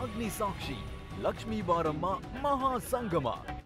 ಅಗ್ನಿ ಸಾಕ್ಷಿ ಲಕ್ಷ್ಮೀ ಬಾರಮ್ಮ ಮಹಾಸಂಗಮ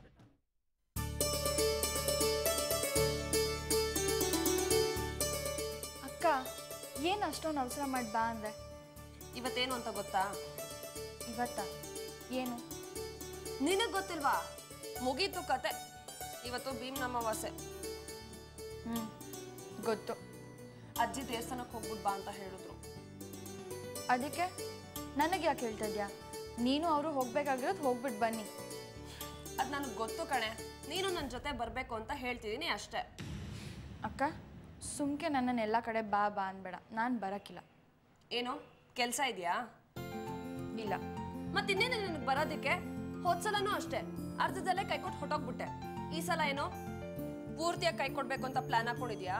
ಅಕ್ಕ ಏನು ಅಷ್ಟೊಂದು ಅವಸರ ಮಾಡಿ ಬಾ ಅಂದ್ರೆ ಇವತ್ತೇನು ಅಂತ ಗೊತ್ತಾ ಇವತ್ತ ಏನು ನಿನಗ್ ಗೊತ್ತಿಲ್ವಾ ಮುಗೀತು ಕತೆ ಇವತ್ತು ಭೀಮ್ ಅಮಾವಾಸ್ಯೆ ಹ್ಞೂ ಗೊತ್ತು ಅಜ್ಜಿ ದೇವಸ್ಥಾನಕ್ಕೆ ಹೋಗ್ಬಿಟ್ ಬಾ ಅಂತ ಹೇಳಿದ್ರು ಅದಕ್ಕೆ ನನಗೆ ಯಾಕೆ ಹೇಳ್ತಾ ಇದ್ಯಾ ನೀನು ಅವರು ಹೋಗ್ಬೇಕಾಗಿರೋದು ಹೋಗ್ಬಿಟ್ಟು ಬನ್ನಿ ಅದ್ ನನಗೆ ಗೊತ್ತು ಕಣೆ ನೀನು ನನ್ನ ಜೊತೆ ಬರ್ಬೇಕು ಅಂತ ಹೇಳ್ತಿದ್ದೀನಿ ಅಷ್ಟೇ ಅಕ್ಕ ಸುಮ್ಕೆ ನನ್ನನ್ನು ಎಲ್ಲ ಕಡೆ ಬಾ ಬಾ ಅನ್ಬೇಡ ನಾನು ಬರೋಕ್ಕಿಲ್ಲ ಏನು ಕೆಲಸ ಇದೆಯಾ ಇಲ್ಲ ಮತ್ತಿನ್ನೇನು ನಿನಗೆ ಬರೋದಕ್ಕೆ ಹೋದ್ಸಲನೂ ಅಷ್ಟೇ ಅರ್ಧದಲ್ಲೇ ಕೈ ಕೊಟ್ಟು ಹೊಟ್ಟೋಗ್ಬಿಟ್ಟೆ ಈ ಸಲ ಏನು ಪೂರ್ತಿಯಾಗಿ ಕೈ ಕೊಡ್ಬೇಕು ಅಂತ ಪ್ಲಾನ್ ಹಾಕೊಂಡಿದ್ಯಾ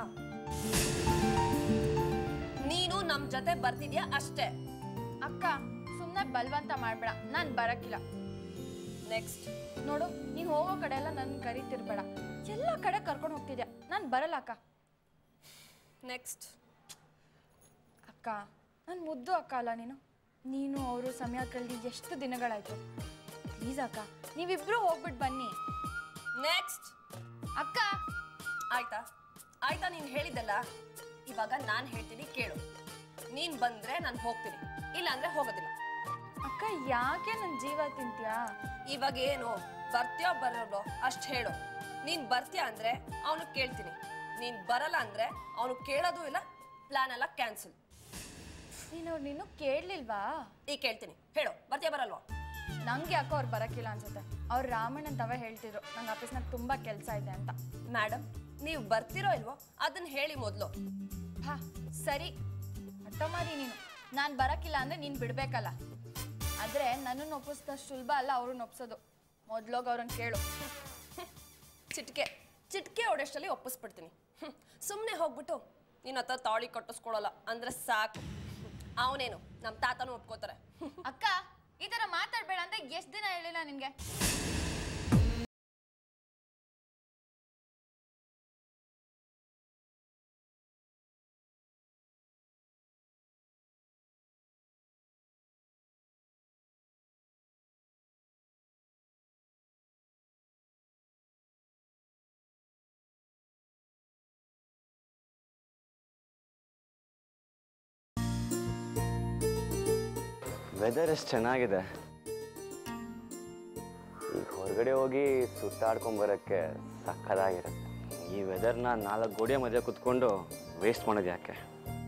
ನೀನು ನಮ್ ಜೊತೆ ಬರ್ತಿದ್ಯಾ ಅಷ್ಟೇ ಅಕ್ಕ ಸುಮ್ಮನೆ ಬಲವಂತ ಮಾಡಬೇಡ ನಾನು ಬರೋಕ್ಕಿಲ್ಲ ನೆಕ್ಸ್ಟ್ ನೋಡು ನೀನು ಹೋಗೋ ಕಡೆ ಎಲ್ಲ ನನ್ನ ಕರಿತಿರ್ಬೇಡ ಎಲ್ಲ ಕಡೆ ಕರ್ಕೊಂಡು ಹೋಗ್ತಿದ್ಯಾ ನಾನು ಬರಲ್ಲ ಅಕ್ಕ ನೆಕ್ಸ್ಟ್ ಅಕ್ಕ ನನ್ನ ಮುದ್ದು ಅಕ್ಕ ಅಲ್ಲ ನೀನು ನೀನು ಅವರು ಸಮಯ ಕಳೆದಿ ಎಷ್ಟು ದಿನಗಳಾಯ್ತು ಪ್ಲೀಸ್ ಅಕ್ಕ ನೀವಿಬ್ರು ಹೋಗ್ಬಿಟ್ಟು ಬನ್ನಿ ನೆಕ್ಸ್ಟ್ ಅಕ್ಕ ಆಯ್ತಾ ಆಯ್ತಾ ನೀನ್ ಹೇಳಿದ್ದಲ್ಲ ಇವಾಗ ನಾನ್ ಹೇಳ್ತೀನಿ ಕೇಳು ನೀನ್ ಬಂದ್ರೆ ನಾನು ಹೋಗ್ತೀನಿ ಇಲ್ಲ ಅಂದ್ರೆ ಹೋಗೋದಿಲ್ಲ ಅಕ್ಕ ಯಾಕೆ ನನ್ನ ಜೀವ ತಿಂತೀಯಾ ಇವಾಗ ಏನು ಬರ್ತೀಯೋ ಬರಲ್ಲೋ ಅಷ್ಟ್ ಹೇಳು ನೀನ್ ಬರ್ತೀಯ ಅಂದ್ರೆ ಅವನು ಕೇಳ್ತೀನಿ ನೀನ್ ಬರಲ್ಲ ಅಂದ್ರೆ ಅವನು ಕೇಳೋದು ಇಲ್ಲ ಪ್ಲಾನ್ ಎಲ್ಲ ಕ್ಯಾನ್ಸಲ್ ನೀನು ಅವ್ರು ನೀನು ಕೇಳಲಿಲ್ವಾ ಈಗ ಕೇಳ್ತೀನಿ ಹೇಳು ಬರ್ತೀಯ ಬರಲ್ವಾ ನಂಗೆ ಯಾಕೋ ಅವ್ರು ಬರೋಕ್ಕಿಲ್ಲ ಅನ್ಸುತ್ತೆ ಅವ್ರು ರಾಮಣ್ಣನ್ ತವ ಹೇಳ್ತಿದ್ರು ನಂಗೆ ಆಫೀಸ್ನಾಗ ತುಂಬ ಕೆಲಸ ಇದೆ ಅಂತ ಮೇಡಮ್ ನೀವು ಬರ್ತಿರೋ ಇಲ್ವೋ ಅದನ್ನ ಹೇಳಿ ಮೊದಲು ಹಾ ಸರಿ ಹಠ ಮಾಡಿ ನೀನು ನಾನು ಬರೋಕ್ಕಿಲ್ಲ ಅಂದರೆ ನೀನು ಬಿಡಬೇಕಲ್ಲ ಆದರೆ ನನ್ನನ್ನು ಒಪ್ಪಿಸ್ದಷ್ಟು ಸುಲಭ ಅಲ್ಲ ಅವ್ರನ್ನ ಒಪ್ಸೋದು ಮೊದ್ಲೋಗಿ ಅವ್ರನ್ನ ಕೇಳು ಚಿಟ್ಕೆ ಚಿಟ್ಕೆ ಹೊಡೆಷ್ಟಲ್ಲಿ ಒಪ್ಪಿಸ್ಬಿಡ್ತೀನಿ ಸುಮ್ಮನೆ ಹೋಗ್ಬಿಟ್ಟು ನಿನ್ನ ಹತ್ರ ತಾಳಿ ಕಟ್ಟಿಸ್ಕೊಳಲ್ಲ ಅಂದ್ರೆ ಸಾಕು ಅವನೇನು ನಮ್ಮ ತಾತನೂ ಒಪ್ಕೋತಾರೆ ಅಕ್ಕ ಈ ಥರ ಮಾತಾಡಬೇಡ ಅಂತ ಎಷ್ಟು ದಿನ ಹೇಳಿಲ್ಲ ನಿನಗೆ ವೆದರ್ ಎಷ್ಟು ಚೆನ್ನಾಗಿದೆ ಈಗ ಹೊರಗಡೆ ಹೋಗಿ ಸುತ್ತಾಡ್ಕೊಂಬರೋಕ್ಕೆ ಸಕ್ಕದಾಗಿರುತ್ತೆ ಈ ವೆದರ್ನ ನಾಲ್ಕು ಗೋಡೆಯ ಮಧ್ಯೆ ಕುತ್ಕೊಂಡು ವೇಸ್ಟ್ ಮಾಡೋದು ಯಾಕೆ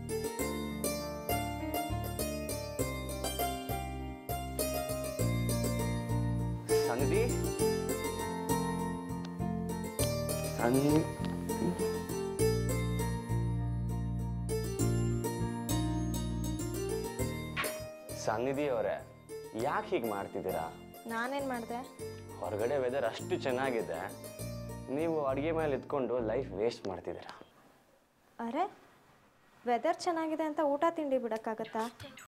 ಸಂಗತಿ ಸಂಗತಿ ಸಂಗತಿ ಅವರೇ ಯಾಕೆ ಹೀಗೆ ಮಾಡ್ತಿದ್ದೀರಾ ನಾನೇನು ಮಾಡಿದೆ ಹೊರಗಡೆ ವೆದರ್ ಅಷ್ಟು ಚೆನ್ನಾಗಿದೆ ನೀವು ಅಡುಗೆ ಮೇಲೆ ಇದ್ಕೊಂಡು ಲೈಫ್ ವೇಸ್ಟ್ ಮಾಡ್ತಿದ್ದೀರಾ ಅರೆ ವೆದರ್ ಚೆನ್ನಾಗಿದೆ ಅಂತ ಊಟ ತಿಂಡಿ ಬಿಡೋಕ್ಕಾಗತ್ತಾ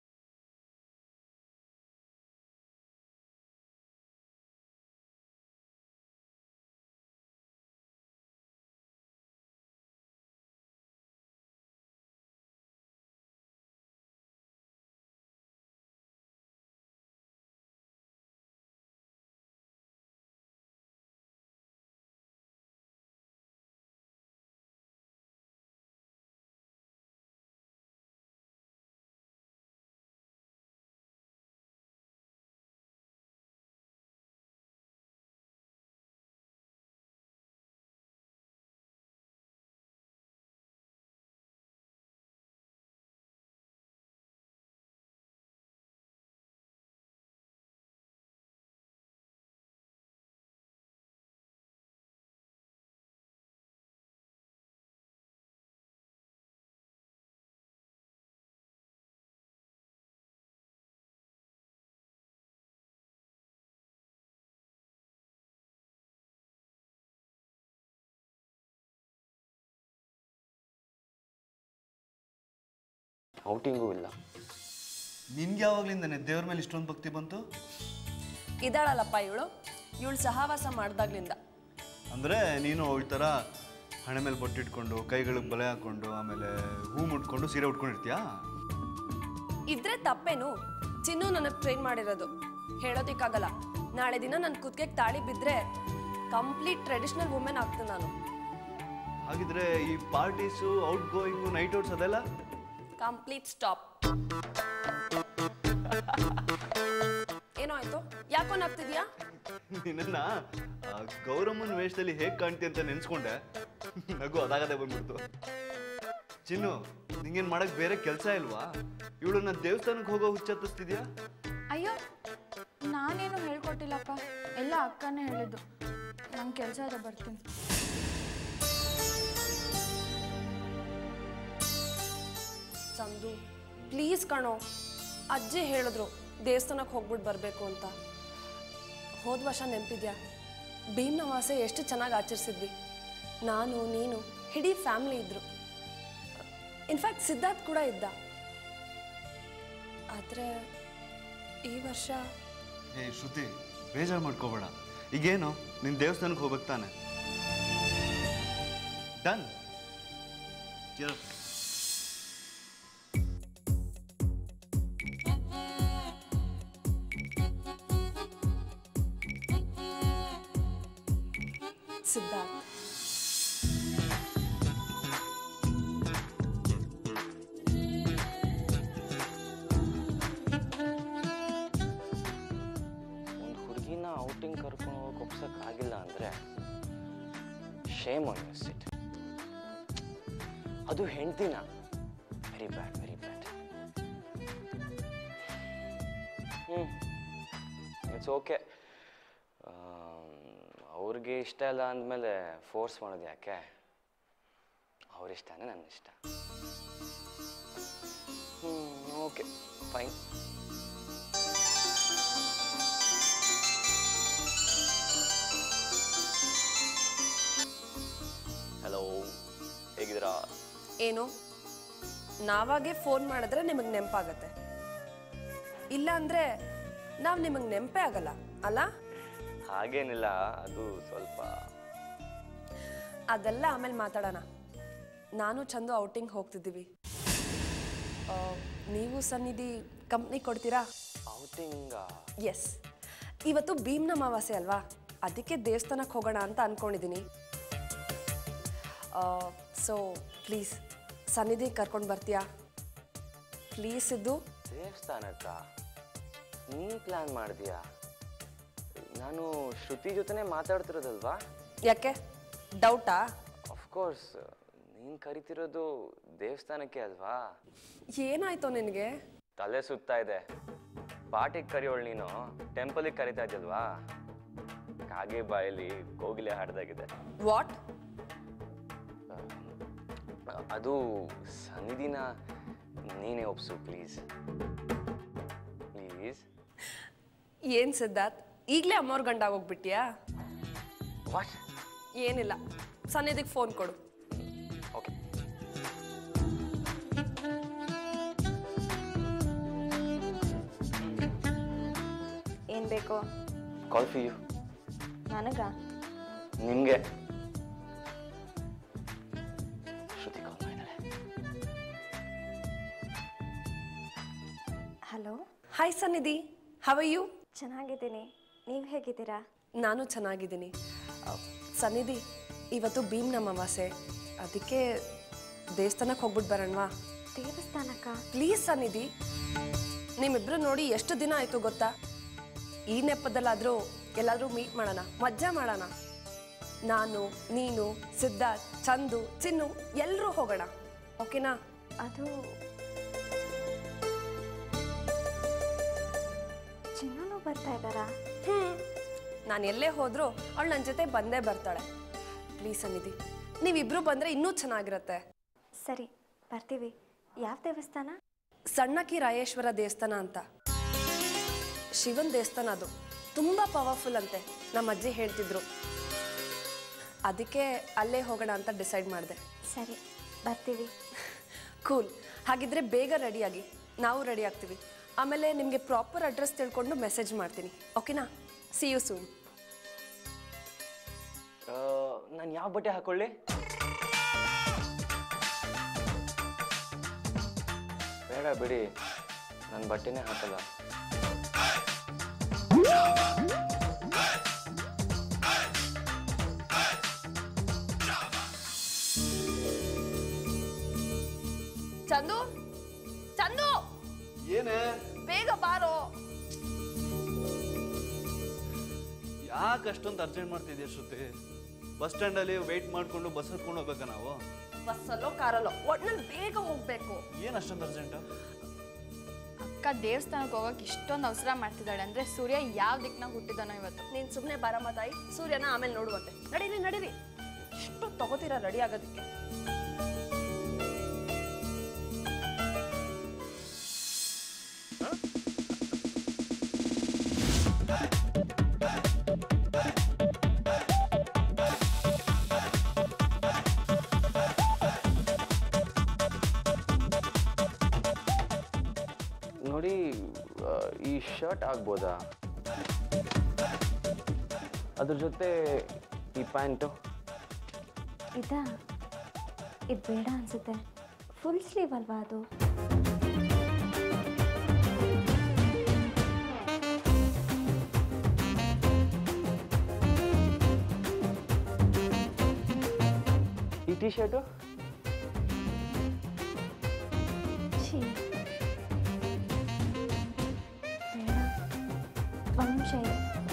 ಔಟಿಂಗೂ ಇಲ್ಲ ನಿನ್ಗೆ ಯಾವಾಗ್ಲಿಂದಾನೆ ದೇವ್ರ ಮೇಲೆ ಇಷ್ಟೊಂದು ಭಕ್ತಿ ಬಂತು ಇದ್ದಾಳಲ್ಲಪ್ಪ ಇವಳು ಇವಳು ಸಹವಾಸ ಮಾಡ್ದಾಗ್ಲಿಂದ ಅಂದರೆ ನೀನು ಈ ಥರ ಹಣೆ ಮೇಲೆ ಬೊಟ್ಟಿಟ್ಕೊಂಡು ಕೈಗಳಿಗೆ ಬಲೆ ಹಾಕ್ಕೊಂಡು ಆಮೇಲೆ ಹೂ ಮುಟ್ಕೊಂಡು ಸೀರೆ ಉಟ್ಕೊಂಡಿರ್ತೀಯಾ ಇದ್ರೆ ತಪ್ಪೇನು ಚಿನ್ನು ನನಗೆ ಟ್ರೈನ್ ಮಾಡಿರೋದು ಹೇಳೋದಿಕ್ಕಾಗಲ್ಲ ನಾಳೆ ದಿನ ನನ್ನ ಕುತ್ತಿಗೆಗೆ ತಾಳಿ ಬಿದ್ದರೆ ಕಂಪ್ಲೀಟ್ ಟ್ರೆಡಿಷನಲ್ ವುಮೆನ್ ಆಗ್ತೀನಿ ನಾನು ಹಾಗಿದ್ರೆ ಈ parties out going night outs ಅದೆಲ್ಲ ಕಂಪ್ಲೀಟ್ ಸ್ಟಾಪ್ ಏನೋ ಆಯ್ತು ಯಾಕೋ ನಗ್ತಿದ್ಯಾ ನಿನ್ನ ಗೌರಮ್ಮನ ವೇಷದಲ್ಲಿ ಹೇಗೆ ಕಾಣ್ತಿ ಅಂತ ನೆನ್ಸ್ಕೊಂಡೆ ನಗು ಅದಾಗದೆ ಬಂದ್ಬಿಡ್ತು ಚಿನ್ನು ನಿಂಗೇನ್ ಮಾಡಕ್ ಬೇರೆ ಕೆಲಸ ಇಲ್ವಾ ಇವಳನ್ನ ದೇವಸ್ಥಾನಕ್ಕೆ ಹೋಗೋ ಹುಚ್ಚತ್ತಿಸ್ತಿದ್ಯಾ ಅಯ್ಯೋ ನಾನೇನು ಹೇಳ್ಕೊಟ್ಟಿಲ್ಲಪ್ಪ ಎಲ್ಲ ಅಕ್ಕನೇ ಹೇಳಿದ್ದು ನಂಗೆ ಕೆಲಸ ಇದೆ ಬರ್ತೀನಿ ಚಂದು ಪ್ಲೀಸ್ ಕಣೋ ಅಜ್ಜಿ ಹೇಳಿದ್ರು ದೇವಸ್ಥಾನಕ್ಕೆ ಹೋಗ್ಬಿಟ್ಟು ಬರಬೇಕು ಅಂತ ಹೋದ ವರ್ಷ ನೆನಪಿದ್ಯಾ ಭೀಮ್ನವಾಸೆ ಎಷ್ಟು ಚೆನ್ನಾಗಿ ಆಚರಿಸಿದ್ವಿ ನಾನು ನೀನು ಇಡೀ ಫ್ಯಾಮಿಲಿ ಇದ್ರು ಇನ್ಫ್ಯಾಕ್ಟ್ ಸಿದ್ಧಾರ್ಥ್ ಕೂಡ ಇದ್ದ ಆದರೆ ಈ ವರ್ಷ ಏ ಶ್ರುತಿ ಬೇಜಾರು ಮಾಡ್ಕೋಬೇಡ ಈಗೇನು ನಿನ್ ದೇವಸ್ಥಾನಕ್ಕೆ ಹೋಗ್ಬೇಕು ತಾನೆ ಡನ್ ಸಿದ್ಧಾರ್ಥ್ ಒಂದು ಹುಡುಗಿನ ಔಟಿಂಗ್ ಕರ್ಕೊಂಡು ಹೋಗಕ್ಕೆ ಒಪ್ಸೋಕ್ಕಾಗಿಲ್ಲ ಅಂದರೆ ಶೇಮ್ ಆನ್ ಮಿಸ್ ಇಟ್ ಅದು ಹೆಂಡ್ತಿನ ವೆರಿ ಬ್ಯಾಡ್ ವೆರಿ ಬ್ಯಾಡ್ ಹ್ಞೂ ಇಟ್ಸ್ ಓಕೆ ಅವ್ರಿಗೆ ಇಷ್ಟ ಇಲ್ಲ ಅಂದಮೇಲೆ ಫೋರ್ಸ್ ಮಾಡೋದು ಯಾಕೆ ಅವ್ರ ಇಷ್ಟನೇ ನನ್ನ ಇಷ್ಟ ಹ್ಞೂ ಓಕೆ ಫೈನ್ ಹಲೋ ಹೇಗಿದ್ದೀರಾ ಏನು ನಾವಾಗೆ ಫೋನ್ ಮಾಡಿದ್ರೆ ನಿಮಗೆ ನೆನಪಾಗತ್ತೆ ಇಲ್ಲ ಅಂದರೆ ನಾವು ನಿಮಗೆ ನೆನಪೇ ಆಗಲ್ಲ ಅಲ್ಲ ಹಾಗೇನಿಲ್ಲ ಅದು ಸ್ವಲ್ಪ ಅದೆಲ್ಲ ಆಮೇಲೆ ಮಾತಾಡೋಣ ನಾನು ಚಂದು ಔಟಿಂಗ್ ಹೋಗ್ತಿದ್ದೀವಿ ಆ, ನೀವು ಸನ್ನಿಧಿ ಕಂಪ್ನಿ ಕೊಡ್ತೀರಾ ಔಟಿಂಗ್ ಎಸ್ ಇವತ್ತು ಭೀಮ್ನ ಅಮಾವಾಸ್ಯೆ ಅಲ್ವಾ ಅದಕ್ಕೆ ದೇವಸ್ಥಾನಕ್ಕೆ ಹೋಗೋಣ ಅಂತ ಅಂದ್ಕೊಂಡಿದ್ದೀನಿ ಸೊ ಪ್ಲೀಸ್ ಸನ್ನಿಧಿ ಕರ್ಕೊಂಡು ಬರ್ತೀಯಾ ಪ್ಲೀಸ್ ಇದ್ದು ದೇವಸ್ಥಾನಕ್ಕ ನೀನು ಪ್ಲ್ಯಾನ್ ಮಾಡಿದ್ಯಾ ನಾನು ಶ್ರುತಿ ಜೊತೆನೇ ಮಾತಾಡ್ತಿರೋದಲ್ವಾ ಯಾಕೆ ಡೌಟಾ ಅಫ್ಕೋರ್ಸ್ ನೀನು ಕರಿತಿರೋದು ದೇವಸ್ಥಾನಕ್ಕೆ ಅಲ್ವಾ ಏನಾಯ್ತು ನಿನಗೆ ತಲೆ ಸುತ್ತಾ ಇದೆ ಪಾರ್ಟಿಗೆ ಕರಿಯೋಳು ನೀನು ಟೆಂಪಲಿಗೆ ಕರಿತಾ ಇದ್ದಲ್ವಾ ಕಾಗೆ ಬಾಯಲ್ಲಿ ಕೋಗಿಲೆ ಹಾಡ್ದಾಗಿದೆ ವಾಟ್ ಅದು ಸನ್ನಿಧಿನ ನೀನೇ ಒಪ್ಸು ಪ್ಲೀಸ್ ಪ್ಲೀಸ್ ಏನು ಸಿದ್ಧಾರ್ಥ್ ಈಗಲೇ ಅಮ್ಮವ್ರ ಗಂಡ ಹೋಗ್ಬಿಟ್ಯಾ ವಾಟ್ ಏನಿಲ್ಲ ಸನ್ನಿಧಿಗೆ ಫೋನ್ ಕೊಡು ಓಕೆ ಏನು ಬೇಕು ಕಾಲ್ ಫಿ ಯು ನನಗ ನಿಮಗೆ ಶ್ರುತಿ ಕಾಲ್ ಮಾಡಿದ್ದಾಳೆ ಹಲೋ ಹಾಯ್ ಸನ್ನಿಧಿ ಹವ ಯು ಚೆನ್ನಾಗಿದ್ದೀನಿ ನೀವು ಹೇಗಿದ್ದೀರಾ ನಾನು ಚೆನ್ನಾಗಿದ್ದೀನಿ ಆ, ಸನ್ನಿಧಿ ಇವತ್ತು ಭೀಮ್ನ ಅಮಾವಾಸ್ಯೆ ಅದಕ್ಕೆ ದೇವಸ್ಥಾನಕ್ಕೆ ಹೋಗ್ಬಿಟ್ಟು ಬರೋಣವಾ ದೇವಸ್ಥಾನಕ್ಕ ಪ್ಲೀಸ್ ಸನ್ನಿಧಿ ನಿಮ್ಮಿಬ್ರು ನೋಡಿ ಎಷ್ಟು ದಿನ ಆಯ್ತು ಗೊತ್ತಾ ಈ ನೆಪದಲ್ಲಾದರೂ ಎಲ್ಲಾದರೂ ಮೀಟ್ ಮಾಡೋಣ ಮಜ್ಜಾ ಮಾಡೋಣ ನಾನು ನೀನು ಸಿದ್ಧಾರ್ಥ್ ಚಂದು ಚಿನ್ನು ಎಲ್ಲರೂ ಹೋಗೋಣ ಓಕೆನಾ ಅದು ಚಿನ್ನೂ ಬರ್ತಾ ಇದ್ದಾರಾ ಹ್ಞೂ ನಾನು ಎಲ್ಲೇ ಹೋದರೂ ಅವಳು ನನ್ನ ಜೊತೆ ಬಂದೇ ಬರ್ತಾಳೆ ಪ್ಲೀಸ್ ಸನ್ನಿಧಿ ನೀವಿಬ್ರು ಬಂದರೆ ಇನ್ನೂ ಚೆನ್ನಾಗಿರುತ್ತೆ ಸರಿ ಬರ್ತೀವಿ ಯಾವ ದೇವಸ್ಥಾನ ಸಣ್ಣಕ್ಕಿ ರಾಯೇಶ್ವರ ದೇವಸ್ಥಾನ ಅಂತ ಶಿವನ್ ದೇವಸ್ಥಾನ ಅದು ತುಂಬ ಪವರ್ಫುಲ್ ಅಂತೆ ನಮ್ಮ ಅಜ್ಜಿ ಹೇಳ್ತಿದ್ರು ಅದಕ್ಕೆ ಅಲ್ಲೇ ಹೋಗೋಣ ಅಂತ ಡಿಸೈಡ್ ಮಾಡಿದೆ ಸರಿ ಬರ್ತೀವಿ ಕೂಲ್ ಹಾಗಿದ್ರೆ ಬೇಗ ರೆಡಿಯಾಗಿ ನಾವು ರೆಡಿ ಆಗ್ತೀವಿ ಆಮೇಲೆ ನಿಮಗೆ ಪ್ರಾಪರ್ ಅಡ್ರೆಸ್ ತಿಳ್ಕೊಂಡು ಮೆಸೇಜ್ ಮಾಡ್ತೀನಿ ಓಕೆನಾ ಸಿ ಯು ಸೂನ್ ನಾನು ಯಾವ ಬಟ್ಟೆ ಹಾಕೊಳ್ಳಿ ಬೇಡ ಬಿಡಿ ನನ್ನ ಬಟ್ಟೆನೇ ಹಾಕಲ್ಲ ಚಂದು ಚಂದು ಏನೇ ಬೇಗ ಬಾರೋ ಯಾಕೆ ಅಷ್ಟೊಂದು ಅರ್ಜೆಂಟ್ ಮಾಡ್ತಿದ್ಯಾ ಶ್ರುತಿ ಬಸ್ ಸ್ಟ್ಯಾಂಡಲ್ಲಿ ವೆಯ್ಟ್ ಮಾಡ್ಕೊಂಡು ಬಸ್ ಹತ್ಕೊಂಡು ಹೋಗ್ಬೇಕಾ ನಾವು ಬಸ್ಸಲ್ಲೋ ಕಾರಲ್ಲೋ ಒಟ್ನಲ್ಲಿ ಬೇಗ ಹೋಗ್ಬೇಕು ಏನು ಅಷ್ಟೊಂದು ಅರ್ಜೆಂಟು ಅಕ್ಕ ದೇವಸ್ಥಾನಕ್ಕೆ ಹೋಗಕ್ಕೆ ಇಷ್ಟೊಂದು ಅವಸರ ಮಾಡ್ತಿದ್ದಾಳೆ ಅಂದ್ರೆ ಸೂರ್ಯ ಯಾವ ದಿಕ್ನಾಗ ಹುಟ್ಟಿದಾನೋ ಇವತ್ತು ನೀನ್ ಸುಮ್ಮನೆ ಬಾರಮ್ಮ ತಾಯಿ ಸೂರ್ಯನ ಆಮೇಲೆ ನೋಡುವಂತೆ ನಡೀರಿ ನಡೀರಿ ಎಷ್ಟು ತಗೋತೀರಾ ರೆಡಿ ಆಗೋದಕ್ಕೆ ನೋಡಿ ಆ, ಈ ಶರ್ಟ್ ಆಗ್ಬೋದಾ ಅದ್ರ ಜೊತೆ ಈ ಪ್ಯಾಂಟು ಇದಾ ಇದು ಬೇಡ ಅನ್ಸುತ್ತೆ ಫುಲ್ ಸ್ಲೀವ್ ಅಲ್ವಾ ಅದು ಈ ಟಿ ಶರ್ಟು ಛೀ ಬೇಡ ಒಂದು ನಿಮಿಷ ಇರು.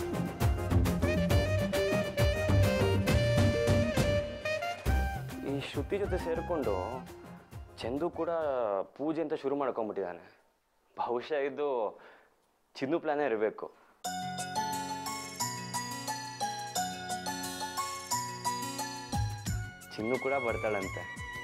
ಈ ಶ್ರುತಿ ಜೊತೆ ಸೇರಿಕೊಂಡು ಚಂದು ಕೂಡ ಪೂಜೆ ಅಂತ ಶುರು ಮಾಡ್ಕೊಂಡ್ಬಿಟ್ಟಿದ್ದಾನೆ ಬಹುಶಃ ಇದು ಚಿನ್ನು ಪ್ಲಾನೇ ಇರಬೇಕು ಚಿನ್ನು ಕೂಡ ಬರ್ತಾಳಂತೆ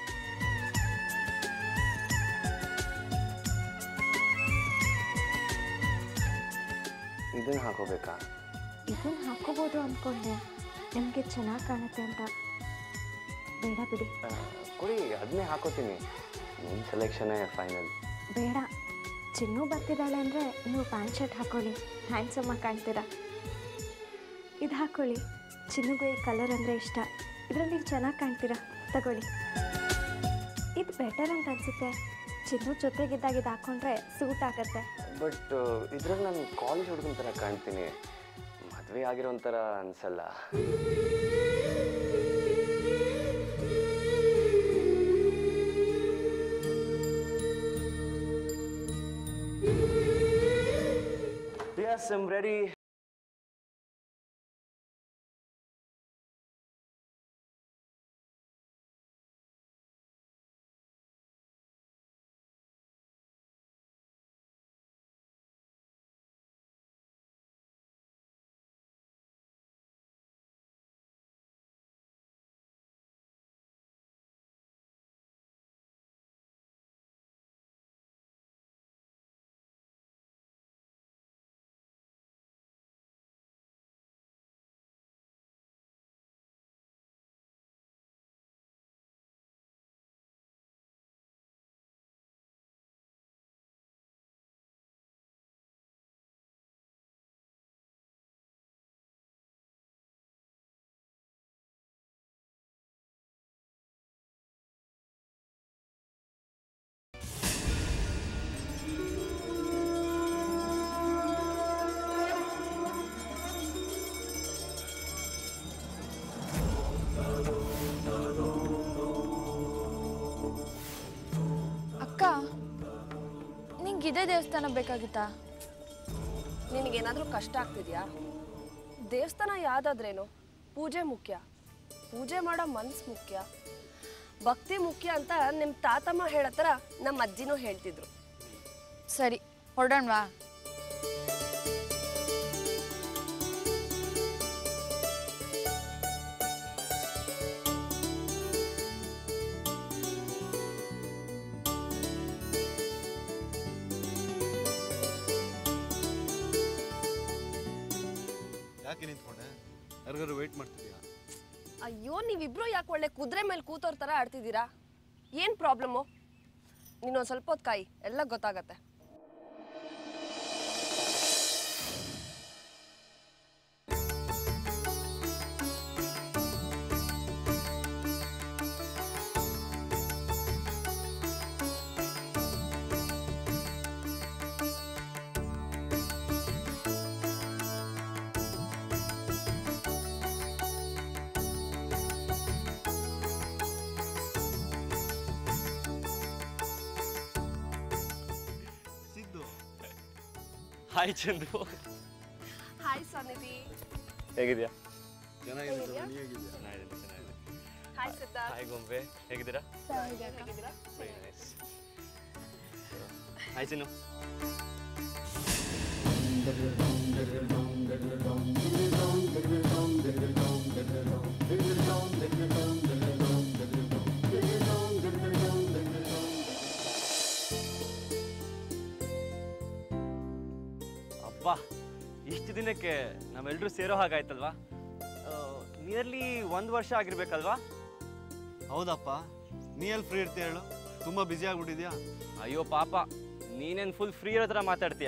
ಇದನ್ನ ಹಾಕೋಬೇಕಾ ಇದನ್ನ ಹಾಕೋಬೋದು ಅಂದ್ಕೊಂಡೆ ನಿಮಗೆ ಚೆನ್ನಾಗಿ ಕಾಣುತ್ತೆ ಅಂತ ಬೇಡ ಬಿಡಿ ಆ, ಕೊಡಿ ಅದನ್ನೇ ಹಾಕೋತೀನಿ ನಿಮ್ಮ ಸೆಲೆಕ್ಷನೇ ಫೈನಲ್ ಬೇಡ ಚಿನ್ನು ಬರ್ತಿದ್ದಾಳೆ ಅಂದರೆ ನೀವು ಪ್ಯಾಂಟ್ ಶರ್ಟ್ ಹಾಕೊಳ್ಳಿ ಹ್ಯಾಂಡ್ಸಮ್ಮ ಕಾಣ್ತೀರಾ ಇದು ಹಾಕೊಳ್ಳಿ ಚಿನ್ನುಗೂ ಈ ಕಲರ್ ಅಂದರೆ ಇಷ್ಟ ಇದರಲ್ಲಿ ನೀವು ಚೆನ್ನಾಗಿ ಕಾಣ್ತೀರಾ ತಗೊಳ್ಳಿ ಇದು ಬೆಟರ್ ಅಂತ ಅನಿಸುತ್ತೆ ಚಿನ್ನು ಜೊತೆಗಿದ್ದಾಗ ಇದು ಹಾಕ್ಕೊಂಡ್ರೆ ಸೂಟ್ ಆಗುತ್ತೆ ಬಟ್ ಇದ್ರಲ್ಲಿ ನಾನು ಕಾಲೇಜ್ ಹುಡುಗನ ಥರ ಕಾಣ್ತೀನಿ ಮದುವೆ ಆಗಿರೋ ಥರ ಅನ್ಸಲ್ಲ Yes, I'm ready. ಅಕ್ಕ ನಿಂಗೆ ಇದೇ ದೇವಸ್ಥಾನ ಬೇಕಾಗಿತ್ತಾ ನಿನಗೇನಾದರೂ ಕಷ್ಟ ಆಗ್ತಿದ್ಯಾ ದೇವಸ್ಥಾನ ಯಾವುದಾದ್ರೇನು ಪೂಜೆ ಮುಖ್ಯ ಪೂಜೆ ಮಾಡೋ ಮನ್ಸು ಮುಖ್ಯ ಭಕ್ತಿ ಮುಖ್ಯ ಅಂತ ನಿಮ್ಮ ತಾತಮ್ಮ ಹೇಳೋ ಥರ ನಮ್ಮ ಅಜ್ಜಿನೂ ಹೇಳ್ತಿದ್ರು ಸರಿ ಹೊರಡೋಣವಾ ಯಾಕೆ ನಿಂತ್ಕೊಂಡೆ ಯಾರಿಗಾರು ವೆಯ್ಟ್ ಮಾಡ್ತಿದ್ಯಾ ಅಯ್ಯೋ ನೀವಿಬ್ರು ಯಾಕೆ ಒಳ್ಳೆ ಕುದುರೆ ಮೇಲೆ ಕೂತೋರ್ ಥರ ಆಡ್ತಿದ್ದೀರಾ ಏನು ಪ್ರಾಬ್ಲಮ್ಮು ನೀನೊಂದು ಸ್ವಲ್ಪ ಹೊತ್ತು ಕಾಯಿ ಎಲ್ಲ ಗೊತ್ತಾಗತ್ತೆ ಹಾಯ್ ಚಂದು ಹಾಯ್ ಸನ್ನಿಧಿ ಹೇಗಿದ್ಯಾ ಚೆನ್ನಾಗಿದೆ ನೀ ಹೇಗಿದ್ಯಾ ಚೆನ್ನಾಗಿದೆ ಚೆನ್ನಾಗಿದೆ ಹಾಯ್ ಸಿದ್ಧಾರ್ಥ್ ಹಾಯ್ ಗೊಂಬೆ ಹೇಗಿದ್ದೀರಾ ಹಾಯ್ ಚಿನ್ನು ಅಬ್ಬಾ ಇಷ್ಟು ದಿನಕ್ಕೆ ನಾವೆಲ್ಲರೂ ಸೇರೋ ಹಾಗಾಯ್ತಲ್ವಾ ನಿಯರ್ಲಿ ಒಂದು ವರ್ಷ ಆಗಿರ್ಬೇಕಲ್ವಾ ಹೌದಪ್ಪ ನೀ ಎಲ್ಲಿ ಫ್ರೀ ಇರ್ತೀಯ ಹೇಳು ತುಂಬ ಬ್ಯುಸಿ ಆಗ್ಬಿಟ್ಟಿದ್ಯಾ ಅಯ್ಯೋ ಪಾಪ ನೀನೇನು ಫುಲ್ ಫ್ರೀ ಇರೋ ಥರ ಮಾತಾಡ್ತೀಯ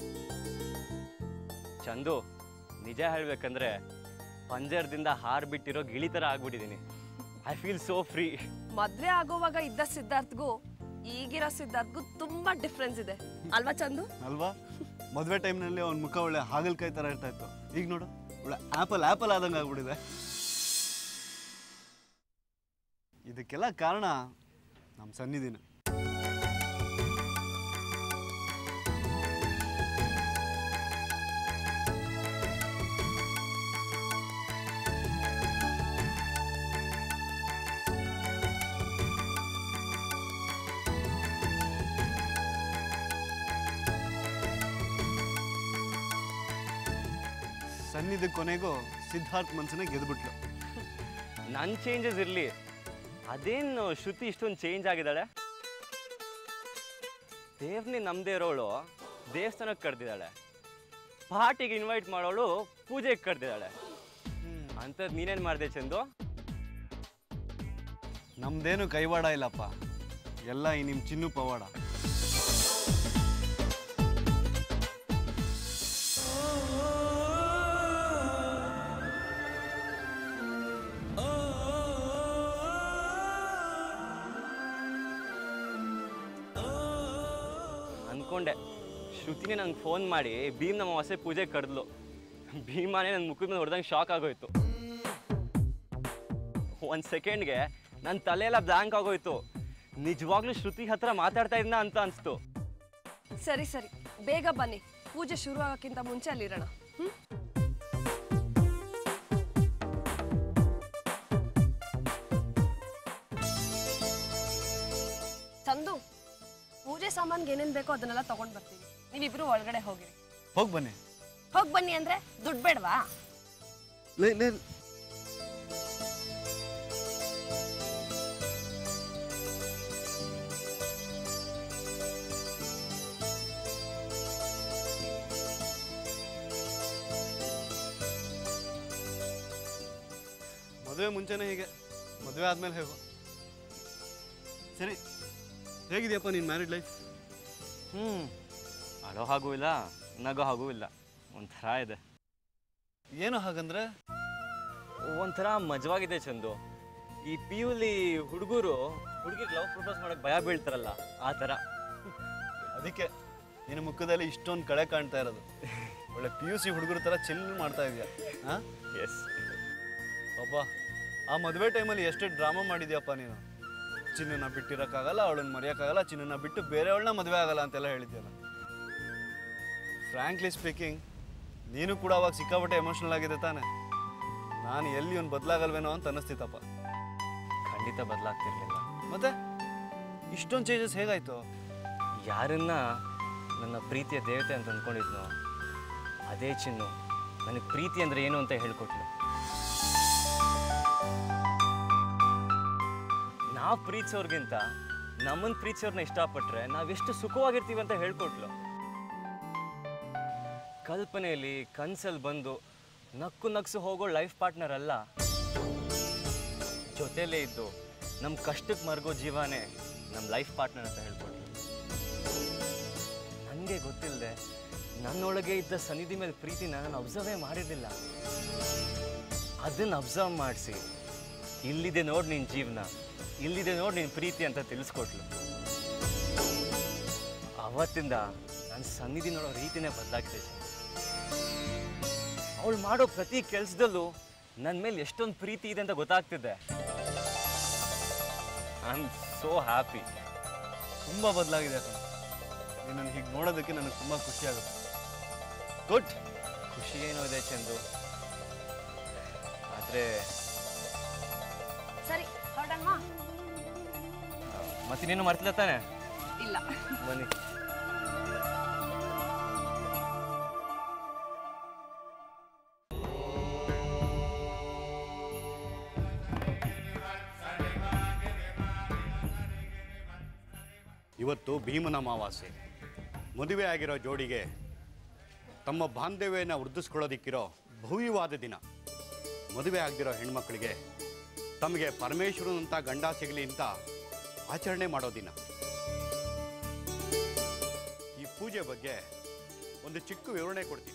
ಚಂದು ನಿಜ ಹೇಳ್ಬೇಕಂದ್ರೆ ಪಂಜರದಿಂದ ಹಾರ್ ಬಿಟ್ಟಿರೋ ಗಿಳಿ ಥರ ಆಗ್ಬಿಟ್ಟಿದ್ದೀನಿ ಐ ಫೀಲ್ ಸೋ ಫ್ರೀ ಮದ್ವೆ ಆಗೋವಾಗ ಇದ್ದ ಸಿದ್ಧಾರ್ಥ್ಗೂ ಈಗಿರೋ ಸಿದ್ಧಾರ್ಥ್ಗೂ ತುಂಬಾ ಡಿಫ್ರೆನ್ಸ್ ಇದೆ ಅಲ್ವಾ ಚಂದು ಅಲ್ವಾ ಮದುವೆ ಟೈಮ್ನಲ್ಲಿ ಅವ್ನ ಮುಖ ಒಳ್ಳೆ ಹಾಗಲಕಾಯಿ ಥರ ಇರ್ತಾ ಇತ್ತು ಈಗ ನೋಡು ಒಳ್ಳೆ ಆ್ಯಪಲ್ ಆ್ಯಪಲ್ ಆದಂಗೆ ಆಗ್ಬಿಟ್ಟಿದೆ ಇದಕ್ಕೆಲ್ಲ ಕಾರಣ ನಮ್ಮ ಸನ್ನಿಧಿನ ಸನ್ನಿಧಿ ಕೊನೆಗೂ ಸಿದ್ಧಾರ್ಥ್ ಮನ್ಸನ್ನ ಗೆದ್ಬಿಟ್ಲು ನನ್ನ ಚೇಂಜಸ್ ಇರಲಿ ಅದೇನು ಶ್ರುತಿ ಇಷ್ಟೊಂದು ಚೇಂಜ್ ಆಗಿದ್ದಾಳೆ ದೇವ್ರನ್ನೇ ನಮ್ಮದೇ ಇರೋಳು ದೇವಸ್ಥಾನಕ್ಕೆ ಕರೆದಿದ್ದಾಳೆ ಪಾರ್ಟಿಗೆ ಇನ್ವೈಟ್ ಮಾಡೋಳು ಪೂಜೆಗೆ ಕರೆದಿದ್ದಾಳೆ ಅಂಥದ್ದು ನೀನೇನು ಮಾಡಿದೆ ಚಂದು ನಮ್ದೇನು ಕೈವಾಡ ಇಲ್ಲಪ್ಪ ಎಲ್ಲ ಈ ನಿಮ್ಮ ಚಿನ್ನು ಪವಾಡ ಅನ್ಕೊಂಡೆ ಶ್ರುತಿನೇ ನಂಗೆ ಫೋನ್ ಮಾಡಿ ಭೀಮ್ ನಮ್ಮ ಹೊಸ ಪೂಜೆಗೆ ಕರೆದ್ಲು ಭೀಮಾನೇ ನನ್ನ ಮುಖದ ಮೇಲೆ ಹೊಡೆದಂಗೆ ಶಾಕ್ ಆಗೋಯ್ತು ಒಂದು ಸೆಕೆಂಡ್ಗೆ ನನ್ನ ತಲೆಯೆಲ್ಲ ಬ್ಲ್ಯಾಂಕ್ ಆಗೋಯ್ತು ನಿಜವಾಗ್ಲೂ ಶ್ರುತಿ ಹತ್ರ ಮಾತಾಡ್ತಾ ಇದ್ನ ಅಂತ ಅನಿಸ್ತು ಸರಿ ಸರಿ ಬೇಗ ಬನ್ನಿ ಪೂಜೆ ಶುರು ಆಗೋಕ್ಕಿಂತ ಮುಂಚೆ ಅಲ್ಲಿರೋಣ ಹ್ಮ್ ಚಂದು ಪೂಜೆ ಸಾಮಾನ್ಗೆ ಏನೇನ್ ಬೇಕೋ ಅದನ್ನೆಲ್ಲ ತಗೊಂಡ್ ಬರ್ತೀವಿ ನೀವಿಬ್ರು ಒಳಗಡೆ ಹೋಗಿರಿ ಹೋಗಿ ಬನ್ನಿ ಹೋಗ್ ಬನ್ನಿ ಅಂದ್ರೆ ದುಡ್ಡು ಬೇಡವಾ ಲೇ ಲೇ ಮದುವೆ ಮುಂಚೆನೇ ಹೀಗೆ ಮದುವೆ ಆದ್ಮೇಲೆ ಹೇಗೋ ಸರಿ ಹೇಗಿದೆಯಪ್ಪ ನಿನ್ನ ಮ್ಯಾರಿಡ್ ಲೈಫ್ ಹ್ಞೂ ಅಳೋ ಹಾಗೂ ಇಲ್ಲ ನಗೋ ಹಾಗೂ ಇಲ್ಲ ಒಂಥರ ಇದೆ ಏನು ಹಾಗಂದ್ರೆ ಒಂಥರ ಮಜವಾಗಿದೆ ಚಂದು ಈ ಪಿ ಯುಲಿ ಹುಡುಗರು ಹುಡುಗಿಗೆ ಲವ್ ಪ್ರಪೋಸ್ ಮಾಡಕ್ಕೆ ಭಯ ಬೀಳ್ತಾರಲ್ಲ ಆ ಥರ ಅದಕ್ಕೆ ನಿನ್ನ ಮುಖದಲ್ಲಿ ಇಷ್ಟೊಂದು ಕಳೆ ಕಾಣ್ತಾ ಇರೋದು ಒಳ್ಳೆ ಪಿ ಯು ಸಿ ಹುಡುಗರ ಥರ ಚಿಲ್ ಮಾಡ್ತಾ ಇದೆಯಾ ಹಾಂ ಎಸ್ ಅಬ್ಬ ಆ ಮದುವೆ ಟೈಮಲ್ಲಿ ಎಷ್ಟು ಡ್ರಾಮಾ ಮಾಡಿದ್ಯಪ್ಪ ನೀನು ಚಿನ್ನನ ಬಿಟ್ಟಿರೋಕ್ಕಾಗಲ್ಲ ಅವಳನ್ನ ಮರೆಯೋಕ್ಕಾಗಲ್ಲ ಚಿನ್ನನ ಬಿಟ್ಟು ಬೇರೆಯವಳನ್ನ ಮದುವೆ ಆಗಲ್ಲ ಅಂತೆಲ್ಲ ಹೇಳಿದ್ಯಲ್ಲ ಫ್ರ್ಯಾಂಕ್ಲಿ ಸ್ಪೀಕಿಂಗ್ ನೀನು ಕೂಡ ಅವಾಗ ಸಿಕ್ಕಾಪಟ್ಟೆ ಎಮೋಷ್ನಲ್ ಆಗಿದೆ ತಾನೆ ನಾನು ಎಲ್ಲಿ ಒಂದು ಬದಲಾಗಲ್ವೇನೋ ಅಂತ ಅನ್ನಿಸ್ತಿತ್ತಪ್ಪ ಖಂಡಿತ ಬದಲಾಗ್ತಿರ್ಲಿಲ್ಲ ಮತ್ತೆ ಇಷ್ಟೊಂದು ಚೇಂಜಸ್ ಹೇಗಾಯ್ತು ಯಾರನ್ನ ನನ್ನ ಪ್ರೀತಿಯ ದೇವತೆ ಅಂತ ಅಂದ್ಕೊಂಡಿದ್ನೋ ಅದೇ ಚಿನ್ನು ನನಗೆ ಪ್ರೀತಿ ಅಂದರೆ ಏನು ಅಂತ ಹೇಳ್ಕೊಟ್ಲು ನಾವು ಪ್ರೀತಿಸೋರ್ಗಿಂತ ನಮ್ಮನ್ನು ಪ್ರೀತಿಸೋರ್ನ ಇಷ್ಟಪಟ್ರೆ ನಾವೆಷ್ಟು ಸುಖವಾಗಿರ್ತೀವಿ ಅಂತ ಹೇಳ್ಕೊಟ್ಲು ಕಲ್ಪನೆಯಲ್ಲಿ ಕನ್ಸಲ್ಲಿ ಬಂದು ನಕ್ಕು ನಕ್ಸು ಹೋಗೋ ಲೈಫ್ ಪಾರ್ಟ್ನರ್ ಅಲ್ಲ ಜೊತೆಲೇ ಇದ್ದು ನಮ್ಮ ಕಷ್ಟಕ್ಕೆ ಮರ್ಗೋ ಜೀವನೇ ನಮ್ಮ ಲೈಫ್ ಪಾರ್ಟ್ನರ್ ಅಂತ ಹೇಳ್ಕೊಟ್ಲು ನನಗೆ ಗೊತ್ತಿಲ್ಲದೆ ನನ್ನೊಳಗೆ ಇದ್ದ ಸನ್ನಿಧಿ ಮೇಲೆ ಪ್ರೀತಿನ ನಾನು ಅಬ್ಸರ್ವೇ ಮಾಡಿರಲಿಲ್ಲ ಅದನ್ನು ಅಬ್ಸರ್ವ್ ಮಾಡಿಸಿ ಇಲ್ಲಿದೆ ನೋಡಿ ನಿನ್ನ ಜೀವನ ಇಲ್ಲಿದೆ ನೋಡಿ ನಿನ್ನ ಪ್ರೀತಿ ಅಂತ ತಿಳಿಸ್ಕೊಟ್ಲು ಅವತ್ತಿಂದ ನನ್ನ ಸನ್ನಿಧಿ ನೋಡೋ ರೀತಿನೇ ಬದಲಾಗಿದೆ ಅವಳು ಮಾಡೋ ಪ್ರತಿ ಕೆಲಸದಲ್ಲೂ ನನ್ನ ಮೇಲೆ ಎಷ್ಟೊಂದು ಪ್ರೀತಿ ಇದೆ ಅಂತ ಗೊತ್ತಾಗ್ತಿದೆ ಐ ಆಮ್ ಸೋ ಹ್ಯಾಪಿ ತುಂಬ ಬದಲಾಗಿದೆ ಕಣೋ. ನಿನ್ನನ್ನು ಹೀಗೆ ನೋಡೋದಕ್ಕೆ ನನಗೆ ತುಂಬ ಖುಷಿ ಆಗುತ್ತೆ ಗುಡ್ ಖುಷಿ ಏನೋ ಇದೆ ಚಂದು ಆದರೆ ಸರಿ ಹೊರಡೋಣ ಮತ್ತಿನ್ನೇನು ಮರ್ತಿಲ್ಲ ತಾನೆ ಇಲ್ಲ ಬನ್ನಿ ಇವತ್ತು ಭೀಮನ ಅಮಾವಾಸ್ಯೆ ಮದುವೆ ಆಗಿರೋ ಜೋಡಿಗೆ ತಮ್ಮ ಬಾಂಧವ್ಯನ ವೃದ್ಧಿಸ್ಕೊಳ್ಳೋದಿಕ್ಕಿರೋ ಭವ್ಯವಾದ ದಿನ ಮದುವೆ ಆಗದಿರೋ ಹೆಣ್ಮಕ್ಳಿಗೆ ತಮಗೆ ಪರಮೇಶ್ವರನಂತ ಗಂಡ ಸಿಗಲಿ ಅಂತ ಆಚರಣೆ ಮಾಡೋ ದಿನ ಈ ಪೂಜೆ ಬಗ್ಗೆ ಒಂದು ಚಿಕ್ಕ ವಿವರಣೆ ಕೊಡ್ತೀನಿ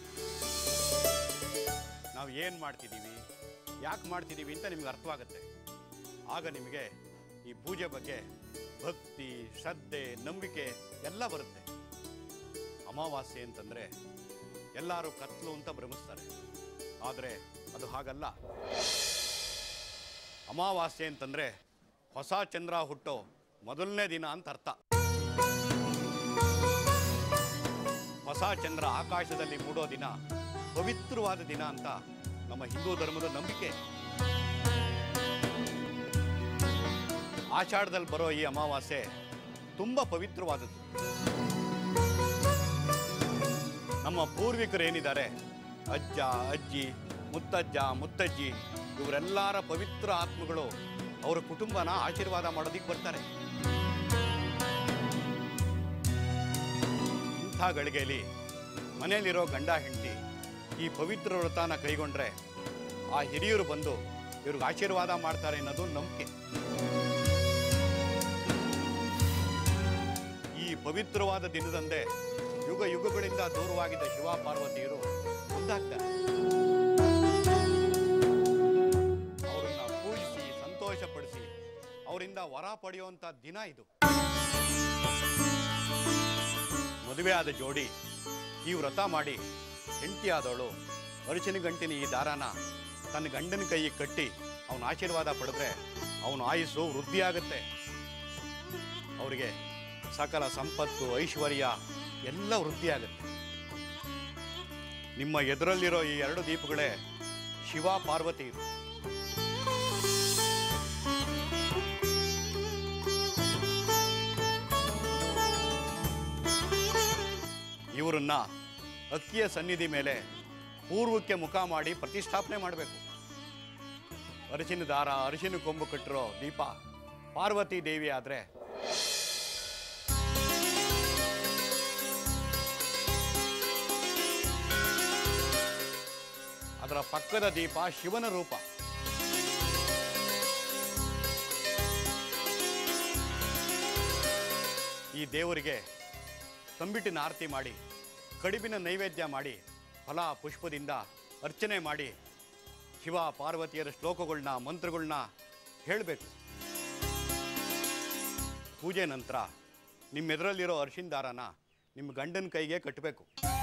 ನಾವು ಏನು ಮಾಡ್ತಿದ್ದೀವಿ ಯಾಕೆ ಮಾಡ್ತಿದ್ದೀವಿ ಅಂತ ನಿಮ್ಗೆ ಅರ್ಥವಾಗುತ್ತೆ ಆಗ ನಿಮಗೆ ಈ ಪೂಜೆ ಬಗ್ಗೆ ಭಕ್ತಿ ಶ್ರದ್ಧೆ ನಂಬಿಕೆ ಎಲ್ಲ ಬರುತ್ತೆ ಅಮಾವಾಸ್ಯೆ ಅಂತಂದರೆ ಎಲ್ಲರೂ ಕತ್ಲು ಅಂತ ಭ್ರಮಿಸ್ತಾರೆ ಆದರೆ ಅದು ಹಾಗಲ್ಲ ಅಮಾವಾಸ್ಯೆ ಅಂತಂದರೆ ಹೊಸ ಚಂದ್ರ ಹುಟ್ಟೋ ಮೊದಲನೇ ದಿನ ಅಂತ ಅರ್ಥ ಹೊಸ ಚಂದ್ರ ಆಕಾಶದಲ್ಲಿ ಮೂಡೋ ದಿನ ಪವಿತ್ರವಾದ ದಿನ ಅಂತ ನಮ್ಮ ಹಿಂದೂ ಧರ್ಮದ ನಂಬಿಕೆ ಆಷಾಢದಲ್ಲಿ ಬರೋ ಈ ಅಮಾವಾಸ್ಯೆ ತುಂಬ ಪವಿತ್ರವಾದದ್ದು ನಮ್ಮ ಪೂರ್ವಿಕರು ಏನಿದ್ದಾರೆ ಅಜ್ಜ ಅಜ್ಜಿ ಮುತ್ತಜ್ಜ ಮುತ್ತಜ್ಜಿ ಇವರೆಲ್ಲರ ಪವಿತ್ರ ಆತ್ಮಗಳು ಅವರ ಕುಟುಂಬನ ಆಶೀರ್ವಾದ ಮಾಡೋದಿಕ್ಕೆ ಬರ್ತಾರೆ ಇಂಥ ಗಳಿಗೆಯಲ್ಲಿ ಮನೆಯಲ್ಲಿರೋ ಗಂಡ ಹೆಂಡತಿ ಈ ಪವಿತ್ರ ವ್ರತನ ಕೈಗೊಂಡ್ರೆ ಆ ಹಿರಿಯರು ಬಂದು ಇವ್ರಿಗೆ ಆಶೀರ್ವಾದ ಮಾಡ್ತಾರೆ ಅನ್ನೋದು ನಂಬಿಕೆ ಈ ಪವಿತ್ರವಾದ ದಿನದಂದೇ ಯುಗ ಯುಗಗಳಿಂದ ದೂರವಾಗಿದ್ದ ಶಿವ ಪಾರ್ವತಿಯರು ಒಂದಾಗ್ತಾರೆ ಅವರನ್ನ ಪೂಜಿಸಿ ಸಂತೋಷಪಡಿಸಿ ಅವರಿಂದ ವರ ಪಡೆಯುವಂತ ದಿನ ಇದು ಮದುವೆ ಆದ ಜೋಡಿ ಈ ವ್ರತ ಮಾಡಿ ಹೆಂಡತಿ ಆದವಳು ಅರಿಶಿನ ಗಂಟಿನ ಈ ದಾರಾನ ತನ್ನ ಗಂಡನ ಕೈಗೆ ಕಟ್ಟಿ ಅವನ ಆಶೀರ್ವಾದ ಪಡೆದ್ರೆ ಅವನ ಆಯುಸ್ಸು ವೃದ್ಧಿಯಾಗುತ್ತೆ ಅವರಿಗೆ ಸಕಲ ಸಂಪತ್ತು ಐಶ್ವರ್ಯ ಎಲ್ಲ ವೃದ್ಧಿಯಾಗುತ್ತೆ ನಿಮ್ಮ ಎದುರಲ್ಲಿರೋ ಈ ಎರಡು ದೀಪಗಳೇ ಶಿವ ಪಾರ್ವತಿ ಇವರನ್ನ ಅಕ್ಕಿಯ ಸನ್ನಿಧಿ ಮೇಲೆ ಪೂರ್ವಕ್ಕೆ ಮುಖ ಮಾಡಿ ಪ್ರತಿಷ್ಠಾಪನೆ ಮಾಡಬೇಕು ಅರಿಶಿನ ದಾರ ಅರಿಶಿನ ಕೊಂಬು ಕಟ್ಟಿರೋ ದೀಪ ಪಾರ್ವತಿ ದೇವಿ ಆದರೆ ಅದರ ಪಕ್ಕದ ದೀಪ ಶಿವನ ರೂಪ ಈ ದೇವರಿಗೆ ತಂಬಿಟ್ಟಿನ ಆರತಿ ಮಾಡಿ ಕಡಿಬಿನ ನೈವೇದ್ಯ ಮಾಡಿ ಫಲ ಪುಷ್ಪದಿಂದ ಅರ್ಚನೆ ಮಾಡಿ ಶಿವ ಪಾರ್ವತಿಯರ ಶ್ಲೋಕಗಳನ್ನ ಮಂತ್ರಗಳನ್ನ ಹೇಳಬೇಕು ಪೂಜೆ ನಂತರ ನಿಮ್ಮ ಎದುರಲ್ಲಿರೋ ಅರಿಶಿನ ದಾರನ ನಿಮ್ಮ ಗಂಡನ ಕೈಗೆ ಕಟ್ಟಬೇಕು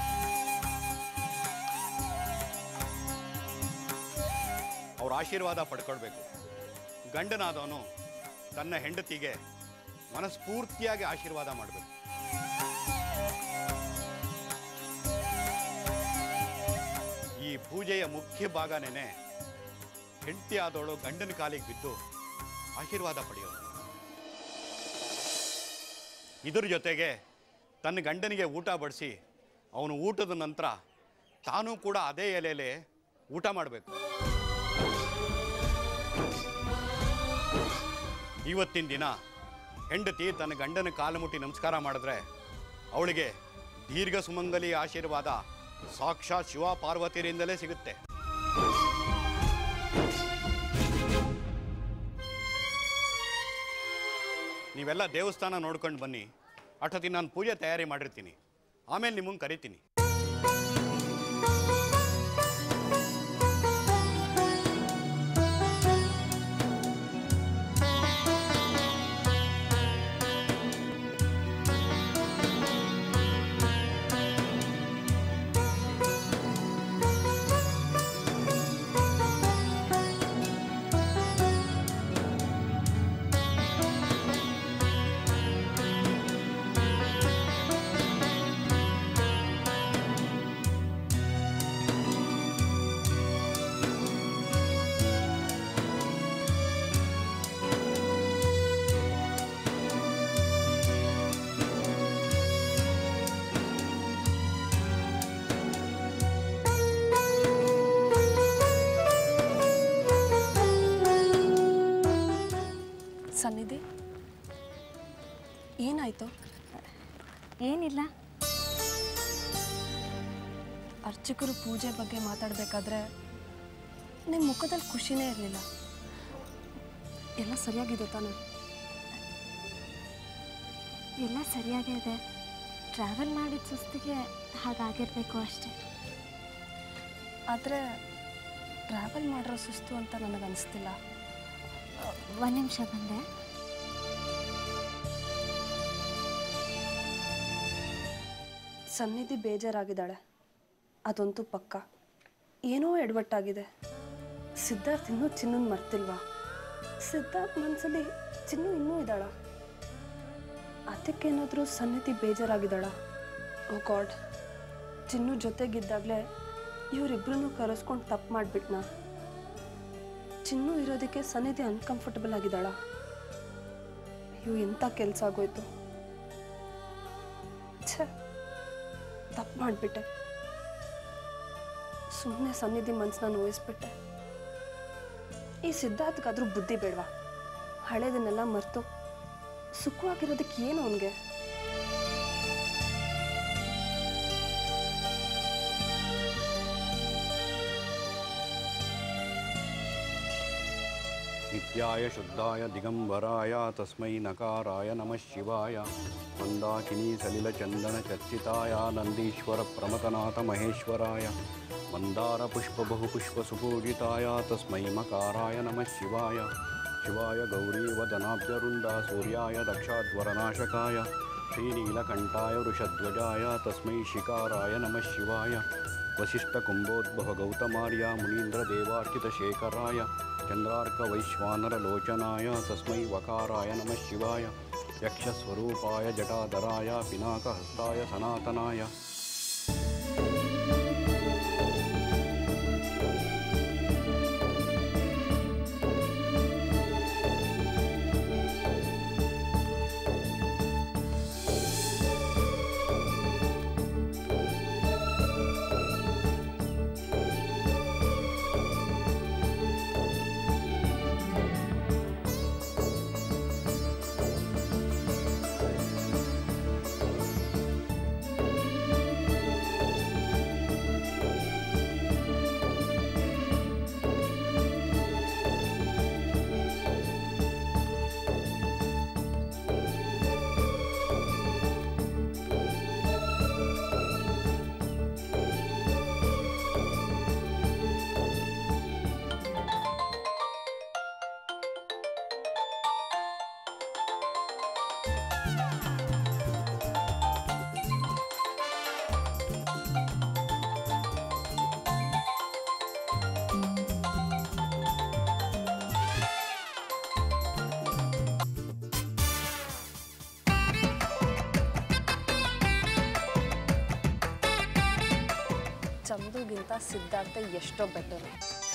ಅವ್ರ ಆಶೀರ್ವಾದ ಪಡ್ಕೊಳ್ಬೇಕು ಗಂಡನಾದವನು ತನ್ನ ಹೆಂಡತಿಗೆ ಮನಸ್ಫೂರ್ತಿಯಾಗಿ ಆಶೀರ್ವಾದ ಮಾಡಬೇಕು ಈ ಪೂಜೆಯ ಮುಖ್ಯ ಭಾಗನೇನೆ ಹೆಂಡತಿ ಆದವಳು ಗಂಡನ ಕಾಲಿಗೆ ಬಿದ್ದು ಆಶೀರ್ವಾದ ಪಡೆಯೋದು ಇದ್ರ ಜೊತೆಗೆ ತನ್ನ ಗಂಡನಿಗೆ ಊಟ ಬಡಿಸಿ ಅವನು ಊಟದ ನಂತರ ತಾನೂ ಕೂಡ ಅದೇ ಎಲೆಯಲ್ಲಿ ಊಟ ಮಾಡಬೇಕು ಇವತ್ತಿನ ದಿನ ಹೆಂಡತಿ ತನ್ನ ಗಂಡನ ಕಾಲು ಮುಟ್ಟಿ ನಮಸ್ಕಾರ ಮಾಡಿದ್ರೆ ಅವಳಿಗೆ ದೀರ್ಘ ಸುಮಂಗಲಿ ಆಶೀರ್ವಾದ ಸಾಕ್ಷಾತ್ ಶಿವ ಪಾರ್ವತಿಯರಿಂದಲೇ ಸಿಗುತ್ತೆ ನೀವೆಲ್ಲ ದೇವಸ್ಥಾನ ನೋಡ್ಕೊಂಡು ಬನ್ನಿ ಅಷ್ಟೊತ್ತಿಗೆ ನಾನು ಪೂಜೆ ತಯಾರಿ ಮಾಡಿರ್ತೀನಿ ಆಮೇಲೆ ನಿಮ್ಮನ್ನು ಕರಿತೀನಿ ಏನಾಯಿತು ಏನಿಲ್ಲ ಅರ್ಚಕರು ಪೂಜೆ ಬಗ್ಗೆ ಮಾತಾಡಬೇಕಾದ್ರೆ ನಿಮ್ಮ ಮುಖದಲ್ಲಿ ಖುಷಿನೇ ಇರಲಿಲ್ಲ ಎಲ್ಲ ಸರಿಯಾಗಿದೆ ತಾನೆ ಎಲ್ಲ ಸರಿಯಾಗೇ ಇದೆ ಟ್ರಾವೆಲ್ ಮಾಡಿದ ಸುಸ್ತಿಗೆ ಹಾಗಾಗಿರಬೇಕು ಅಷ್ಟೇ ಆದರೆ ಟ್ರಾವೆಲ್ ಮಾಡಿರೋ ಸುಸ್ತು ಅಂತ ನನಗೆ ಅನಿಸ್ತಿಲ್ಲ ಒಂದು ನಿಮಿಷ ಬಂದೆ ಸನ್ನಿಧಿ ಬೇಜಾರಾಗಿದ್ದಾಳೆ ಅದಂತೂ ಪಕ್ಕ ಏನೋ ಎಡವಟ್ಟಾಗಿದೆ ಸಿದ್ಧಾರ್ಥ್ ಇನ್ನೂ ಚಿನ್ನನ್ ಮರ್ತಿಲ್ವಾ ಸಿದ್ಧಾರ್ಥ್ ಮನಸ್ಸಲ್ಲಿ ಚಿನ್ನು ಇನ್ನೂ ಇದ್ದಾಳ ಅದಕ್ಕೇನಾದರೂ ಸನ್ನಿಧಿ ಬೇಜಾರಾಗಿದ್ದಾಳ ಓ ಗಾಡ್ ಚಿನ್ನು ಜೊತೆಗಿದ್ದಾಗಲೇ ಇವರಿಬ್ಬರನ್ನೂ ಕರೆಸ್ಕೊಂಡು ತಪ್ಪು ಮಾಡಿಬಿಟ್ನಾ ಚಿನ್ನು ಇರೋದಕ್ಕೆ ಸನ್ನಿಧಿ ಅನ್ಕಂಫರ್ಟಬಲ್ ಆಗಿದ್ದಾಳ ಇವು ಎಂಥ ಕೆಲಸ ಆಗೋಯ್ತು ಛೇ ತಪ್ಪು ಮಾಡಿಬಿಟ್ಟೆ ಸುಮ್ಮನೆ ಸನ್ನಿಧಿ ಮನಸ್ಸನ್ನ ನೋಯಿಸ್ಬಿಟ್ಟೆ ಈ ಸಿದ್ಧಾರ್ಥಗಾದ್ರೂ ಬುದ್ಧಿ ಬೇಡವಾ ಹಳೇದನ್ನೆಲ್ಲ ಮರೆತು ಸುಖವಾಗಿರೋದಕ್ಕೆ ಏನು ಅವನಿಗೆ ನಿತ್ಯಾಯ ಶುದ್ಧಾಯ ದಿಗಂಬರಾಯ ತಸ್ಮೈ ನಕಾರಾಯ ನಮಃ ಶಿವಾಯ ಮಂದಾಕಿನಿ ಸಲಿಲ ಚಂದನ ಚರ್ಚಿತಾಯ ನಂದೀಶ್ವರ ಪ್ರಮತನಾಥ ಮಹೇಶ್ವರಾಯ ಮಂದಾರ ಪುಷ್ಪ ಬಹುಪುಷ್ಪ ಸುಪೂಜಿತಾಯ ತಸ್ಮೈ ಮಕಾರಾಯ ನಮಃ ಶಿವಾಯ ಶಿವಾಯ ಗೌರೀವದನಾಬ್ಜರುಂಡ ಸೂರ್ಯಾಯ ದಕ್ಷಾಧ್ವರನಾಶಕಾಯ ಶ್ರೀನೀಲಕಂಠಾಯ ವೃಷಧ್ವಜಾಯ ತಸ್ಮೈ ಶಿಕಾರಾಯ ನಮಃ ಶಿವಾಯ ವಸಿಷ್ಠಕುಂಭೋದ್ಭವ ಗೌತಮಾರ್ಯ ಮುನೀಂದ್ರದೇವಾರ್ಚಿತಶೇಖರಾಯ ಚಂದ್ರಾರ್ಕವೈಶ್ವಾನರಲೋಚನಾಯ ತಸ್ಮೈ ವಕಾರಾಯ ನಮಃ ಶಿವಾಯ ಯಕ್ಷಸ್ವರೂಪಾಯ ಜಟಾಧರಾಯ ಪಿನಾಕಹಸ್ತಾಯ ಸನಾತನಾಯ ಚಂದುಗಿಂತ ಸಿದ್ಧಾರ್ಥ ಎಷ್ಟೋ ಬೆಟರು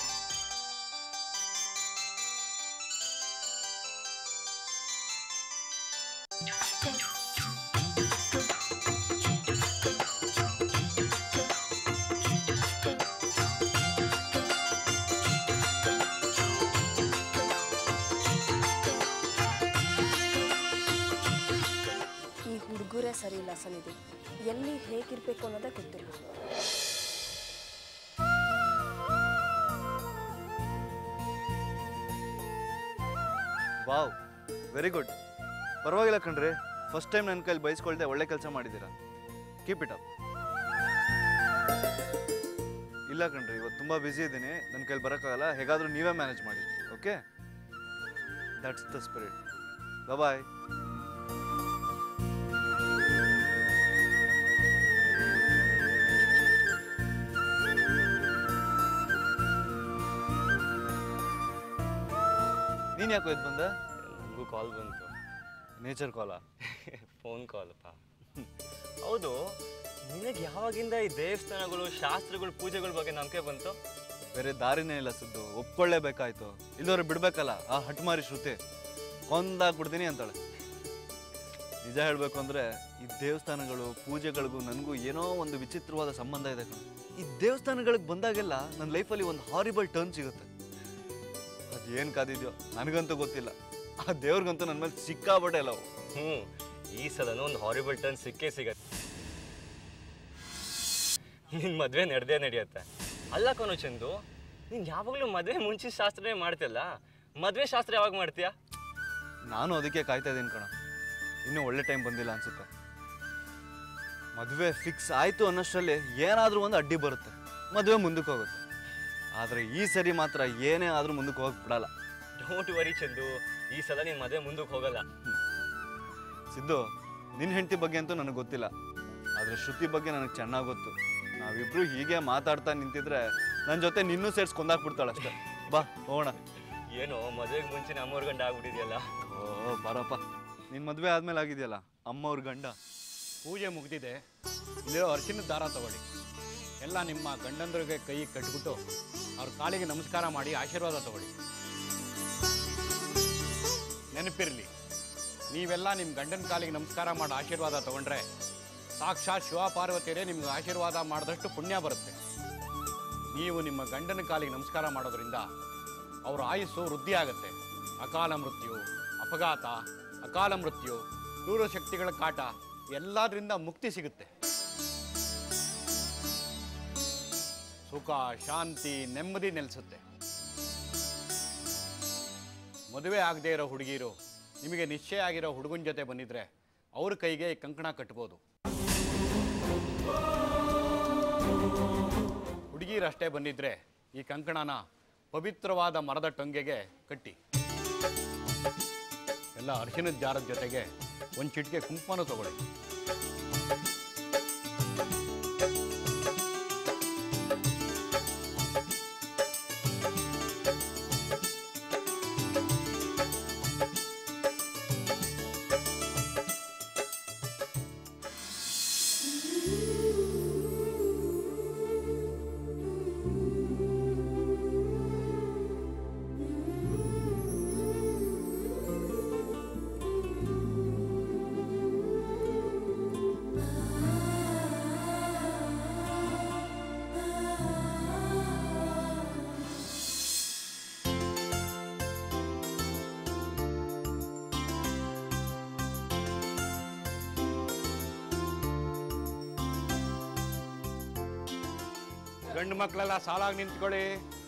ಈ ಹುಡುಗರೇ ಸರಿ ಇಲ್ಲ ಸನ್ನಿಧಿ ಎಲ್ಲಿ ಹೇಗಿರ್ಬೇಕು ಅನ್ನೋದೇ ಗೊತ್ತಿಲ್ಲ ವಾವ್ ವೆರಿ ಗುಡ್ ಪರವಾಗಿಲ್ಲ ಕಣ್ರಿ ಫಸ್ಟ್ ಟೈಮ್ ನನ್ನ ಕೈಲಿ ಬಯಸ್ಕೊಳ್ದೆ ಒಳ್ಳೆ ಕೆಲಸ ಮಾಡಿದ್ದೀರಾ ಕೀಪ್ ಇಟ್ ಅಪ್ ಇಲ್ಲ ಕಣ್ರಿ ಇವತ್ತು ತುಂಬ ಬ್ಯುಸಿ ಇದ್ದೀನಿ ನನ್ನ ಕೈಲಿ ಬರೋಕ್ಕಾಗಲ್ಲ ಹೇಗಾದರೂ ನೀವೇ ಮ್ಯಾನೇಜ್ ಮಾಡಿ okay that's the spirit boy ನೀನು ಯಾಕೋ ಇದು ಬಂದೆ ನನಗೂ ಕಾಲ್ ಬಂತು ನೇಚರ್ ಕಾಲಾ ಫೋನ್ ಕಾಲಪ್ಪ ಹೌದು ನಿನಗೆ ಯಾವಾಗಿಂದ ಈ ದೇವಸ್ಥಾನಗಳು ಶಾಸ್ತ್ರಗಳು ಪೂಜೆಗಳ ಬಗ್ಗೆ ನಂಬಿಕೆ ಬಂತು ಬೇರೆ ದಾರಿನೇ ಇಲ್ಲ ಸುದ್ದು ಒಪ್ಕೊಳ್ಳೇಬೇಕಾಯ್ತು ಇಲ್ಲವ್ರು ಬಿಡ್ಬೇಕಲ್ಲ ಆ ಹಠಮಾರಿ ಶ್ರುತಿ ಕೊಂದಾಗ್ಬಿಡ್ತೀನಿ ಅಂತಾಳೆ ನಿಜ ಹೇಳಬೇಕು ಅಂದರೆ ಈ ದೇವಸ್ಥಾನಗಳು ಪೂಜೆಗಳಿಗೂ ನನಗೂ ಏನೋ ಒಂದು ವಿಚಿತ್ರವಾದ ಸಂಬಂಧ ಇದೆ ಕಣೋ. ಈ ದೇವಸ್ಥಾನಗಳಿಗೆ ಬಂದಾಗೆಲ್ಲ ನನ್ನ ಲೈಫಲ್ಲಿ ಒಂದು ಹಾರಿಬಲ್ ಟರ್ನ್ ಸಿಗುತ್ತೆ ಅದು ಏನು ಕಾದಿದ್ಯೋ ನನಗಂತೂ ಗೊತ್ತಿಲ್ಲ ಆ ದೇವ್ರಿಗಂತೂ ನನ್ನ ಮೇಲೆ ಸಿಕ್ಕಾಬಟ್ಟೆ ಅಲ್ಲ ಅವು ಹ್ಞೂ ಈ ಸಲನೂ ಒಂದು ಹಾರಿಬಲ್ ಟರ್ನ್ ಸಿಕ್ಕೇ ಸಿಗತ್ತೆ ನಿನ್ನ ಮದುವೆ ನಡೆದೇ ನಡೆಯುತ್ತೆ ಅಲ್ಲ ಕಣೋ ಚಂದು ನೀನು ಯಾವಾಗಲೂ ಮದುವೆ ಮುಂಚಿನ ಶಾಸ್ತ್ರನೇ ಮಾಡ್ತಿಲ್ಲ ಮದುವೆ ಶಾಸ್ತ್ರ ಯಾವಾಗ ಮಾಡ್ತೀಯಾ ನಾನು ಅದಕ್ಕೆ ಕಾಯ್ತಾ ಇದ್ದೀನಿ ಕಣ ಇನ್ನೂ ಒಳ್ಳೆ ಟೈಮ್ ಬಂದಿಲ್ಲ ಅನ್ಸುತ್ತೆ ಮದುವೆ ಫಿಕ್ಸ್ ಆಯಿತು ಅನ್ನೋಷ್ಟರಲ್ಲಿ ಏನಾದರೂ ಒಂದು ಅಡ್ಡಿ ಬರುತ್ತೆ ಮದುವೆ ಮುಂದಕ್ಕೆ ಹೋಗುತ್ತೆ ಆದರೆ ಈ ಸರಿ ಮಾತ್ರ ಏನೇ ಆದರೂ ಮುಂದಕ್ಕೆ ಹೋಗಕ್ಕೆ ಬಿಡಲ್ಲ ಡೋಂಟ್ ವರಿ ಚಂದು ಈ ಸಲ ನೀನು ಮದುವೆ ಮುಂದಕ್ಕೆ ಹೋಗಲ್ಲ ಸಿದ್ದು ನಿನ್ನ ಹೆಂಡತಿ ಬಗ್ಗೆ ಅಂತೂ ನನಗೆ ಗೊತ್ತಿಲ್ಲ ಆದರೆ ಶ್ರುತಿ ಬಗ್ಗೆ ನನಗೆ ಚೆನ್ನಾಗಿ ಗೊತ್ತು ನಾವಿಬ್ರು ಹೀಗೆ ಮಾತಾಡ್ತಾ ನಿಂತಿದ್ರೆ ನನ್ನ ಜೊತೆ ನಿನ್ನೂ ಸೇರ್ಸಿ ಕೊಂದಾಕ್ಬಿಡ್ತಾಳೆ ಅಷ್ಟೇ ಬಾ ಹೋಗೋಣ ಏನೋ ಮದುವೆಗೆ ಮುಂಚೆ ನಮ್ಮವ್ರ ಗಂಡ ಆಗ್ಬಿಟ್ಟಿದೆಯಲ್ಲ ಓ ಬರಪ್ಪ ನಿನ್ನ ಮದುವೆ ಆದ್ಮೇಲೆ ಆಗಿದೆಯಲ್ಲ ಅಮ್ಮವ್ರ ಗಂಡ ಪೂಜೆ ಮುಗಿದಿದೆ ಇಲ್ಲಿರೋ ಅರಿಶಿನ ದಾರ ತಗೊಳ್ಳಿ ಎಲ್ಲ ನಿಮ್ಮ ಗಂಡಂದ್ರಿಗೆ ಕೈ ಕಟ್ಬಿಟ್ಟು ಅವ್ರ ಕಾಲಿಗೆ ನಮಸ್ಕಾರ ಮಾಡಿ ಆಶೀರ್ವಾದ ತಗೊಳ್ಳಿ ನೆನಪಿರಲಿ ನೀವೆಲ್ಲ ನಿಮ್ಮ ಗಂಡನ ಕಾಲಿಗೆ ನಮಸ್ಕಾರ ಮಾಡಿ ಆಶೀರ್ವಾದ ತಗೊಂಡ್ರೆ ಸಾಕ್ಷಾತ್ ಶಿವ ಪಾರ್ವತಿಯರೇ ನಿಮ್ಗೆ ಆಶೀರ್ವಾದ ಮಾಡಿದಷ್ಟು ಪುಣ್ಯ ಬರುತ್ತೆ ನೀವು ನಿಮ್ಮ ಗಂಡನ ಕಾಲಿಗೆ ನಮಸ್ಕಾರ ಮಾಡೋದ್ರಿಂದ ಅವರ ಆಯುಸ್ಸು ವೃದ್ಧಿ ಆಗುತ್ತೆ ಅಕಾಲ ಮೃತ್ಯು ಅಪಘಾತ ಅಕಾಲ ಮೃತ್ಯು ಕ್ರೂರ ಶಕ್ತಿಗಳ ಕಾಟ ಎಲ್ಲದರಿಂದ ಮುಕ್ತಿ ಸಿಗುತ್ತೆ ಸುಖ ಶಾಂತಿ ನೆಮ್ಮದಿ ನೆಲೆಸುತ್ತೆ ಮದುವೆ ಆಗದೆ ಇರೋ ಹುಡುಗಿರು ನಿಮಗೆ ನಿಶ್ಚಯ ಆಗಿರೋ ಹುಡುಗನ ಜೊತೆ ಬಂದಿದ್ರೆ ಅವ್ರ ಕೈಗೆ ಈ ಕಂಕಣ ಕಟ್ಬೋದು ಹುಡುಗಿರಷ್ಟೇ ಬಂದಿದ್ರೆ ಈ ಕಂಕಣನ ಪವಿತ್ರವಾದ ಮರದ ಟೊಂಗೆಗೆ ಕಟ್ಟಿ ಎಲ್ಲ ಅರಿಶಿನದ ಜಾರದ ಜೊತೆಗೆ ಒಂದು ಚಿಟಿಕೆ ಕುಂಕುಮನೂ ತಗೊಳ್ಳಿ ಗಂಡು ಮಕ್ಕಳೆಲ್ಲ ಸಾಲಾಗಿ ನಿಂತ್ಕೊಳ್ಳಿ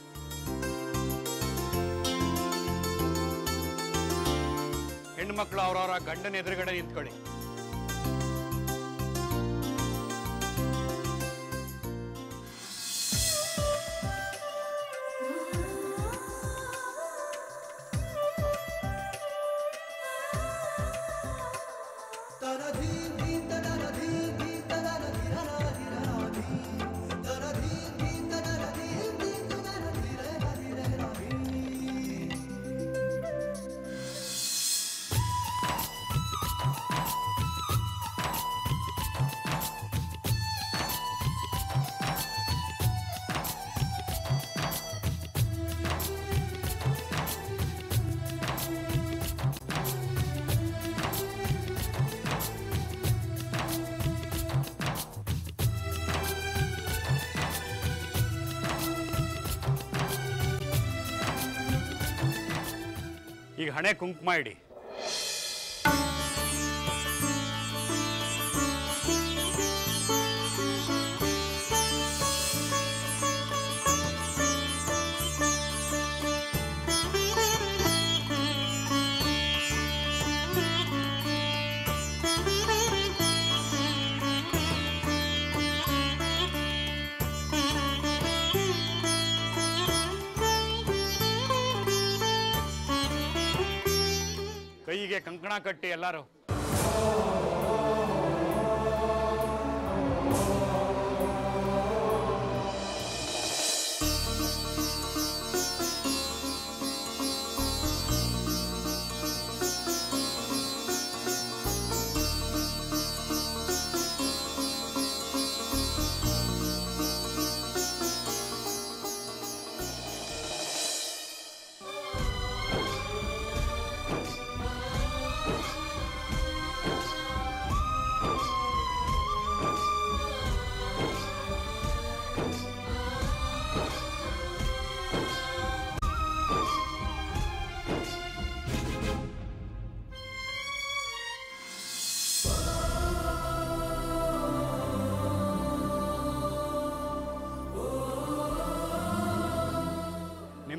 ಹೆಣ್ಣು ಮಕ್ಕಳು ಅವರವರ ಗಂಡನ ಎದುರುಗಡೆ ನಿಂತ್ಕೊಳ್ಳಿ ಈಗ ಹಣೆ ಕುಂಕುಮ ಇಡಿ ಕೈಗೆ ಕಂಕಣ ಕಟ್ಟಿ ಎಲ್ಲರೂ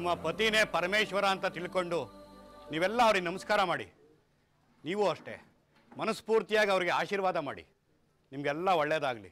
ನಿಮ್ಮ ಪತಿನೇ ಪರಮೇಶ್ವರ ಅಂತ ತಿಳ್ಕೊಂಡು ನೀವೆಲ್ಲ ಅವ್ರಿಗೆ ನಮಸ್ಕಾರ ಮಾಡಿ ನೀವು ಅಷ್ಟೇ ಮನಸ್ಫೂರ್ತಿಯಾಗಿ ಅವರಿಗೆ ಆಶೀರ್ವಾದ ಮಾಡಿ ನಿಮಗೆಲ್ಲ ಒಳ್ಳೆಯದಾಗಲಿ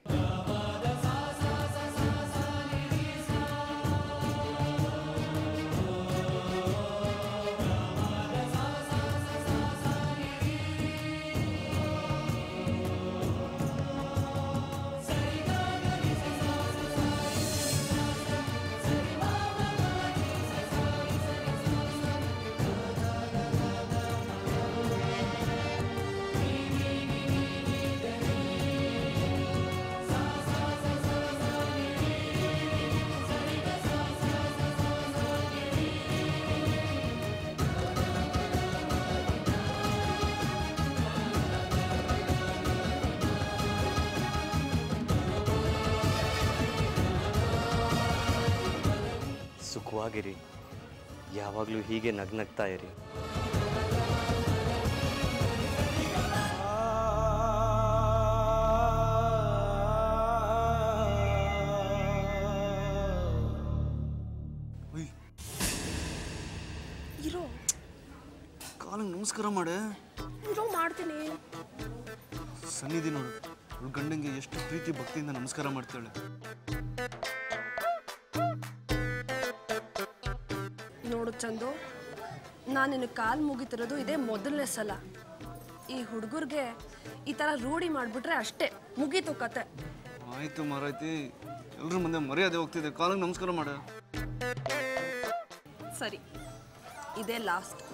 ಸುಖವಾಗಿರಿ ಯಾವಾಗಲೂ ಹೀಗೆ ನಗ್ನಗ್ತಾ ಇರಿ ಇರೋ ಕಾಲಂಗೆ ನಮಸ್ಕಾರ ಮಾಡೆ ಇರೋ ಮಾಡ್ತೀನಿ ಸನ್ನಿಧಿ ನೋಡು ಅವಳು ಗಂಡಂಗೆ ಎಷ್ಟು ಪ್ರೀತಿ ಭಕ್ತಿಯಿಂದ ನಮಸ್ಕಾರ ಮಾಡ್ತಾಳೆ ನೋಡು ಚಂದು ನಾನು ನಿನ್ನ ಕಾಲು ಮುಗಿತಿರೋದು ಇದೇ ಮೊದಲನೇ ಸಲ ಈ ಹುಡುಗರಿಗೆ ಈ ಥರ ರೂಢಿ ಮಾಡಿಬಿಟ್ರೆ ಅಷ್ಟೇ ಮುಗೀತು ಕತೆ ಆಯ್ತು ಮಾರಾಯ್ತಿ ಎಲ್ರ ಮುಂದೆ ಮರ್ಯಾದೆ ಹೋಗ್ತಿದೆ ಕಾಲಂಗೆ ನಮಸ್ಕಾರ ಮಾಡ ಸರಿ ಇದೇ ಲಾಸ್ಟ್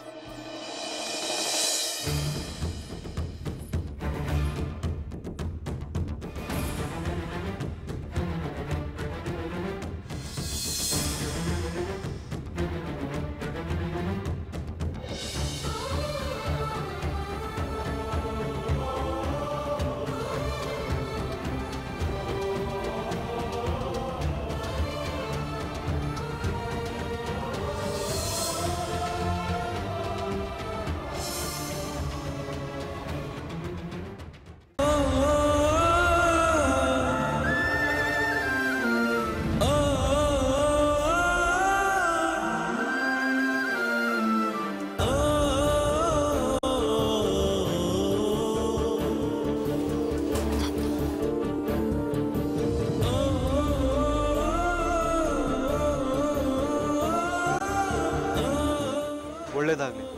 ಒಳ್ಳೇದಾಗ್ಲಿ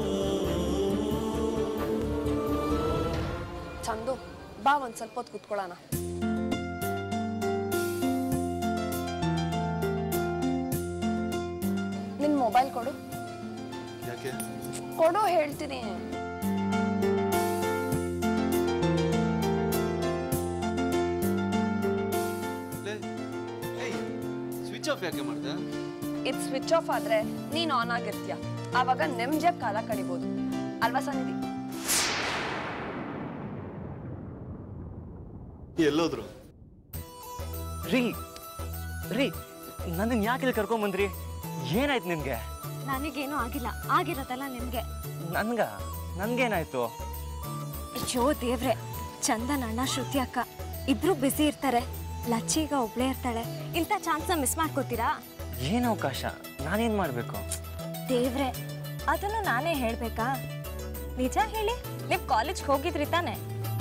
ಚಂದು ಬಾ ಒಂದು ಸ್ವಲ್ಪ ಹೊತ್ತು ಕುತ್ಕೊಳ್ಳೋಣ ನಿನ್ನ ಮೊಬೈಲ್ ಕೊಡು ಯಾಕೆ ಕೊಡು ಹೇಳ್ತೀನಿ ಸ್ವಿಚ್ ಆಫ್ ಯಾಕೆ ಮಾಡ್ದೆ ಇದು ಸ್ವಿಚ್ ಆಫ್ ಆದ್ರೆ ನೀನು ಆನ್ ಆಗಿರ್ತೀಯ ಆವಾಗ ನೆಮ್ಮದಿಯಾಗಿ ಕಾಲ ಕಳಿಬೋದು ಅಲ್ವಾ ಸನ್ನಿಧಿ ಎಲ್ಲೋದ್ರು ರೀ ರೀ ನನ್ನನ್ನು ಯಾಕೆ ಇಲ್ಲಿ ಕರ್ಕೊಂಬಂದ್ರಿ ಏನಾಯ್ತು ನಿನಗೆ ನನಗೇನೂ ಆಗಿಲ್ಲ ಆಗಿರತ್ತಲ್ಲ ನಿಮಗೆ ನನ್ಗ ನನ್ಗೇನಾಯ್ತು ಅಯ್ಯೋ ದೇವ್ರೆ ಚಂದನ್ ಅಣ್ಣ ಶ್ರುತಿ ಅಕ್ಕ ಇಬ್ರು ಬ್ಯುಸಿ ಇರ್ತಾರೆ ಲಚ್ಚಿ ಈಗ ಒಬ್ಳೇ ಇರ್ತಾಳೆ ಇಂಥ ಚಾನ್ಸ್ನ ಮಿಸ್ ಮಾಡ್ಕೋತೀರಾ ಏನು ಅವಕಾಶ ನಾನೇನು ಮಾಡಬೇಕು ದೇವ್ರೆ ಅದನ್ನು ನಾನೇ ಹೇಳ್ಬೇಕಾ ನಿಜ ಹೇಳಿ ನೀವು ಕಾಲೇಜ್ಗೆ ಹೋಗಿದ್ರಿ ತಾನೆ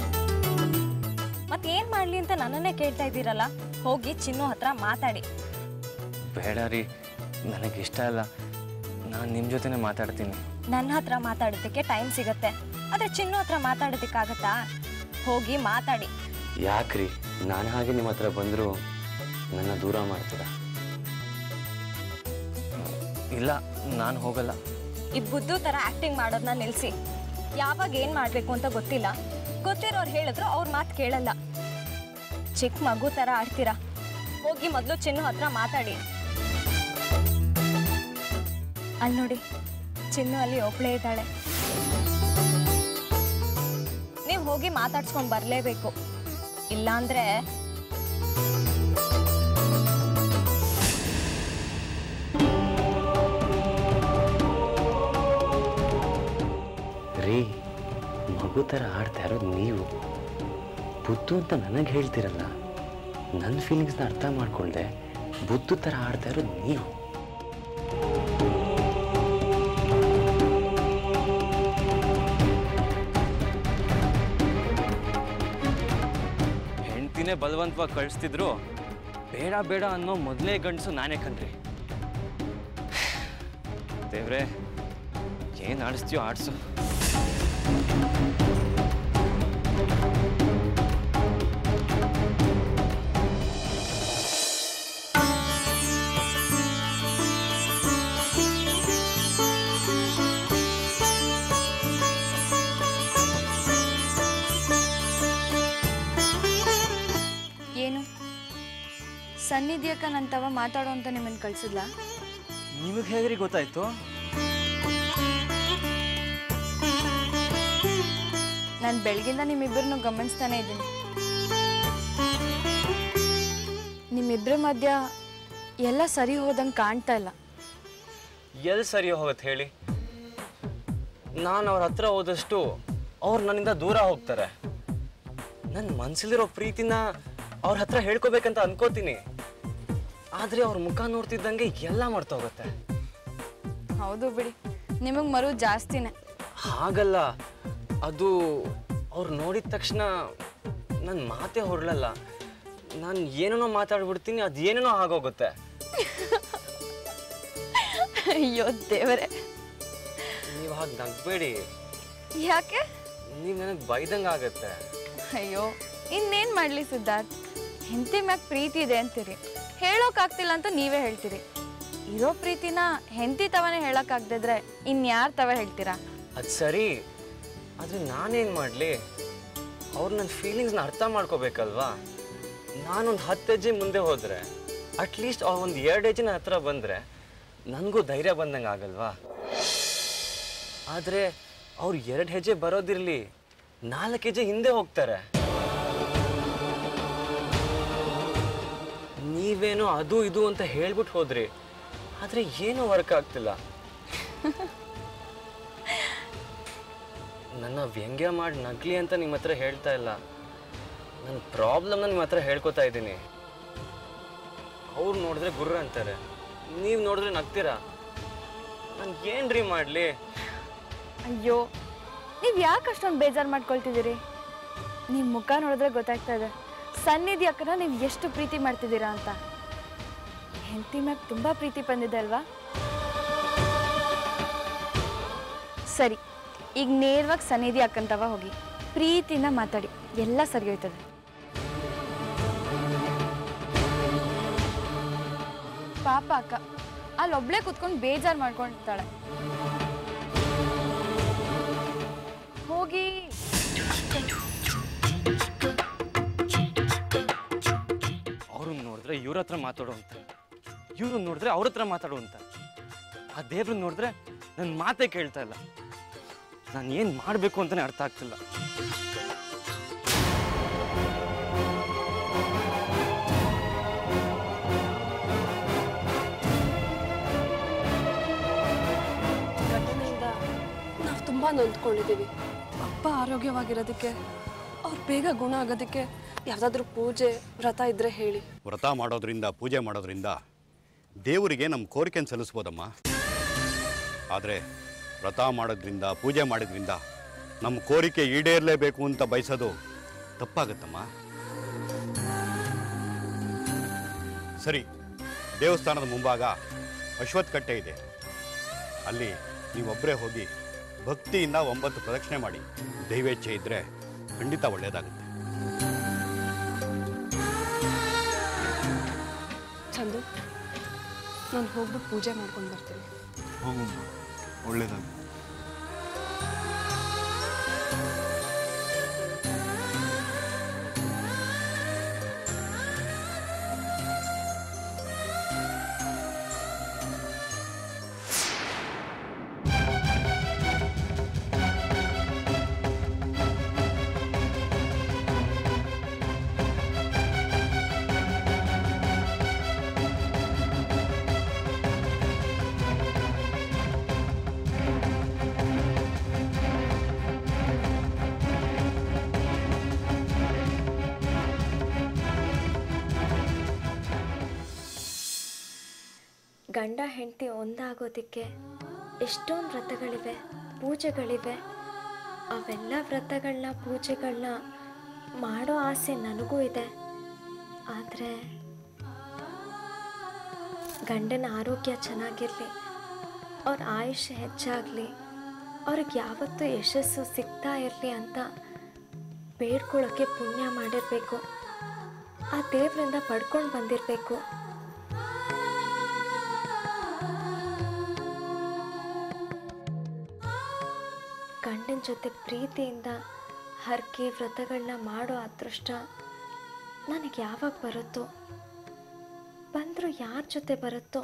ಮತ್ತೇನ್ ಮಾಡ್ಲಿ ಅಂತ ನನ್ನನ್ನೇ ಕೇಳ್ತಾ ಇದ್ದೀರಲ್ಲ ಹೋಗಿ ಚಿನ್ನು ಹತ್ರ ಮಾತಾಡಿ ಬೇಡ ರೀ ನನಗೆ ಇಷ್ಟ ಇಲ್ಲ ನಾನು ನಿಮ್ಮ ಜೊತೆನೇ ಮಾತಾಡ್ತೀನಿ ನನ್ನ ಹತ್ರ ಮಾತಾಡೋದಕ್ಕೆ ಟೈಮ್ ಸಿಗತ್ತೆ ಆದ್ರೆ ಚಿನ್ನು ಹತ್ರ ಮಾತಾಡೋದಕ್ಕಾಗತ್ತಾ ಹೋಗಿ ಮಾತಾಡಿ ಯಾಕ್ರಿ ನಾನು ಹಾಗೆ ನಿಮ್ಮ ಹತ್ರ ಬಂದರೂ ನನ್ನ ದೂರ ಮಾಡ್ತೀರಾ ಇಲ್ಲ ನಾನು ಹೋಗಲ್ಲ ಈ ಬುದ್ದು ತರ ಆಕ್ಟಿಂಗ್ ಮಾಡೋದನ್ನ ನಿಲ್ಸಿ ಯಾವಾಗ ಏನ್ ಮಾಡ್ಬೇಕು ಅಂತ ಗೊತ್ತಿಲ್ಲ ಗೊತ್ತಿರೋರು ಹೇಳಿದ್ರು ಅವ್ರ ಮಾತು ಕೇಳಲ್ಲ ಚಿಕ್ಕ ಮಗು ತರ ಆಡ್ತೀರಾ ಹೋಗಿ ಮೊದಲು ಚಿನ್ನು ಹತ್ರ ಮಾತಾಡಿ ಅಲ್ಲಿ ನೋಡಿ ಚಿನ್ನು ಅಲ್ಲಿ ಒಬ್ಳೇ ಇದ್ದಾಳೆ ನೀವು ಹೋಗಿ ಮಾತಾಡ್ಸ್ಕೊಂಡ್ ಬರ್ಲೇಬೇಕು ಇಲ್ಲಾಂದ್ರೆ ರೀ ಮಗು ಥರ ಆಡ್ತಾ ಇರೋದು ನೀವು ಬುದ್ದು ಅಂತ ನನಗೆ ಹೇಳ್ತಿರಲ್ಲ ನನ್ನ ಫೀಲಿಂಗ್ಸ್ನ ಅರ್ಥ ಮಾಡ್ಕೊಳ್ದೆ ಬುದ್ದು ಥರ ಆಡ್ತಾ ಇರೋದು ನೀವು ಹೆಂಡತಿನೇ ಬಲವಂತವಾಗಿ ಕಳಿಸ್ತಿದ್ರು ಬೇಡ ಬೇಡ ಅನ್ನೋ ಮೊದಲೇ ಗಂಡಸು ನಾನೇ ಕಣ್ರಿ ದೇವ್ರೆ ಏನು ಆಡಿಸ್ತೀಯೋ ಆಡ್ಸು ಏನು ಸನ್ನಿಧಿಯಕ್ಕ ನನ್ನ ತವ ಮಾತಾಡೋ ಅಂತ ನಿಮ್ಮನ್ನು ಕಳ್ಸಿದ್ಲಾ ನಿಮಗೆ ಹೇಗ್ರಿ ಗೊತ್ತಾಯ್ತು ನಾನು ಬೆಳಗಿಂದ ನಿಮ್ಮಿಬ್ಬರನ್ನು ಗಮನಿಸ್ತಾನೆ ಇದ್ದೀನಿ ನಿಮ್ಮಿಬ್ಬರ ಮಧ್ಯ ಎಲ್ಲ ಸರಿ ಹೋದಂಗೆ ಕಾಣ್ತಾ ಇಲ್ಲ ಎಲ್ಲಿ ಸರಿ ಹೋಗುತ್ತೆ ಹೇಳಿ ನಾನು ಅವ್ರ ಹತ್ರ ಹೋದಷ್ಟು ಅವ್ರು ನನ್ನಿಂದ ದೂರ ಹೋಗ್ತಾರೆ ನನ್ನ ಮನ್ಸಲ್ಲಿರೋ ಪ್ರೀತಿನ ಅವ್ರ ಹತ್ರ ಹೇಳ್ಕೊಬೇಕಂತ ಅನ್ಕೋತೀನಿ ಆದ್ರೆ ಅವ್ರ ಮುಖ ನೋಡ್ತಿದ್ದಂಗೆ ಎಲ್ಲ ಹೋಗುತ್ತೆ ಹೌದು ಬಿಡಿ ನಿಮಗೆ ಮರು ಜಾಸ್ತಿನೇ ಹಾಗಲ್ಲ ಅದು ಅವ್ರು ನೋಡಿದ ತಕ್ಷಣ ನನ್ನ ಮಾತೇ ಹೊರಳಲ್ಲ ನಾನು ಏನೇನೋ ಮಾತಾಡ್ಬಿಡ್ತೀನಿ ಅದು ಏನೇನೋ ಆಗೋಗುತ್ತೆ ಅಯ್ಯೋ ದೇವರೇ ನೀವು ಹಾಗೆ ನಗ್ಬೇಡಿ ಯಾಕೆ ನೀವು ನನಗೆ ಬೈದಂಗೆ ಆಗತ್ತೆ ಅಯ್ಯೋ ಇನ್ನೇನು ಮಾಡಲಿ ಸಿದ್ಧಾರ್ಥ್ ಹೆಂಡತಿ ಮ್ಯಾಗ ಪ್ರೀತಿ ಇದೆ ಅಂತೀರಿ ಹೇಳೋಕ್ಕಾಗ್ತಿಲ್ಲ ಅಂತ ನೀವೇ ಹೇಳ್ತೀರಿ ಇರೋ ಪ್ರೀತಿನ ಹೆಂಡತಿ ತವನೇ ಹೇಳೋಕ್ಕಾಗ್ದಿದ್ರೆ ಇನ್ಯಾರ ತವ ಹೇಳ್ತೀರಾ ಅದು ಸರಿ ಆದರೆ ನಾನೇನು ಮಾಡಲಿ ಅವ್ರು ನನ್ನ ಫೀಲಿಂಗ್ಸ್ನ ಅರ್ಥ ಮಾಡ್ಕೋಬೇಕಲ್ವಾ ನಾನೊಂದು ಹತ್ತು ಹೆಜ್ಜೆ ಮುಂದೆ ಹೋದರೆ ಅಟ್ಲೀಸ್ಟ್ ಅವ್ರು ಒಂದು ಎರಡು ಹೆಜ್ಜೆ ಹತ್ರ ಬಂದರೆ ನನಗೂ ಧೈರ್ಯ ಬಂದಂಗೆ ಆಗಲ್ವಾ ಆದರೆ ಅವ್ರು ಎರಡು ಹೆಜ್ಜೆ ಬರೋದಿರಲಿ ನಾಲ್ಕು ಹೆಜ್ಜೆ ಹಿಂದೆ ಹೋಗ್ತಾರೆ ನೀವೇನೋ ಅದು ಇದು ಅಂತ ಹೇಳ್ಬಿಟ್ಟು ಹೋದ್ರಿ ಆದರೆ ಏನೂ ವರ್ಕ್ ಆಗ್ತಿಲ್ಲ ನನ್ನ ವ್ಯಂಗ್ಯ ಮಾಡಿ ನಗ್ಲಿ ಅಂತ ನಿಮ್ಮ ಹತ್ರ ಹೇಳ್ತಾ ಇಲ್ಲ ನನ್ನ ಪ್ರಾಬ್ಲಮ್ನ ನಿಮ್ಮ ಹತ್ರ ಹೇಳ್ಕೊತಾ ಇದ್ದೀನಿ ಅವ್ರು ನೋಡಿದ್ರೆ ಗುರ್ರ ಅಂತಾರೆ ನೀವು ನೋಡಿದ್ರೆ ನಗ್ತೀರಾ ನಾನು ಏನ್ರಿ ಮಾಡಲಿ ಅಯ್ಯೋ ನೀವು ಯಾಕೆ ಅಷ್ಟೊಂದು ಬೇಜಾರು ಮಾಡ್ಕೊಳ್ತಿದ್ದೀರಿ ನಿಮ್ಮ ಮುಖ ನೋಡಿದ್ರೆ ಗೊತ್ತಾಗ್ತಾ ಇದೆ ಸನ್ನಿಧಿ ಅಕ್ಕನ ನೀವು ಎಷ್ಟು ಪ್ರೀತಿ ಮಾಡ್ತಿದ್ದೀರಾ ಅಂತ ಹೆಂಡತಿ ಮ್ಯಾಗ ತುಂಬ ಪ್ರೀತಿ ಬಂದಿದೆ ಅಲ್ವಾ ಸರಿ ಈಗ ನೇರವಾಗಿ ಸನ್ನಿಧಿ ಅಕ್ಕಂತವ ಹೋಗಿ ಪ್ರೀತಿನ ಮಾತಾಡಿ ಎಲ್ಲ ಸರಿ ಹೋಯ್ತದೆ ಪಾಪ ಅಕ್ಕ ಅಲ್ಲೊಬ್ಳೆ ಕುತ್ಕೊಂಡು ಬೇಜಾರು ಮಾಡ್ಕೊಂಡಿರ್ತಾಳೆ ಹೋಗಿ ಅವ್ರನ್ನ ನೋಡಿದ್ರೆ ಇವ್ರ ಹತ್ರ ಮಾತಾಡೋ ಅಂತ ಇವ್ರನ್ನ ನೋಡಿದ್ರೆ ಅವ್ರ ಹತ್ರ ಮಾತಾಡೋ ಅಂತ ಆ ದೇವ್ರನ್ನ ನೋಡಿದ್ರೆ ನನ್ನ ಮಾತೇ ಕೇಳ್ತಾ ಇಲ್ಲ ನಾನು ಏನು ಮಾಡಬೇಕು ಅಂತಲೇ ಅರ್ಥ ಆಗ್ತಿಲ್ಲ ಘಟನೆಯಿಂದ ನಾವು ತುಂಬ ನೊಂದ್ಕೊಂಡಿದ್ದೀವಿ ಅಪ್ಪ ಆರೋಗ್ಯವಾಗಿರೋದಕ್ಕೆ ಅವ್ರು ಬೇಗ ಗುಣ ಆಗೋದಕ್ಕೆ ಯಾವುದಾದ್ರೂ ಪೂಜೆ ವ್ರತ ಇದ್ರೆ ಹೇಳಿ ವ್ರತ ಮಾಡೋದ್ರಿಂದ ಪೂಜೆ ಮಾಡೋದ್ರಿಂದ ದೇವರಿಗೆ ನಮ್ಮ ಕೋರಿಕೆಯನ್ನು ಸಲ್ಲಿಸ್ಬೋದಮ್ಮ ಆದರೆ ವ್ರತ ಮಾಡೋದ್ರಿಂದ ಪೂಜೆ ಮಾಡೋದ್ರಿಂದ ನಮ್ಮ ಕೋರಿಕೆ ಈಡೇರಲೇಬೇಕು ಅಂತ ಬಯಸೋದು ತಪ್ಪಾಗತ್ತಮ್ಮ ಸರಿ ದೇವಸ್ಥಾನದ ಮುಂಭಾಗ ಅಶ್ವತ್ಥ ಕಟ್ಟೆ ಇದೆ ಅಲ್ಲಿ ನೀವೊಬ್ಬರೇ ಹೋಗಿ ಭಕ್ತಿಯಿಂದ ಒಂಬತ್ತು ಪ್ರದಕ್ಷಿಣೆ ಮಾಡಿ ದೈವೇಚ್ಛೆ ಇದ್ದರೆ ಖಂಡಿತ ಒಳ್ಳೆಯದಾಗುತ್ತೆ ಚಂದು ನಾನು ಹೋಗ್ಬಿಟ್ಟು ಪೂಜೆ ಮಾಡ್ಕೊಂಡು ಬರ್ತೀನಿ ಹೋಗಮ್ಮ ಒಳ್ಳೇದಾಗ ಗಂಡ ಹೆಂಡತಿ ಒಂದಾಗೋದಕ್ಕೆ ಎಷ್ಟೊಂದು ವ್ರತಗಳಿವೆ ಪೂಜೆಗಳಿವೆ ಅವೆಲ್ಲ ವ್ರತಗಳನ್ನ ಪೂಜೆಗಳನ್ನ ಮಾಡೋ ಆಸೆ ನನಗೂ ಇದೆ ಆದರೆ ಗಂಡನ ಆರೋಗ್ಯ ಚೆನ್ನಾಗಿರಲಿ ಅವ್ರ ಆಯುಷ್ಯ ಹೆಚ್ಚಾಗಲಿ ಅವ್ರಿಗೆ ಯಾವತ್ತೂ ಯಶಸ್ಸು ಸಿಗ್ತಾ ಇರಲಿ ಅಂತ ಬೇಡ್ಕೊಳ್ಳೋಕ್ಕೆ ಪುಣ್ಯ ಮಾಡಿರಬೇಕು ಆ ದೇವರಿಂದ ಪಡ್ಕೊಂಡು ಬಂದಿರಬೇಕು ಗಂಡನ ಜೊತೆ ಪ್ರೀತಿಯಿಂದ ಹರಕೆ ವ್ರತಗಳನ್ನ ಮಾಡೋ ಅದೃಷ್ಟ ನನಗೆ ಯಾವಾಗ ಬರುತ್ತೋ ಬಂದರೂ ಯಾರ ಜೊತೆ ಬರುತ್ತೋ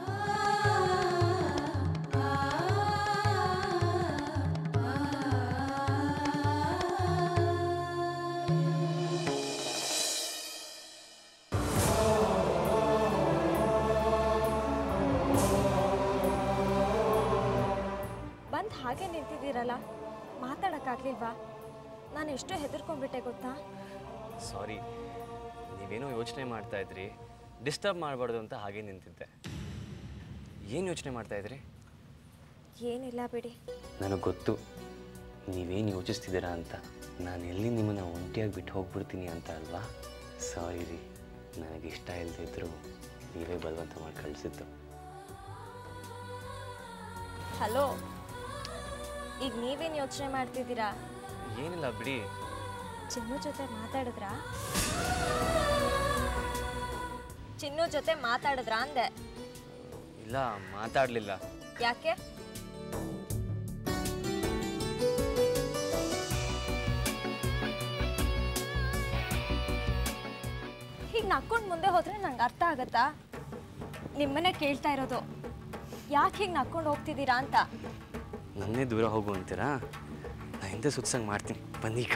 ಬಂದು ಹಾಗೆ ನಿಂತಿದ್ದೀರಲ್ಲ ಮಾತಾಡೋಕ್ಕಾಗ್ಲಿಲ್ವಾ ನಾನು ಎಷ್ಟೋ ಹೆದರ್ಕೊಂಡ್ಬಿಟ್ಟೆ ಗೊತ್ತಾ ಸಾರಿ ನೀವೇನೋ ಯೋಚನೆ ಮಾಡ್ತಾ ಇದ್ರಿ ಡಿಸ್ಟರ್ಬ್ ಮಾಡಬಾರ್ದು ಅಂತ ಹಾಗೆ ನಿಂತಿದ್ದೆ ಏನು ಯೋಚನೆ ಮಾಡ್ತಾ ಇದ್ರಿ ಏನಿಲ್ಲ ಬಿಡಿ ನನಗೆ ಗೊತ್ತು ನೀವೇನು ಯೋಚಿಸ್ತಿದ್ದೀರಾ ಅಂತ ನಾನು ಎಲ್ಲಿ ನಿಮ್ಮನ್ನು ಒಂಟಿಯಾಗಿ ಬಿಟ್ಟು ಹೋಗ್ಬಿಡ್ತೀನಿ ಅಂತ ಅಲ್ವಾ ಸಾರಿ ರೀ ನನಗೆ ಇಷ್ಟ ಇಲ್ಲದೆ ಇದ್ದರೂ ನೀವೇ ಬಲವಂತ ಮಾಡಿ ಕಳಿಸಿದ್ದು ಹಲೋ ಈಗ ನೀವೇನು ಯೋಚನೆ ಮಾಡ್ತಿದ್ದೀರಾ ಏನಿಲ್ಲ ಬಿಡಿ ಚಿನ್ನು ಜೊತೆ ಮಾತಾಡಿದ್ರಾ ಚಿನ್ನು ಜೊತೆ ಮಾತಾಡಿದ್ರಾ ಅಂದೆ ಇಲ್ಲ ಮಾತಾಡಲಿಲ್ಲ ಯಾಕೆ ಹೀಗೆ ನಕ್ಕೊಂಡು ಮುಂದೆ ಹೋದ್ರೆ ನಂಗೆ ಅರ್ಥ ಆಗತ್ತಾ ನಿಮ್ಮನೆ ಕೇಳ್ತಾ ಇರೋದು ಯಾಕೆ ಹೀಗೆ ನಕ್ಕೊಂಡು ಹೋಗ್ತಿದ್ದೀರಾ ಅಂತ ನನ್ನೇ ದೂರ ಹೋಗು ಅಂತೀರಾ ನಾ ಹಿಂದೆ ಸುತ್ಸಂಗೆ ಮಾಡ್ತೀನಿ ಬನ್ನೀಗ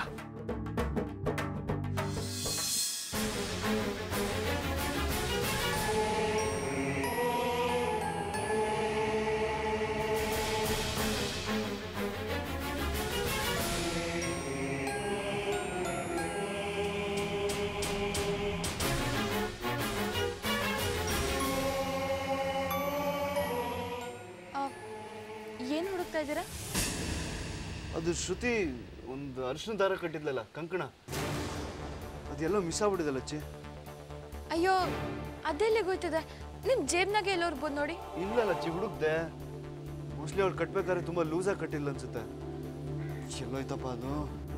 ಏನು ಹುಡುಕ್ತಾ ಇದ್ದೀರಾ ಅದು ಶ್ರುತಿ ಒಂದು ಅರಿಶಿನ ದಾರ ಕಟ್ಟಿದ್ಲಲ್ಲ ಕಂಕಣ ಅದೆಲ್ಲೋ ಮಿಸ್ ಆಗ್ಬಿಟ್ಟಿದಲ್ಲ ಅಚ್ಚಿ ಅಯ್ಯೋ ಅದೆಲ್ಲಿ ಗೊತ್ತಿದೆ ನಿಮ್ಮ ಜೇಬ್ನಾಗೆ ಎಲ್ಲೋ ಇರ್ಬೋದು ನೋಡಿ ಇಲ್ಲಲ್ಲ ಅಚ್ಚಿ ಹುಡುಕ್ದೆ ಮೋಸ್ಟ್ಲಿ ಅವ್ಳು ಕಟ್ಬೇಕಾದ್ರೆ ತುಂಬಾ ಲೂಸಾಗಿ ಕಟ್ಟಿಲ್ಲ ಅನ್ಸುತ್ತೆ ಎಲ್ಲೋಯ್ತಪ್ಪ ಅದು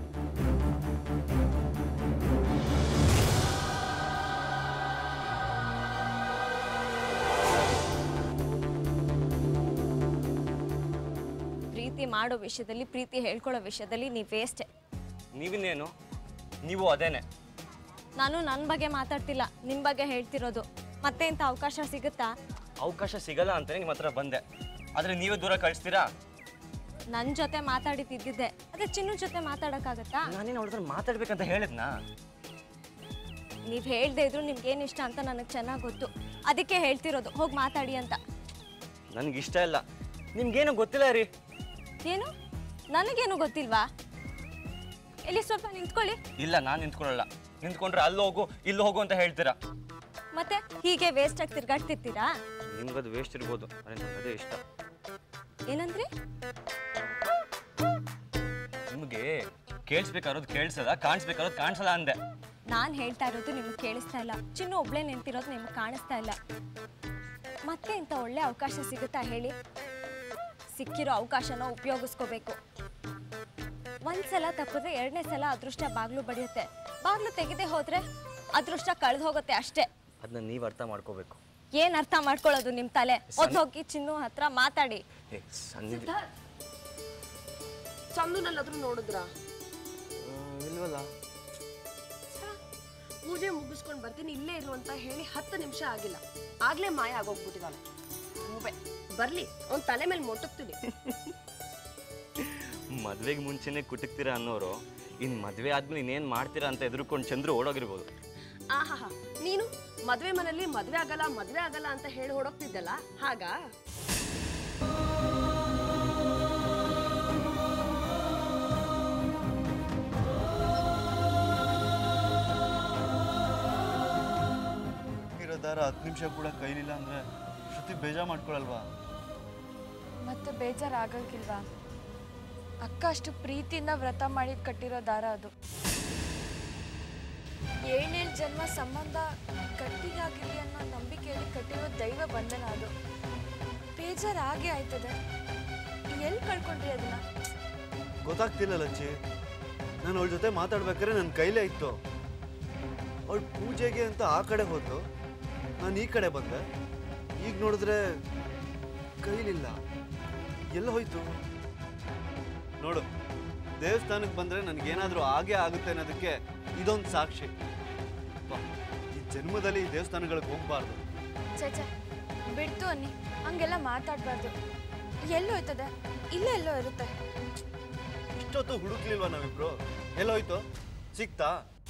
ಪ್ರೀತಿ ಮಾಡೋ ವಿಷಯದಲ್ಲಿ ಪ್ರೀತಿ ಹೇಳ್ಕೊಳ್ಳೋ ವಿಷಯದಲ್ಲಿ ನೀವು ವೇಸ್ಟೆ ನೀವಿನ್ನೇನು ನೀವು ಅದೇನೆ ನಾನು ನನ್ನ ಬಗ್ಗೆ ಮಾತಾಡ್ತಿಲ್ಲ ನಿಮ್ಮ ಬಗ್ಗೆ ಹೇಳ್ತಿರೋದು ಮತ್ತೆ ಇಂಥ ಅವಕಾಶ ಸಿಗುತ್ತಾ ಅವಕಾಶ ಸಿಗಲ್ಲ ಅಂತಲೇ ನಿಮ್ಮ ಹತ್ರ ಬಂದೆ ಆದರೆ ನೀವೇ ದೂರ ಕಳಿಸ್ತೀರಾ ನನ್ನ ಜೊತೆ ಮಾತಾಡಿತಿದ್ದಿದ್ದೆ ಅದೇ ಚಿನ್ನು ಜೊತೆ ಮಾತಾಡೋಕ್ಕಾಗತ್ತಾ ನಾನೇನು ಅವ್ರ ಹತ್ರ ಮಾತಾಡ್ಬೇಕಂತ ಹೇಳಿದ್ನಾ ನೀವು ಹೇಳ್ದೆ ಇದ್ರು ನಿಮ್ಗೆ ಏನು ಇಷ್ಟ ಅಂತ ನನಗೆ ಚೆನ್ನಾಗಿ ಗೊತ್ತು ಅದಕ್ಕೆ ಹೇಳ್ತಿರೋದು ಹೋಗಿ ಮಾತಾಡಿ ಅಂತ ನನಗೆ ಇಷ್ಟ ಇಲ್ಲ ನಿಮ್ಗೇನು ಗೊತ್ತಿಲ್ಲ ರೀ ಏನು ನನಗೇನು ಗೊತ್ತಿಲ್ವಾ ಇಲ್ಲಿ ಸ್ವಲ್ಪ ನಿಂತ್ಕೊಳ್ಳಿ ಇಲ್ಲ ನಾನು ನಿಂತ್ಕೊಳ್ಳಲ್ಲ ನಿಂತ್ಕೊಂಡ್ರೆ ಅಲ್ಲಿ ಹೋಗು ಇಲ್ಲಿ ಹೋಗು ಅಂತ ಹೇಳ್ತೀರಾ ಮತ್ತೆ ಹೀಗೆ ವೇಸ್ಟಾಗಿ ತಿರ್ಗಾಡ್ತಿರ್ತೀರಾ ನಿಮ್ಗದು ವೇಸ್ಟ್ ಇರ್ಬೋದು ಆದರೆ ನನಗೆ ಅದೇ ಇಷ್ಟ ಏನಂದ್ರಿ ನಿಮಗೆ ಕೇಳಿಸ್ಬೇಕಾರೋದು ಕೇಳಿಸಲ್ಲ ಕಾಣಿಸ್ಬೇಕಾರೋದು ಕಾಣಿಸಲ್ಲ ಅಂದೆ ನಾನು ಹೇಳ್ತಾ ಇರೋದು ನಿಮ್ಗೆ ಕೇಳಿಸ್ತಾ ಇಲ್ಲ ಚಿನ್ನು ಒಬ್ಳೆ ನಿಂತಿರೋದು ನಿಮ್ಗೆ ಕಾಣಿಸ್ತಾ ಇಲ್ಲ ಮತ್ತೆ ಇಂಥ ಒಳ್ಳೆ ಅವಕಾಶ ಸಿಗುತ್ತಾ ಹೇಳಿ ಸಿಕ್ಕಿರೋ ಅವಕಾಶನ ಉಪಯೋಗಿಸ್ಕೋಬೇಕು ಒಂದ್ಸಲ ತಪ್ಪಿದ್ರೆ ಎರಡನೇ ಸಲ ಅದೃಷ್ಟ ಬಾಗ್ಲು ಬಡಿಯುತ್ತೆ ಬಾಗ್ಲು ತೆಗೆದೇ ಹೋದ್ರೆ ಅದೃಷ್ಟ ಕಳೆದು ಹೋಗುತ್ತೆ ಅಷ್ಟೇ ಅದನ್ನ ನೀವು ಅರ್ಥ ಮಾಡ್ಕೋಬೇಕು ಏನ್ ಅರ್ಥ ಮಾಡ್ಕೊಳ್ಳೋದು ನಿಮ್ ತಲೆ ಒದ್ ಹೋಗಿ ಚಿನ್ನು ಹತ್ರ ಮಾತಾಡಿ ಏ ಸನ್ನಿಧಿ ಚಂದುನಲ್ಲಾದ್ರೂ ನೋಡಿದ್ರಾ ಇಲ್ವಲ್ಲ ಪೂಜೆ ಮುಗಿಸ್ಕೊಂಡು ಬರ್ತೀನಿ ಇಲ್ಲೇ ಇರು ಅಂತ ಹೇಳಿ ಹತ್ತು ನಿಮಿಷ ಆಗಿಲ್ಲ ಆಗ್ಲೇ ಮಾಯ ಆಗೋಗ್ಬಿಟ್ಟಿದ್ದಾಳೆ ಮೂಬೆ ಬರ್ಲಿ ಅವ್ನ ತಲೆ ಮೇಲೆ ಮೊಟ್ಟಕ್ತೀನಿ ಮದ್ವೆಗೆ ಮುಂಚೆನೆ ಕುಟುಕ್ತೀರಾ ಅನ್ನೋರು ಇನ್ನು ಮದ್ವೆ ಆದ್ಮೇಲೆ ಇನ್ನೇನು ಮಾಡ್ತೀರಾ ಅಂತ ಎದುರ್ಕೊಂಡು ಚಂದ್ರು ಓಡೋಗಿರ್ಬೋದು ಆಹಾಹಾ ನೀನು ಮದ್ವೆ ಮನೇಲಿ ಮದ್ವೆ ಆಗಲ್ಲ ಮದ್ವೆ ಆಗಲ್ಲ ಅಂತ ಹೇಳಿ ಹೊಡೋಗ್ತಿದ್ದಲ್ಲ ಹಾಗಾ ಇರೋ ದಾರ ಹತ್ತು ನಿಮಿಷ ಕೂಡ ಕೈಲಿಲ್ಲ ಅಂದ್ರೆ ಶ್ರುತಿ ಬೇಜಾರು ಮಾಡ್ಕೊಳಲ್ವಾ ಮತ್ತೆ ಬೇಜಾರಾಗಲ್ಕಿಲ್ವಾ ಅಕ್ಕ ಅಷ್ಟು ಪ್ರೀತಿಯಿಂದ ವ್ರತ ಮಾಡಿ ಕಟ್ಟಿರೋ ದಾರ ಅದು ಏಳೇಳು ಜನ್ಮ ಸಂಬಂಧ ಗಟ್ಟಿಗಾಗಿರ್ಲಿ ಅನ್ನೋ ನಂಬಿಕೆಯಲ್ಲಿ ಕಟ್ಟಿರೋ ದೈವ ಬಂಧನ ಅದು ಬೇಜಾರು ಆಗೇ ಆಯ್ತದೆ ಎಲ್ಲಿ ಕಳ್ಕೊಂಡ್ರಿ ಅದನ್ನ ಗೊತ್ತಾಗ್ತಿಲ್ಲ ಲಚ್ಚಿ ನಾನು ಅವಳ ಜೊತೆ ಮಾತಾಡ್ಬೇಕಾದ್ರೆ ನನ್ನ ಕೈಲೇ ಇತ್ತು ಅವಳು ಪೂಜೆಗೆ ಅಂತ ಆ ಕಡೆ ಹೋದ್ಲು ನಾನು ಈ ಕಡೆ ಬಂದೆ ಈಗ ನೋಡಿದ್ರೆ ಕೈಲಿಲ್ಲ ಎಲ್ಲ ಹೋಯ್ತು ನೋಡು ದೇವಸ್ಥಾನಕ್ಕೆ ಬಂದ್ರೆ ನನಗೇನಾದ್ರೂ ಆಗೇ ಆಗುತ್ತೆ ಅನ್ನೋದಕ್ಕೆ ಇದೊಂದು ಸಾಕ್ಷಿ ಅಪ್ಪ, ಈ ಜನ್ಮದಲ್ಲಿ ಈ ದೇವಸ್ಥಾನಗಳಿಗೆ ಹೋಗ್ಬಾರ್ದು ಚಚ ಬಿಡ್ತು ಅನ್ನಿ ಹಂಗೆಲ್ಲ ಮಾತಾಡಬಾರ್ದು ಎಲ್ಲೋಯ್ತದೆ ಇಲ್ಲೇ ಎಲ್ಲೋ ಇರುತ್ತೆ ಇಷ್ಟೊತ್ತು ಹುಡುಕ್ಲಿಲ್ವಾ ನಾವಿಬ್ರು ಎಲ್ಲೋಯ್ತು ಸಿಕ್ತಾ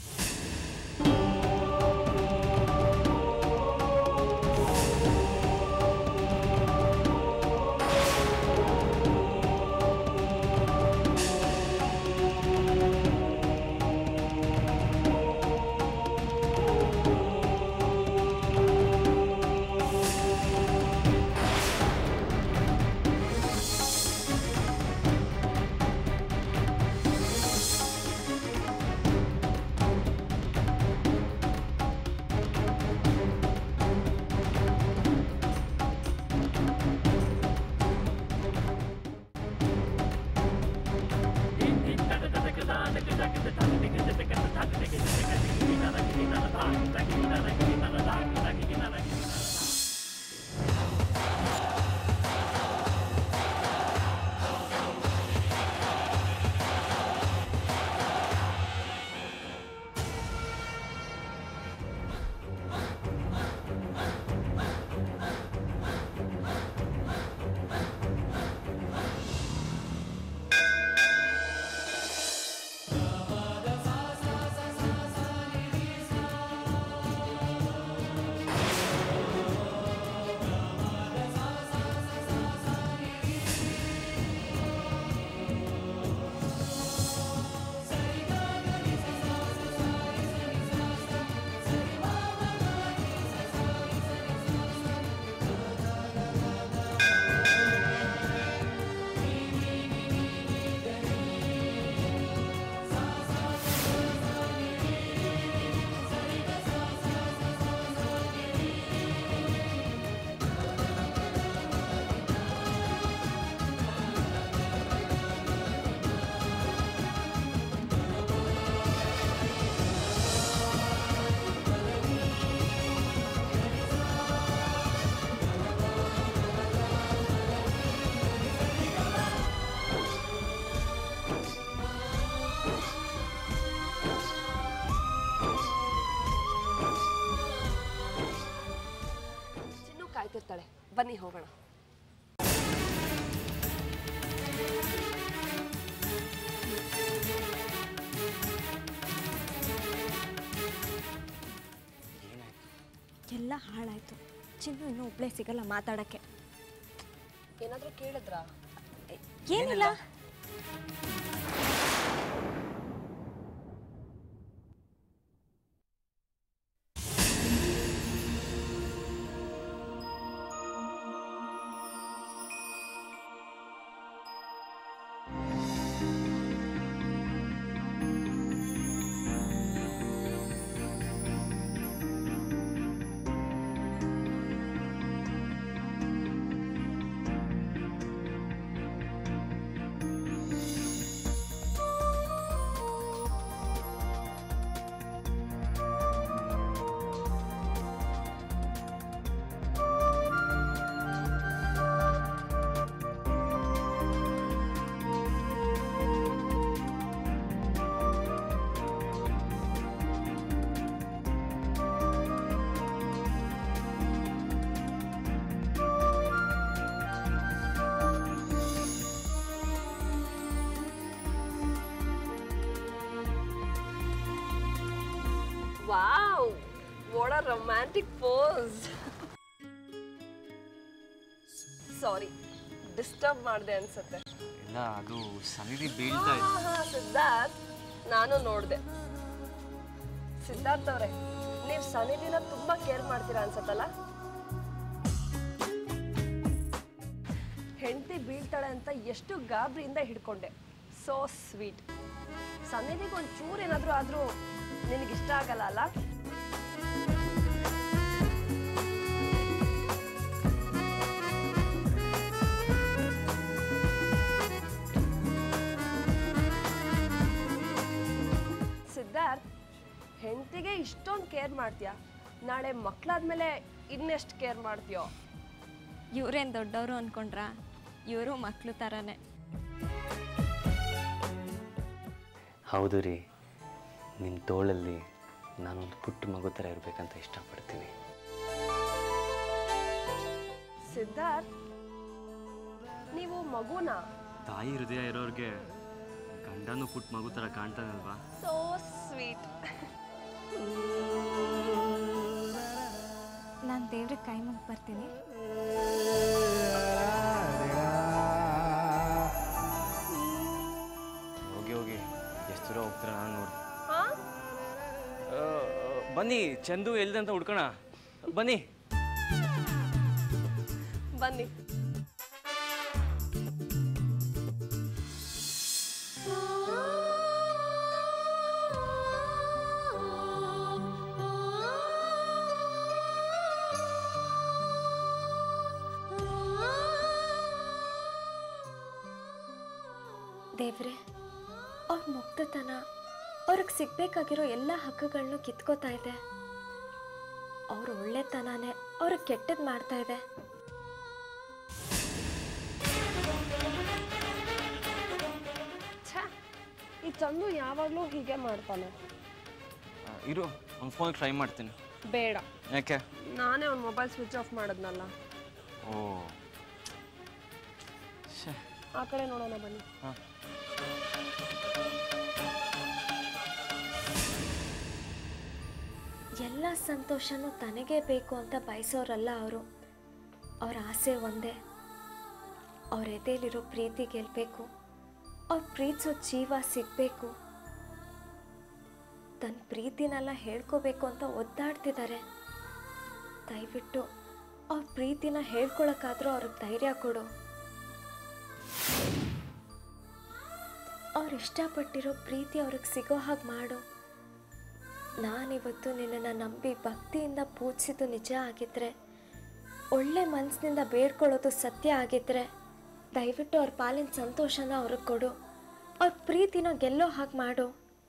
ಚಿನ್ನು ಕಾಯ್ತಿರ್ತಾಳೆ ಬನ್ನಿ ಹೋಗೋಣ ಎಲ್ಲ ಹಾಳಾಯಿತು ಚಿನ್ನು ಇನ್ನೂ ಒಬ್ಬಳೇ ಸಿಗಲ್ಲ ಮಾತಾಡೋಕ್ಕೆ ಏನಾದರೂ ಕೇಳಿದ್ರಾ ಏನಿಲ್ಲ wow what a romantic pose sorry disturb ಮಾಡಿದೆ ಅನ್ಸುತ್ತೆ ಇಲ್ಲ ಅದು ಸನ್ನಿಧಿ ಬೀಳ್ತಾ ಇದೆ ಹಾ, ಹಾ, ಸಿದ್ಧಾರ್ಥ್ ನಾನು ನೋಡಿದೆ ಸಿದ್ಧಾರ್ಥ್ ಅವರೇ ನೀವು ಸನ್ನಿಧಿನ ತುಂಬಾ ಕೇರ್ ಮಾಡ್ತೀರಾ ಅನ್ಸತ್ತಲ್ಲ ಹೆಂಡತಿ ಬೀಳ್ತಾಳೆ ಅಂತ ಎಷ್ಟು ಗಾಬರಿಯಿಂದ ಹಿಡ್ಕೊಂಡೆ ಸೋ ಸ್ವೀಟ್ ಸನ್ನಿಧಿಗೆ ಒಂದು ಚೂರು ಏನಾದರೂ ಆದರೂ ನಿನಗಿಷ್ಟ ಆಗಲ್ಲ ಅಲ್ಲ ಸಿದ್ಧಾರ್ಥ್ ಹೆಂಡತಿಗೆ ಇಷ್ಟೊಂದು ಕೇರ್ ಮಾಡ್ತೀಯ ನಾಳೆ ಮಕ್ಕಳಾದ್ಮೇಲೆ ಇನ್ನೆಷ್ಟು ಕೇರ್ ಮಾಡ್ತೀಯೋ ಇವರೇನು ದೊಡ್ಡವರು ಅಂದ್ಕೊಂಡ್ರ ಇವರು ಮಕ್ಕಳು ಥರನೇ ಹೌದು ರೀ ನಿಮ್ಮ ತೋಳಲ್ಲಿ ನಾನೊಂದು ಪುಟ್ಟ ಮಗು ಥರ ಇರಬೇಕಂತ ಇಷ್ಟಪಡ್ತೀನಿ ಸಿದ್ಧಾರ್ಥ್ ನೀವು ಮಗುನ ತಾಯಿ ಹೃದಯ ಇರೋರಿಗೆ ಗಂಡನೂ ಪುಟ್ಟ ಮಗು ಥರ ಕಾಣ್ತಾನಲ್ವಾ ಸೋ ಸ್ವೀಟ್ ನಾನು ದೇವ್ರಿಗೆ ಕೈ ಮುಗಿ ಬರ್ತೀನಿ ಹೋಗಿ ಹೋಗಿ ಎಷ್ಟು ದೂರ ಹೋಗ್ತೀರ ನಾನು ನೋಡಿ ಹಾ ಬನ್ನಿ ಚಂದು ಎಲ್ದೆ ಅಂತ ಹುಡ್ಕೋಣ ಬನ್ನಿ ಬನ್ನಿ ದೇವ್ರೆ ಅವ್ರ ಮುಗ್ಧತನ ಅವ್ರಿಗೆ ಸಿಗ್ಬೇಕಾಗಿರೋ ಎಲ್ಲ ಹಕ್ಕುಗಳನ್ನೂ ಕಿತ್ಕೋತಾ ಇದೆ ಅವ್ರ ಒಳ್ಳೆತನನೇ ಅವ್ರಿಗೆ ಕೆಟ್ಟದ್ದು ಮಾಡ್ತಾ ಇದೆ ಛೇ ಈ ಚಂದು ಯಾವಾಗಲೂ ಹೀಗೆ ಮಾಡ್ತಾನೆ ಆ, ಇರು ಒಂದು ಫೋನ್ ಟ್ರೈ ಮಾಡ್ತೀನಿ ಬೇಡ ಯಾಕೆ ನಾನೇ ಅವ್ನ ಮೊಬೈಲ್ ಸ್ವಿಚ್ ಆಫ್ ಮಾಡಿದ್ನಲ್ಲ ಓ ಶ್ಯೆ. ಆ ಕಡೆ ನೋಡೋಣ ಬನ್ನಿ ಹಾಂ ಎಲ್ಲ ಸಂತೋಷನೂ ತನಗೇ ಬೇಕು ಅಂತ ಬಯಸೋರಲ್ಲ ಅವರು ಅವ್ರ ಆಸೆ ಒಂದೇ ಅವ್ರ ಎದೆಯಲ್ಲಿರೋ ಪ್ರೀತಿ ಗೆಲ್ಲಬೇಕು ಅವ್ರ ಪ್ರೀತಿಸೋ ಜೀವ ಸಿಗಬೇಕು ತನ್ನ ಪ್ರೀತಿನೆಲ್ಲ ಹೇಳ್ಕೋಬೇಕು ಅಂತ ಒದ್ದಾಡ್ತಿದ್ದಾರೆ ದಯವಿಟ್ಟು ಅವ್ರ ಪ್ರೀತಿನ ಹೇಳ್ಕೊಳಕ್ಕಾದ್ರೂ ಅವ್ರಿಗೆ ಧೈರ್ಯ ಕೊಡು ಅವ್ರು ಇಷ್ಟಪಟ್ಟಿರೋ ಪ್ರೀತಿ ಅವ್ರಿಗೆ ಸಿಗೋ ಹಾಗೆ ಮಾಡು ನಾನಿವತ್ತು ನಿನ್ನನ್ನು ನಂಬಿ ಭಕ್ತಿಯಿಂದ ಪೂಜಿಸಿದ್ದು ನಿಜ ಆಗಿದ್ರೆ ಒಳ್ಳೆ ಮನಸ್ಸಿನಿಂದ ಬೇಡ್ಕೊಳ್ಳೋದು ಸತ್ಯ ಆಗಿದ್ರೆ ದಯವಿಟ್ಟು ಅವ್ರ ಪಾಲಿನ ಸಂತೋಷನ ಅವ್ರಿಗೆ ಕೊಡು ಅವ್ರ ಪ್ರೀತಿನ ಗೆಲ್ಲೋ ಹಾಗೆ ಮಾಡು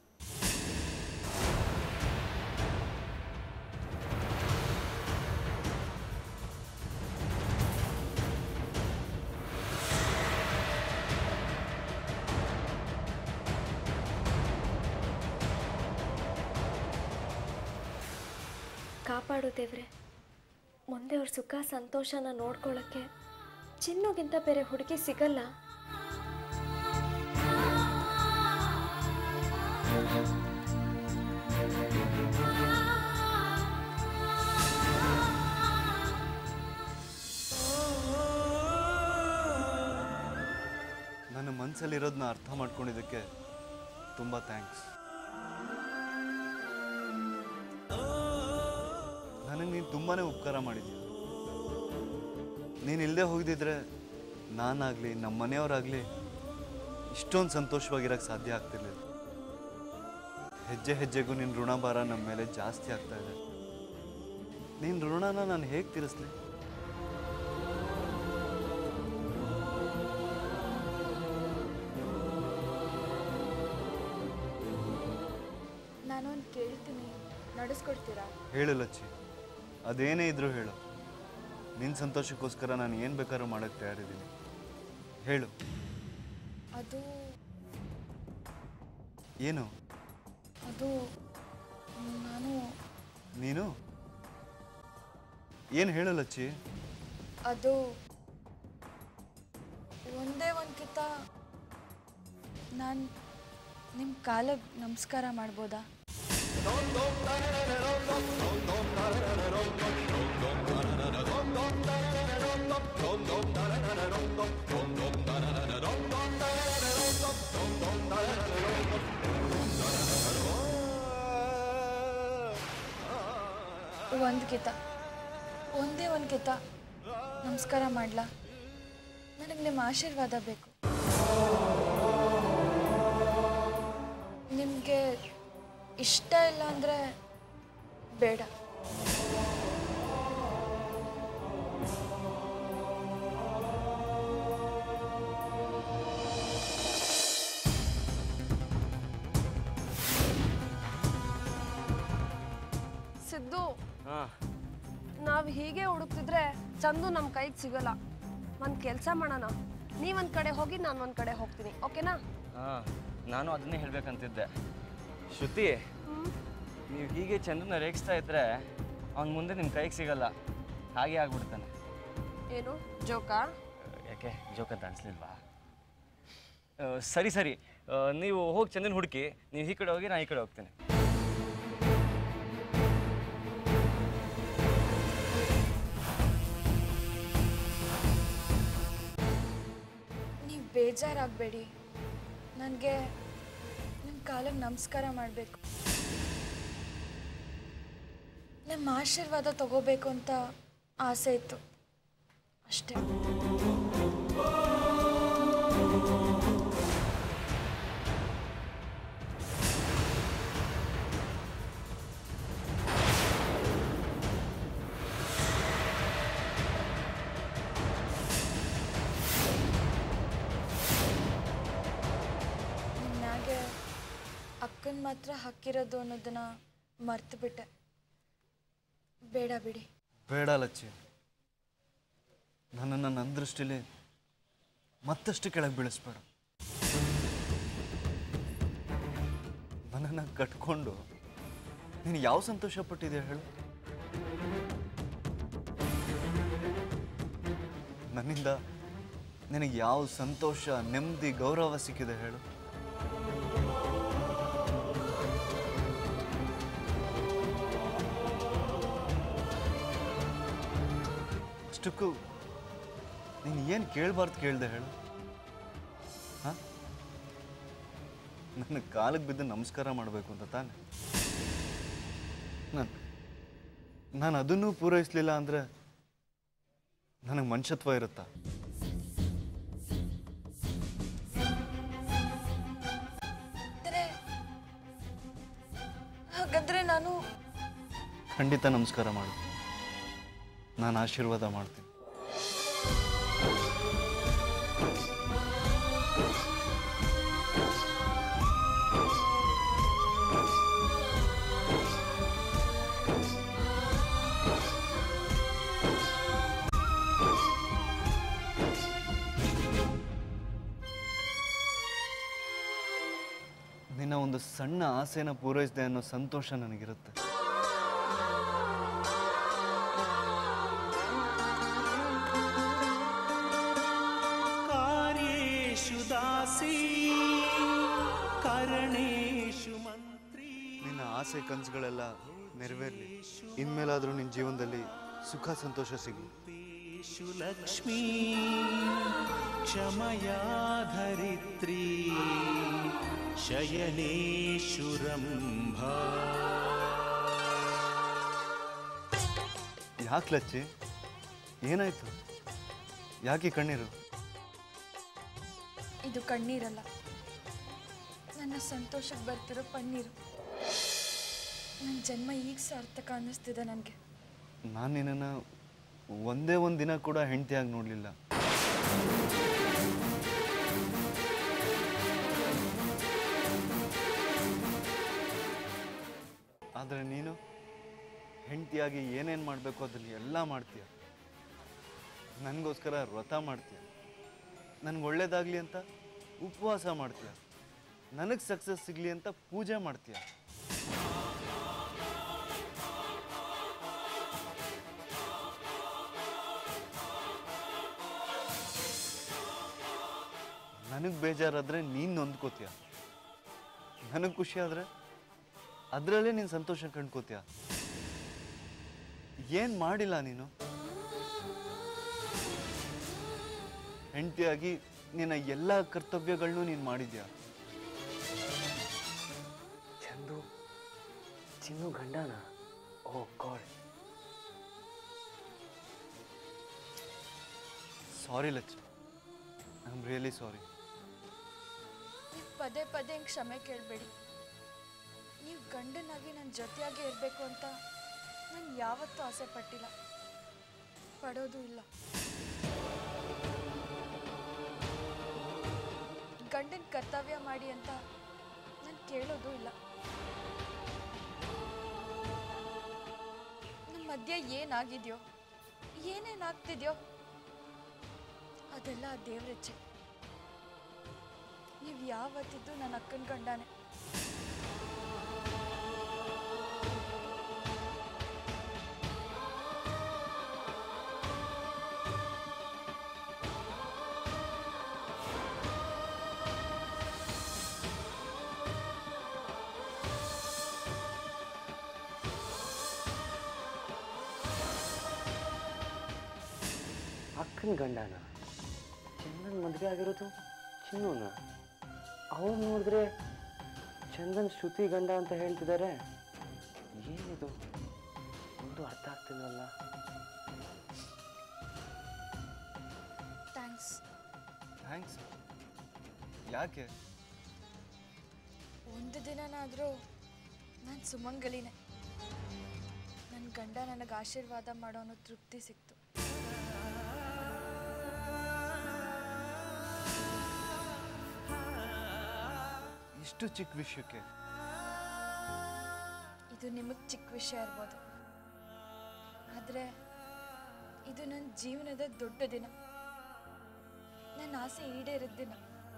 ಕಾಪಾಡು ದೇವ್ರೆ ಮುಂದೆ ಅವ್ರ ಸುಖ ಸಂತೋಷನ ನೋಡ್ಕೊಳ್ಳೋಕ್ಕೆ ಚಿನ್ನುಗಿಂತ ಬೇರೆ ಹುಡುಗಿ ಸಿಗಲ್ಲ ನನ್ನ ಮನಸ್ಸಲ್ಲಿರೋದನ್ನ ಅರ್ಥ ಮಾಡ್ಕೊಂಡಿದ್ದಕ್ಕೆ ತುಂಬ ಥ್ಯಾಂಕ್ಸ್ ನನಗೆ ನೀನು ತುಂಬಾ ಉಪಕಾರ ಮಾಡಿದ್ಯಾ ನೀನು ಇಲ್ಲದೆ ಹೋಗಿದ್ದಿದ್ರೆ ನಾನಾಗಲಿ ನಮ್ಮ ಮನೆಯವರಾಗಲಿ ಇಷ್ಟೊಂದು ಸಂತೋಷವಾಗಿರೋಕ್ಕೆ ಸಾಧ್ಯ ಆಗ್ತಿರ್ಲಿಲ್ಲ ಹೆಜ್ಜೆ ಹೆಜ್ಜೆಗೂ ನಿನ್ನ ಋಣಭಾರ ನಮ್ಮ ಮೇಲೆ ಜಾಸ್ತಿ ಆಗ್ತಾ ಇದೆ ನಿನ್ನ ಋಣನ ನಾನು ಹೇಗೆ ತೀರಿಸ್ಲಿ ನಾನೊಂದು ಕೇಳ್ತೀನಿ ನಡೆಸ್ಕೊಡ್ತೀರಾ ಹೇಳು ಲಚ್ಚಿ ಅದೇನೇ ಇದ್ರೂ ಹೇಳು ನಿನ್ನ ಸಂತೋಷಕ್ಕೋಸ್ಕರ ನಾನು ಏನು ಬೇಕಾದ್ರೂ ಮಾಡೋಕ್ಕೆ ತಯಾರಿದ್ದೀನಿ ಹೇಳು ಅದು ಏನು ಅದು ನಾನು ನೀನು ಏನು ಹೇಳು ಲಚ್ಚಿ ಅದು ಒಂದೇ ಒಂದು ಕಿತ ನಾನು ನಿಮ್ಮ ಕಾಲಿಗೆ ನಮಸ್ಕಾರ ಮಾಡ್ಬೋದಾ ಒಂದು ಕಿತ ಒಂದೇ ಒಂದು ಕಿತ ನಮಸ್ಕಾರ ಮಾಡ್ಲಾ ನನಗೆ ನಿಮ್ಮ ಆಶೀರ್ವಾದ ಬೇಕು ನಿಮಗೆ ಇಷ್ಟ ಇಲ್ಲ ಅಂದರೆ ಬೇಡ ಸಿದ್ದು ಹಾಂ ನಾವು ಹೀಗೆ ಹುಡುಕ್ತಿದ್ರೆ ಚಂದು ನಮ್ಮ ಕೈಗೆ ಸಿಗಲ್ಲ ಒಂದು ಕೆಲಸ ಮಾಡೋಣ ನೀವೊಂದು ಕಡೆ ಹೋಗಿ ನಾನು ಒಂದು ಕಡೆ ಹೋಗ್ತೀನಿ ಓಕೆನಾ ಹಾಂ ನಾನು ಅದನ್ನೇ ಹೇಳ್ಬೇಕಂತಿದ್ದೆ ಶ್ರುತಿ ನೀವು ಹೀಗೆ ಚಂದನ ರೇಗಿಸ್ತಾ ಇದ್ರೆ ಅವ್ನ ಮುಂದೆ ನಿಮ್ಮ ಕೈಗೆ ಸಿಗಲ್ಲ ಹಾಗೆ ಆಗ್ಬಿಡ್ತಾನೆ ಏನು ಜೋಕಾ ಯಾಕೆ ಜೋಕ್ ಅಂತ ಅನಿಸ್ಲಿಲ್ವಾ ಸರಿ ಸರಿ ಆ, ನೀವು ಹೋಗಿ ಚಂದನ್ ಹುಡುಕಿ ನೀವು ಈ ಕಡೆ ಹೋಗಿ ನಾನು ಈ ಕಡೆ ಹೋಗ್ತೇನೆ ನೀವು ಬೇಜಾರಾಗಬೇಡಿ ನನಗೆ ನಿಮ್ಮ ಕಾಲಿಗೆ ನಮಸ್ಕಾರ ಮಾಡಬೇಕು ನಿಮ್ಮ ಆಶೀರ್ವಾದ ತಗೋಬೇಕು ಅಂತ ಆಸೆ ಇತ್ತು ಅಷ್ಟೇ ನಿನ್ನಾಗೆ ಅಕ್ಕನ ಮಾತ್ರ ಹಕ್ಕಿರೋದು ಅನ್ನೋದನ್ನ ಮರ್ತು ಬಿಟ್ಟೆ ಬೇಡ ಬಿಡಿ ಬೇಡ ಲಚ್ಚಿ ನನ್ನನ್ನು ನನ್ನ ದೃಷ್ಟಿಲಿ ಮತ್ತಷ್ಟು ಕೆಳಗೆ ಬೀಳಿಸ್ಬೇಡ ನನ್ನನ್ನು ಕಟ್ಕೊಂಡು ನೀನು ಯಾವ ಸಂತೋಷ ಪಟ್ಟಿದ್ಯಾ ಹೇಳು ನನ್ನಿಂದ ನಿನಗೆ ಯಾವ ಸಂತೋಷ ನೆಮ್ಮದಿ ಗೌರವ ಸಿಕ್ಕಿದೆ ಹೇಳು ಅಷ್ಟಕ್ಕೂ ನೀನು ಏನು ಕೇಳಬಾರ್ದು ಕೇಳ್ದೆ ಹೇಳು ಹಾಂ ನನ್ನ ಕಾಲಿಗೆ ಬಿದ್ದು ನಮಸ್ಕಾರ ಮಾಡಬೇಕು ಅಂತ ತಾನೆ ನಾನು ನಾನು ಅದನ್ನೂ ಪೂರೈಸಲಿಲ್ಲ ಅಂದರೆ ನನಗೆ ಮನುಷ್ಯತ್ವ ಇರುತ್ತಾ ಅಂದರೆ ಹಾಗಾದ್ರೆ ನಾನು ಖಂಡಿತ ನಮಸ್ಕಾರ ಮಾಡು ನಾನು ಆಶೀರ್ವಾದ ಮಾಡ್ತೀನಿ ನಿನ್ನ ಒಂದು ಸಣ್ಣ ಆಸೆನ ಪೂರೈಸಿದೆ ಅನ್ನೋ ಸಂತೋಷ ನನಗಿರುತ್ತೆ कार्येषु दासी करणेषु मन्त्री ನಿನ್ನ ಆಸೆ ಕನಸುಗಳೆಲ್ಲ ನೆರವೇರಲಿ ಇನ್ಮೇಲಾದರೂ ನಿನ್ನ ಜೀವನದಲ್ಲಿ ಸುಖ ಸಂತೋಷ ಸಿಗಲಿ षु लक्ष्मी क्षमया धरित्री शयनेषु रम्भा ಯಾಕೆ ಲಚ್ಚಿ ಏನಾಯ್ತು ಯಾಕೆ ಈ ಕಣ್ಣೀರು ಇದು ಕಣ್ಣೀರಲ್ಲ ನನ್ನ ಸಂತೋಷಕ್ಕೆ ಬರ್ತಿರೋ ಪನ್ನೀರು ನನ್ನ ಜನ್ಮ ಈಗ ಸಾರ್ಥಕ ಅನ್ನಿಸ್ತಿದೆ ನನಗೆ ನಾನು ನಿನ್ನನ್ನು ಒಂದೇ ಒಂದು ದಿನ ಕೂಡ ಹೆಂಡತಿಯಾಗಿ ನೋಡಲಿಲ್ಲ ಆದರೆ ನೀನು ಹೆಂಡತಿಯಾಗಿ ಏನೇನು ಮಾಡಬೇಕು ಅದರಲ್ಲಿ ಎಲ್ಲ ಮಾಡ್ತೀಯ ನನಗೋಸ್ಕರ ವ್ರತ ಮಾಡ್ತೀಯ ನನಗೆ ಒಳ್ಳೇದಾಗಲಿ ಅಂತ ಉಪವಾಸ ಮಾಡ್ತೀಯ ನನಗೆ ಸಕ್ಸಸ್ ಸಿಗಲಿ ಅಂತ ಪೂಜೆ ಮಾಡ್ತೀಯ ನನಗೆ ಬೇಜಾರಾದರೆ ನೀನು ನೊಂದ್ಕೋತೀಯ ನನಗೆ ಖುಷಿ ಆದರೆ ಅದರಲ್ಲೇ ನೀನು ಸಂತೋಷ ಕಂಡ್ಕೋತೀಯ ಏನು ಮಾಡಿಲ್ಲ ನೀನು ಹೆಂಡತಿಯಾಗಿ ನಿನ್ನ ಎಲ್ಲ ಕರ್ತವ್ಯಗಳನ್ನೂ ನೀನು ಮಾಡಿದ್ಯಾ ಚಂದು ಚಿನ್ನು ಗಂಡನ oh god sorry Lachcha I am really sorry ನೀವು ಪದೇ ಪದೇ ಹಿಂಗೆ ಕ್ಷಮೆ ಕೇಳಬೇಡಿ ನೀವು ಗಂಡನಾಗಿ ನನ್ನ ಜೊತೆಯಾಗಿ ಇರಬೇಕು ಅಂತ ನಾನು ಯಾವತ್ತೂ ಆಸೆ ಪಟ್ಟಿಲ್ಲ ಪಡೋದು ಇಲ್ಲ ಗಂಡನ ಕರ್ತವ್ಯ ಮಾಡಿ ಅಂತ ನಾನು ಕೇಳೋದು ಇಲ್ಲ ನಮ್ಮ ಮಧ್ಯೆ ಏನಾಗಿದೆಯೋ ಏನೇನಾಗ್ತಿದ್ಯೋ ಅದೆಲ್ಲ ಆ ದೇವ್ರೆಚ್ಚೆ ನೀವು ಯಾವತ್ತಿದ್ದು ನನ್ನ ಅಕ್ಕನ ಗಂಡನೇ ಅಕ್ಕನ ಗಂಡನ ಚಂದನ್ ಮದುವೆ ಆಗಿರೋದು ಚಿನ್ನೂನ ಅವ್ರು ನೋಡಿದ್ರೆ ಚಂದನ್ ಶ್ರುತಿ ಗಂಡ ಅಂತ ಹೇಳ್ತಿದ್ದಾರೆ ಏನಿದು ಒಂದು ಅರ್ಥ ಆಗ್ತಿಲ್ವಲ್ಲ ಥ್ಯಾಂಕ್ಸ್ ಥ್ಯಾಂಕ್ಸ್ ಯಾಕೆ ಒಂದು ದಿನನಾದರೂ ನಾನು ಸುಮಂಗಲಿನೇ ನನ್ನ ಗಂಡ ನನಗೆ ಆಶೀರ್ವಾದ ಮಾಡೋ ಅನ್ನೋ ತೃಪ್ತಿ ಸಿಕ್ತು ಇಷ್ಟು ಚಿಕ್ಕ ವಿಷಯಕ್ಕೆ ಇದು ನಿಮಗೆ ಚಿಕ್ಕ ವಿಷಯ ಇರ್ಬೋದು ಆದರೆ ಇದು ನನ್ನ ಜೀವನದ ದೊಡ್ಡ ದಿನ ನನ್ನ ಆಸೆ ಈಡೇರಿದ ದಿನ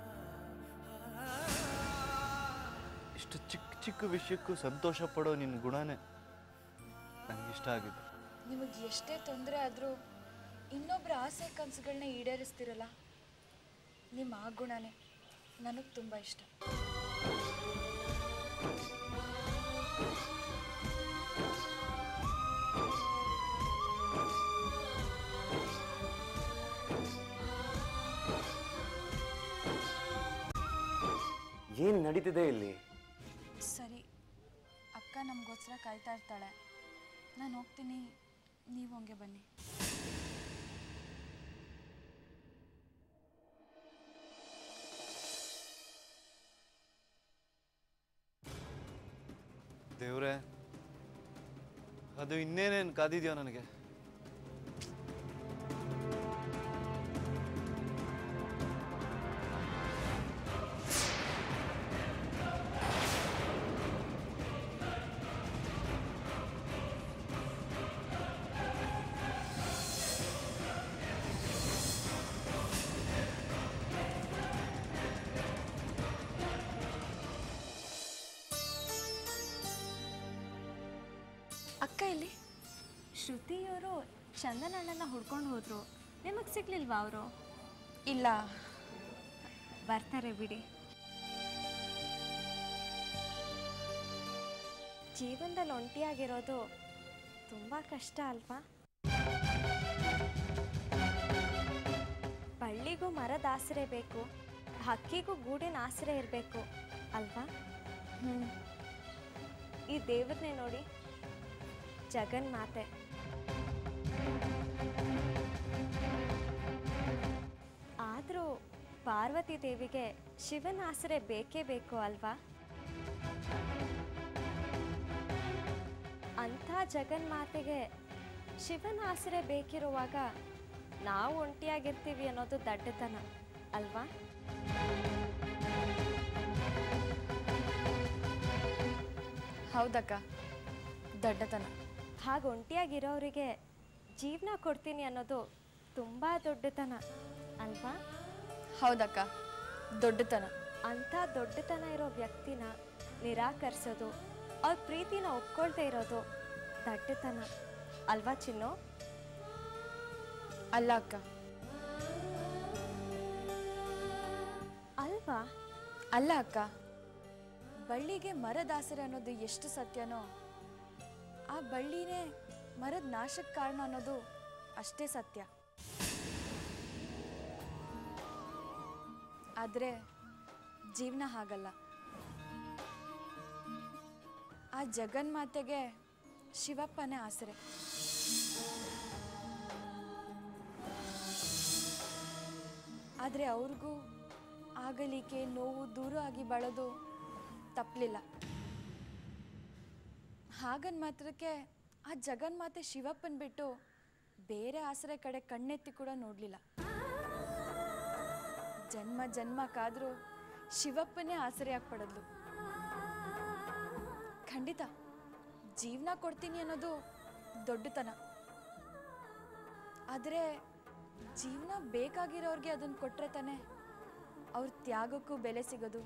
ಇಷ್ಟು ಚಿಕ್ಕ ಚಿಕ್ಕ ವಿಷಯಕ್ಕೂ ಸಂತೋಷ ಪಡೋ ನಿನ್ನ ಗುಣನೇ ನನಗೆ ಇಷ್ಟ ಆಗಿದೆ ನಿಮಗೆ ಎಷ್ಟೇ ತೊಂದರೆ ಆದರೂ ಇನ್ನೊಬ್ಬರ ಆಸೆ ಕನಸುಗಳನ್ನ ಈಡೇರಿಸ್ತಿರಲ್ಲ ನಿಮ್ಮ ಆ ಗುಣನೇ ನನಗೆ ತುಂಬ ಇಷ್ಟ ಏನು ನಡೀತಿದೆ ಇಲ್ಲಿ ಸರಿ ಅಕ್ಕ ನಮಗೋಸ್ಕರ ಕಾಯ್ತಾ ಇರ್ತಾಳೆ ನಾನು ಹೋಗ್ತೀನಿ ನೀವು ಹಂಗೆ ಬನ್ನಿ ದೇವ್ರೆ ಅದು ಇನ್ನೇನೇನು ಕಾದಿದ್ಯೋ ನನಗೆ ಅಕ್ಕ ಇಲ್ಲಿ ಶ್ರುತಿಯವರು ಚಂದನ್ ಅಣ್ಣನ ಹುಡ್ಕೊಂಡು ಹೋದ್ರು ನಿಮಗೆ ಸಿಗ್ಲಿಲ್ವಾ ಅವರು ಇಲ್ಲ ಬರ್ತಾರೆ ಬಿಡಿ ಜೀವನದಲ್ಲಿ ಒಂಟಿಯಾಗಿರೋದು ತುಂಬ ಕಷ್ಟ ಅಲ್ವಾ ಬಳ್ಳಿಗೂ ಮರದ ಆಸರೆ ಬೇಕು ಹಕ್ಕಿಗೂ ಗೂಡಿನ ಆಸರೆ ಇರಬೇಕು ಅಲ್ವಾ ಹ್ಞೂ ಈ ದೇವ್ರನ್ನೇ ನೋಡಿ ಜಗನ್ಮಾತೆ ಆದರೂ ಪಾರ್ವತಿ ದೇವಿಗೆ ಶಿವನ ಆಸರೆ ಬೇಕೇ ಬೇಕು ಅಲ್ವಾ ಅಂಥ ಜಗನ್ಮಾತೆಗೆ ಶಿವನ ಆಸರೆ ಬೇಕಿರುವಾಗ ನಾವು ಒಂಟಿಯಾಗಿರ್ತೀವಿ ಅನ್ನೋದು ದಡ್ಡತನ ಅಲ್ವಾ ಹೌದಕ್ಕ ದಡ್ಡತನ ಹಾಗೆ ಒಂಟಿಯಾಗಿರೋರಿಗೆ ಜೀವನ ಕೊಡ್ತೀನಿ ಅನ್ನೋದು ತುಂಬ ದೊಡ್ಡತನ ಅಲ್ವಾ ಹೌದಕ್ಕ ದೊಡ್ಡತನ ಅಂಥ ದೊಡ್ಡತನ ಇರೋ ವ್ಯಕ್ತಿನ ನಿರಾಕರಿಸೋದು ಅವ್ರ ಪ್ರೀತಿನ ಒಪ್ಕೊಳ್ದೇ ಇರೋದು ದಡ್ಡತನ ಅಲ್ವಾ ಚಿನ್ನು ಅಲ್ಲ ಅಕ್ಕ ಅಲ್ವಾ ಅಲ್ಲ ಅಕ್ಕ ಬಳ್ಳಿಗೆ ಮರದ ಆಸರೆ ಅನ್ನೋದು ಎಷ್ಟು ಸತ್ಯನೋ ಆ ಬಳ್ಳಿನೇ ಮರದ ನಾಶಕ್ಕೆ ಕಾರಣ ಅನ್ನೋದು ಅಷ್ಟೇ ಸತ್ಯ ಆದರೆ ಜೀವನ ಹಾಗಲ್ಲ ಆ ಜಗನ್ಮಾತೆಗೆ ಶಿವಪ್ಪನೇ ಆಸರೆ ಆದರೆ ಅವ್ರಿಗೂ ಆಗಲಿಕ್ಕೆ ನೋವು ದೂರ ಆಗಿ ಬಾಳೋದು ತಪ್ಪಲಿಲ್ಲ ಹಾಗನ್ ಮಾತ್ರಕ್ಕೆ ಆ ಜಗನ್ಮಾತೆ ಶಿವಪ್ಪನ್ ಬಿಟ್ಟು ಬೇರೆ ಆಸರೆ ಕಡೆ ಕಣ್ಣೆತ್ತಿ ಕೂಡ ನೋಡಲಿಲ್ಲ ಜನ್ಮ ಜನ್ಮಕ್ಕಾದರೂ ಶಿವಪ್ಪನೇ ಆಸರೆಯಾಗಿ ಪಡೆದ್ಲು ಖಂಡಿತ ಜೀವನ ಕೊಡ್ತೀನಿ ಅನ್ನೋದು ದೊಡ್ಡತನ ಆದರೆ ಜೀವನ ಬೇಕಾಗಿರೋರ್ಗೆ ಅದನ್ನು ಕೊಟ್ಟರೆ ತಾನೆ ಅವ್ರ ತ್ಯಾಗಕ್ಕೂ ಬೆಲೆ ಸಿಗೋದು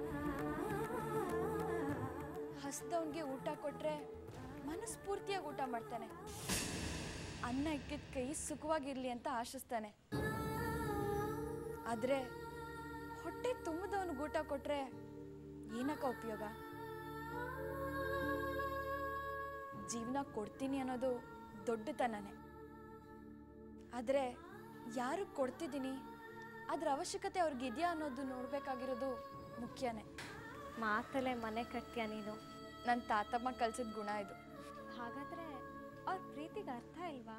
ಹಸ್ದವನಿಗೆ ಊಟ ಕೊಟ್ಟರೆ ಮನಸ್ಫೂರ್ತಿಯಾಗಿ ಊಟ ಮಾಡ್ತಾನೆ ಅನ್ನ ಇಕ್ಕಿದ ಕೈ ಸುಖವಾಗಿರ್ಲಿ ಅಂತ ಆಶಿಸ್ತಾನೆ ಆದರೆ ಹೊಟ್ಟೆ ತುಂಬದವನಿಗೆ ಊಟ ಕೊಟ್ಟರೆ ಏನಕ್ಕ ಉಪಯೋಗ ಜೀವನ ಕೊಡ್ತೀನಿ ಅನ್ನೋದು ದೊಡ್ಡತನನೇ ಆದರೆ ಯಾರು ಕೊಡ್ತಿದ್ದೀನಿ ಅದ್ರ ಅವಶ್ಯಕತೆ ಅವ್ರಿಗಿದೆಯಾ ಅನ್ನೋದು ನೋಡಬೇಕಾಗಿರೋದು ಮುಖ್ಯನೇ ಮಾತಲ್ಲೇ ಮನೆ ಕಟ್ತೀಯ ನೀನು ನನ್ನ ತಾತಮ್ಮ ಕಲ್ಸಿದ ಗುಣ ಇದು ಹಾಗಾದ್ರೆ ಅವ್ರ ಪ್ರೀತಿಗೆ ಅರ್ಥ ಇಲ್ವಾ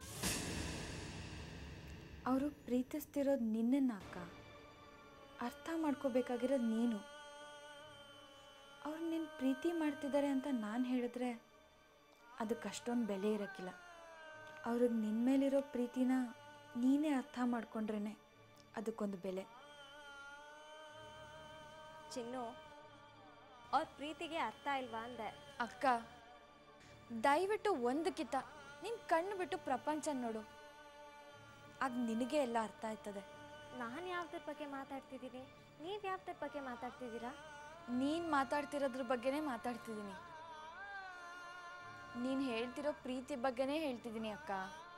ಅವರು ಪ್ರೀತಿಸ್ತಿರೋದು ನಿನ್ನನ್ನ ಅಕ್ಕ ಅರ್ಥ ಮಾಡ್ಕೋಬೇಕಾಗಿರೋದು ನೀನು ಅವ್ರು ನಿನ್ನ ಪ್ರೀತಿ ಮಾಡ್ತಿದ್ದಾರೆ ಅಂತ ನಾನು ಹೇಳಿದ್ರೆ ಅದಕ್ಕೆ ಅಷ್ಟೊಂದು ಬೆಲೆ ಇರೋಕ್ಕಿಲ್ಲ ಅವ್ರಿಗೆ ನಿನ್ನ ಮೇಲಿರೋ ಪ್ರೀತಿನ ನೀನೇ ಅರ್ಥ ಮಾಡ್ಕೊಂಡ್ರೇ ಅದಕ್ಕೊಂದು ಬೆಲೆ ಚಿನ್ನು ಅವ್ರ ಪ್ರೀತಿಗೆ ಅರ್ಥ ಇಲ್ವಾ ಅಂದೆ ಅಕ್ಕ ದಯವಿಟ್ಟು ಒಂದು ಕಿತ ನಿನ್ನ ಕಣ್ಣು ಬಿಟ್ಟು ಪ್ರಪಂಚ ನೋಡು ಆಗ ನಿನಗೆ ಎಲ್ಲ ಅರ್ಥ ಆಯ್ತದೆ ನಾನು ಯಾವ್ದ್ರ ಬಗ್ಗೆ ಮಾತಾಡ್ತಿದ್ದೀನಿ ನೀವು ಯಾವ್ದ್ರ ಬಗ್ಗೆ ಮಾತಾಡ್ತಿದ್ದೀರಾ ನೀನು ಮಾತಾಡ್ತಿರೋದ್ರ ಬಗ್ಗೆನೇ ಮಾತಾಡ್ತಿದ್ದೀನಿ ನೀನು ಹೇಳ್ತಿರೋ ಪ್ರೀತಿ ಬಗ್ಗೆನೇ ಹೇಳ್ತಿದ್ದೀನಿ ಅಕ್ಕ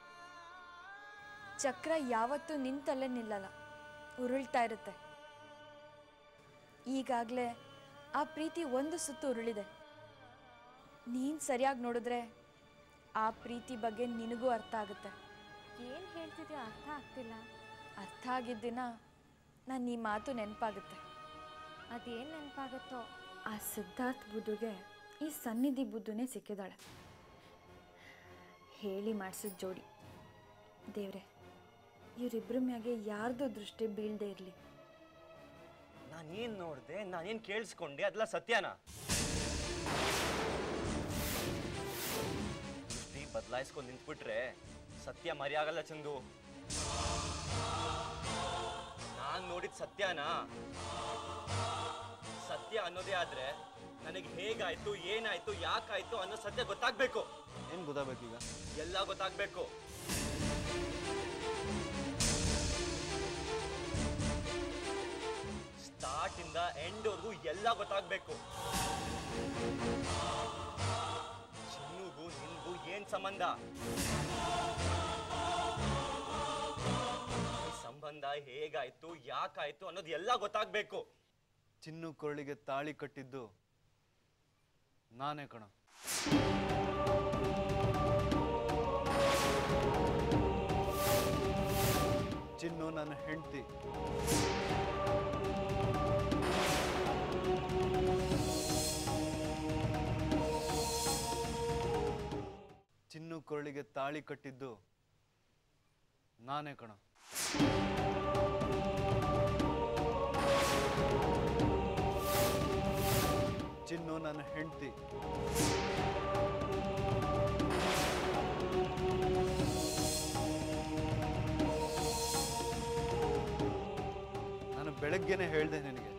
ಚಕ್ರ ಯಾವತ್ತೂ ನಿಂತಲ್ಲೇ ನಿಲ್ಲಲ್ಲ ಉರುಳ್ತಾ ಇರುತ್ತೆ ಈಗಾಗಲೇ ಆ ಪ್ರೀತಿ ಒಂದು ಸುತ್ತು ಉರುಳಿದೆ ನೀನು ಸರಿಯಾಗಿ ನೋಡಿದ್ರೆ ಆ ಪ್ರೀತಿ ಬಗ್ಗೆ ನಿನಗೂ ಅರ್ಥ ಆಗುತ್ತೆ ಏನು ಹೇಳ್ತಿದ್ಯೋ ಅರ್ಥ ಆಗ್ತಿಲ್ಲ ಅರ್ಥ ಆಗಿದ್ದ ದಿನ ನಾನು ಈ ಮಾತು ನೆನಪಾಗುತ್ತೆ ಅದೇನು ನೆನಪಾಗುತ್ತೋ ಆ ಸಿದ್ಧಾರ್ಥ್ ಬುದ್ಧಗೆ ಈ ಸನ್ನಿಧಿ ಬುದ್ಧನೇ ಸಿಕ್ಕಿದಾಳೆ ಹೇಳಿ ಮಾಡಿಸಿದ ಜೋಡಿ ದೇವ್ರೆ ಇವರಿಬ್ಬರ ಮ್ಯಾಗೆ ಯಾರ್ದು ದೃಷ್ಟಿ ಬೀಳದೆ ಇರಲಿ ನಾನೇನ್ ನೋಡ್ದೆ ನಾನೇನ್ ಕೇಳಿಸ್ಕೊಂಡೆ ಅದೆಲ್ಲ ಸತ್ಯನಾ ದೃಷ್ಟಿ ಬದಲಾಯಿಸ್ಕೊಂಡು ನಿಂತ್ಬಿಟ್ರೆ ಸತ್ಯ ಮರೆಯಾಗಲ್ಲ ಚಂದು ನಾನ್ ನೋಡಿದ ಸತ್ಯನಾ ಸತ್ಯ ಅನ್ನೋದೇ ಆದ್ರೆ ನನಗೆ ಹೇಗಾಯ್ತು ಏನಾಯ್ತು ಯಾಕಾಯ್ತು ಅನ್ನೋ ಸತ್ಯ ಗೊತ್ತಾಗ್ಬೇಕು ಏನು ಗೊತ್ತಾಗಬೇಕೀಗ ಎಲ್ಲ ಗೊತ್ತಾಗ್ಬೇಕು ಸ್ಟಾರ್ಟ್ ಇಂದ ಎಂಡ್ ವರ್ಗೂ ಎಲ್ಲ ಗೊತ್ತಾಗ್ಬೇಕು ಚಿನ್ನುಗೂ ನಿನ್ಗೂ ಏನ್ ಸಂಬಂಧ ಈ ಸಂಬಂಧ ಹೇಗಾಯ್ತು ಯಾಕಾಯ್ತು ಅನ್ನೋದು ಎಲ್ಲ ಗೊತ್ತಾಗ್ಬೇಕು ಚಿನ್ನು ಕೊರಳಿಗೆ ತಾಳಿ ಕಟ್ಟಿದ್ದು ನಾನೇ ಕಣ ಚಿನ್ನು ನನ್ನ ಹೆಂಡತಿ ಚಿನ್ನು ಕೊರಳಿಗೆ ತಾಳಿ ಕಟ್ಟಿದ್ದು ನಾನೇ ಕಣ ಚಿನ್ನು ನನ್ನ ಹೆಂಡತಿ ನಾನು ಬೆಳಗ್ಗೆನೆ ಹೇಳಿದೆ ನಿನಗೆ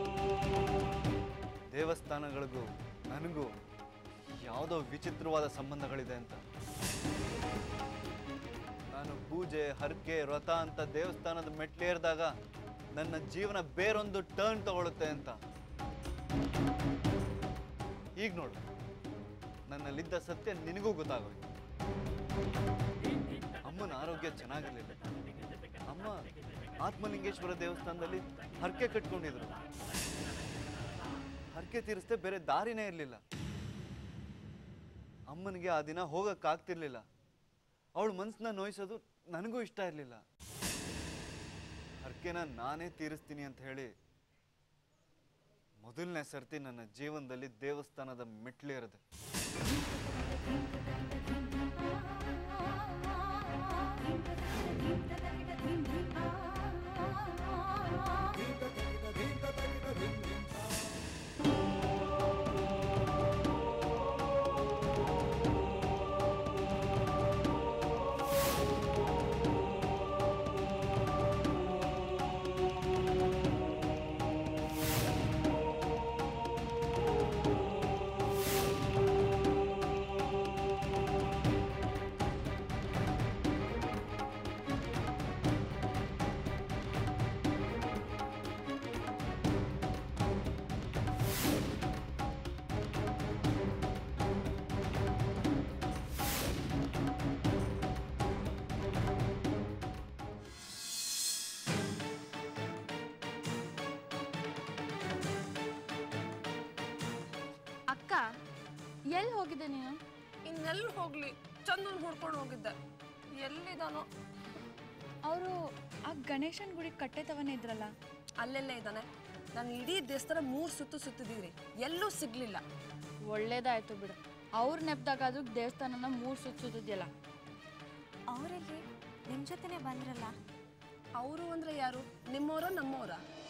ದೇವಸ್ಥಾನಗಳಿಗೂ ನನಗೂ ಯಾವುದೋ ವಿಚಿತ್ರವಾದ ಸಂಬಂಧಗಳಿದೆ ಅಂತ ನಾನು ಪೂಜೆ ಹರಕೆ ವ್ರತ ಅಂತ ದೇವಸ್ಥಾನದ ಮೆಟ್ಲೇರಿದಾಗ ನನ್ನ ಜೀವನ ಬೇರೊಂದು ಟರ್ನ್ ತಗೊಳುತ್ತೆ ಅಂತ ಈಗ ನೋಡು ನನ್ನಲ್ಲಿದ್ದ ಸತ್ಯ ನಿನಗೂ ಗೊತ್ತಾಗೋಯ್ತು ಅಮ್ಮನ ಆರೋಗ್ಯ ಚೆನ್ನಾಗಿರ್ಲಿಲ್ಲ ಅಮ್ಮ ಆತ್ಮಲಿಂಗೇಶ್ವರ ದೇವಸ್ಥಾನದಲ್ಲಿ ಹರಕೆ ಕಟ್ಕೊಂಡಿದ್ರು ಹರಕೆ ತೀರಿಸ್ದೆ ಬೇರೆ ದಾರಿನೇ ಇರಲಿಲ್ಲ ಅಮ್ಮನಿಗೆ ಆ ದಿನ ಹೋಗಕ್ಕಾಗ್ತಿರ್ಲಿಲ್ಲ ಅವಳ ಮನ್ಸನ್ನ ನೋಯಿಸೋದು ನನಗೂ ಇಷ್ಟ ಇರಲಿಲ್ಲ ಹರಕೆನ ನಾನೇ ತೀರಿಸ್ತೀನಿ ಅಂತ ಹೇಳಿ ಮೊದಲನೇ ಸರ್ತಿ ನನ್ನ ಜೀವನದಲ್ಲಿ ದೇವಸ್ಥಾನದ ಮೆಟ್ಲೇರಿದೆ ಎಲ್ಲಿ ಹೋಗಿದ್ದೆ ನೀನು ಇನ್ನೆಲ್ಲಿ ಹೋಗ್ಲಿ ಚಂದನ್ ಹುಡ್ಕೊಂಡು ಹೋಗಿದ್ದೆ ಎಲ್ಲಿದಾನೋ ಅವರು ಆ ಗಣೇಶನ್ ಗುಡಿ ಕಟ್ಟೆ ತವನೇ ಇದ್ರಲ್ಲ ಅಲ್ಲೆಲ್ಲೇ ಇದ್ದಾನೆ ನಾನು ಇಡೀ ದೇವಸ್ಥಾನ ಮೂರು ಸುತ್ತು ಸುತ್ತಿದ್ದೀರಿ ಎಲ್ಲೂ ಸಿಗ್ಲಿಲ್ಲ ಒಳ್ಳೇದಾಯ್ತು ಬಿಡು ಅವ್ರ ನೆಪ್ದಾಗಾದ್ರೂ ದೇವಸ್ಥಾನನ ಮೂರು ಸುತ್ತಿದ್ಯಲ್ಲ ಅವರಲ್ಲಿ ನಿಮ್ಮ ಜೊತೆನೇ ಬಂದ್ರಲ್ಲ ಅವರು ಅಂದ್ರೆ ಯಾರು ನಿಮ್ಮವರ ನಮ್ಮವರ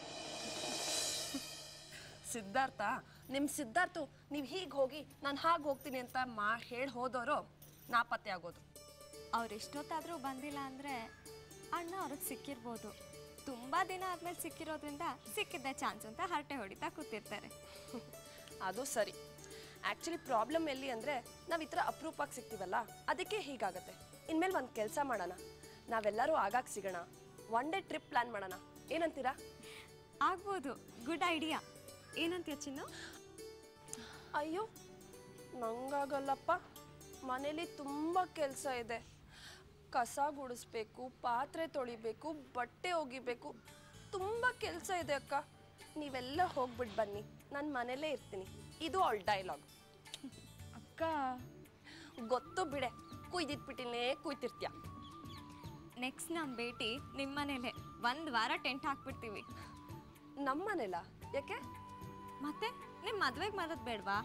ಸಿದ್ಧಾರ್ಥ ನಿಮ್ಮ ಸಿದ್ಧಾರ್ಥು ನೀವು ಹೀಗೆ ಹೋಗಿ ನಾನು ಹಾಗೆ ಹೋಗ್ತೀನಿ ಅಂತ ಮಾ ಹೇಳಿ ಹೋದವರು ನಾಪತ್ತೆ ಆಗೋದು ಅವ್ರು ಎಷ್ಟೊತ್ತಾದರೂ ಬಂದಿಲ್ಲ ಅಂದರೆ ಅಣ್ಣ ಅವ್ರಿಗೆ ಸಿಕ್ಕಿರ್ಬೋದು ತುಂಬ ದಿನ ಆದಮೇಲೆ ಸಿಕ್ಕಿರೋದ್ರಿಂದ ಸಿಕ್ಕಿದ್ದ ಚಾನ್ಸ್ ಅಂತ ಹರಟೆ ಹೊಡಿತಾ ಕೂತಿರ್ತಾರೆ ಅದು ಸರಿ ಆ್ಯಕ್ಚುಲಿ ಪ್ರಾಬ್ಲಮ್ ಎಲ್ಲಿ ಅಂದರೆ ನಾವು ಈ ಥರ ಅಪರೂಪಕ್ಕೆ ಸಿಗ್ತೀವಲ್ಲ ಅದಕ್ಕೆ ಹೀಗಾಗತ್ತೆ ಇನ್ಮೇಲೆ ಒಂದು ಕೆಲಸ ಮಾಡೋಣ ನಾವೆಲ್ಲರೂ ಆಗಾಗ ಸಿಗೋಣ ಒನ್ ಡೇ ಟ್ರಿಪ್ ಪ್ಲ್ಯಾನ್ ಮಾಡೋಣ ಏನಂತೀರಾ ಆಗ್ಬೋದು ಗುಡ್ ಐಡಿಯಾ ಏನಂತೀಯ ಚಿನ್ನು ಅಯ್ಯೋ ನಂಗಾಗಲ್ಲಪ್ಪ ಮನೇಲಿ ತುಂಬ ಕೆಲಸ ಇದೆ ಕಸ ಗುಡಿಸ್ಬೇಕು ಪಾತ್ರೆ ತೊಳಿಬೇಕು ಬಟ್ಟೆ ಒಗಿಬೇಕು ತುಂಬ ಕೆಲಸ ಇದೆ ಅಕ್ಕ ನೀವೆಲ್ಲ ಹೋಗ್ಬಿಟ್ಟು ಬನ್ನಿ ನಾನು ಮನೇಲೇ ಇರ್ತೀನಿ ಇದು ಅವಳ ಡೈಲಾಗ್ ಅಕ್ಕ ಗೊತ್ತು ಬಿಡೆ ಕುಯ್ದಿಟ್ಬಿಟ್ಟಿನೇ ಕುಯ್ತಿರ್ತೀಯ ನೆಕ್ಸ್ಟ್ ನಮ್ಮ ಭೇಟಿ ನಿಮ್ಮ ಮನೇಲೆ ಒಂದು ವಾರ ಟೆಂಟ್ ಹಾಕ್ಬಿಡ್ತೀವಿ ನಮ್ಮ ಮನೇಲ ಯಾಕೆ ಮತ್ತೆ ನಿಮ್ಮ ಮದ್ವೆಗೆ ಮಾಡೋದು ಬೇಡವಾ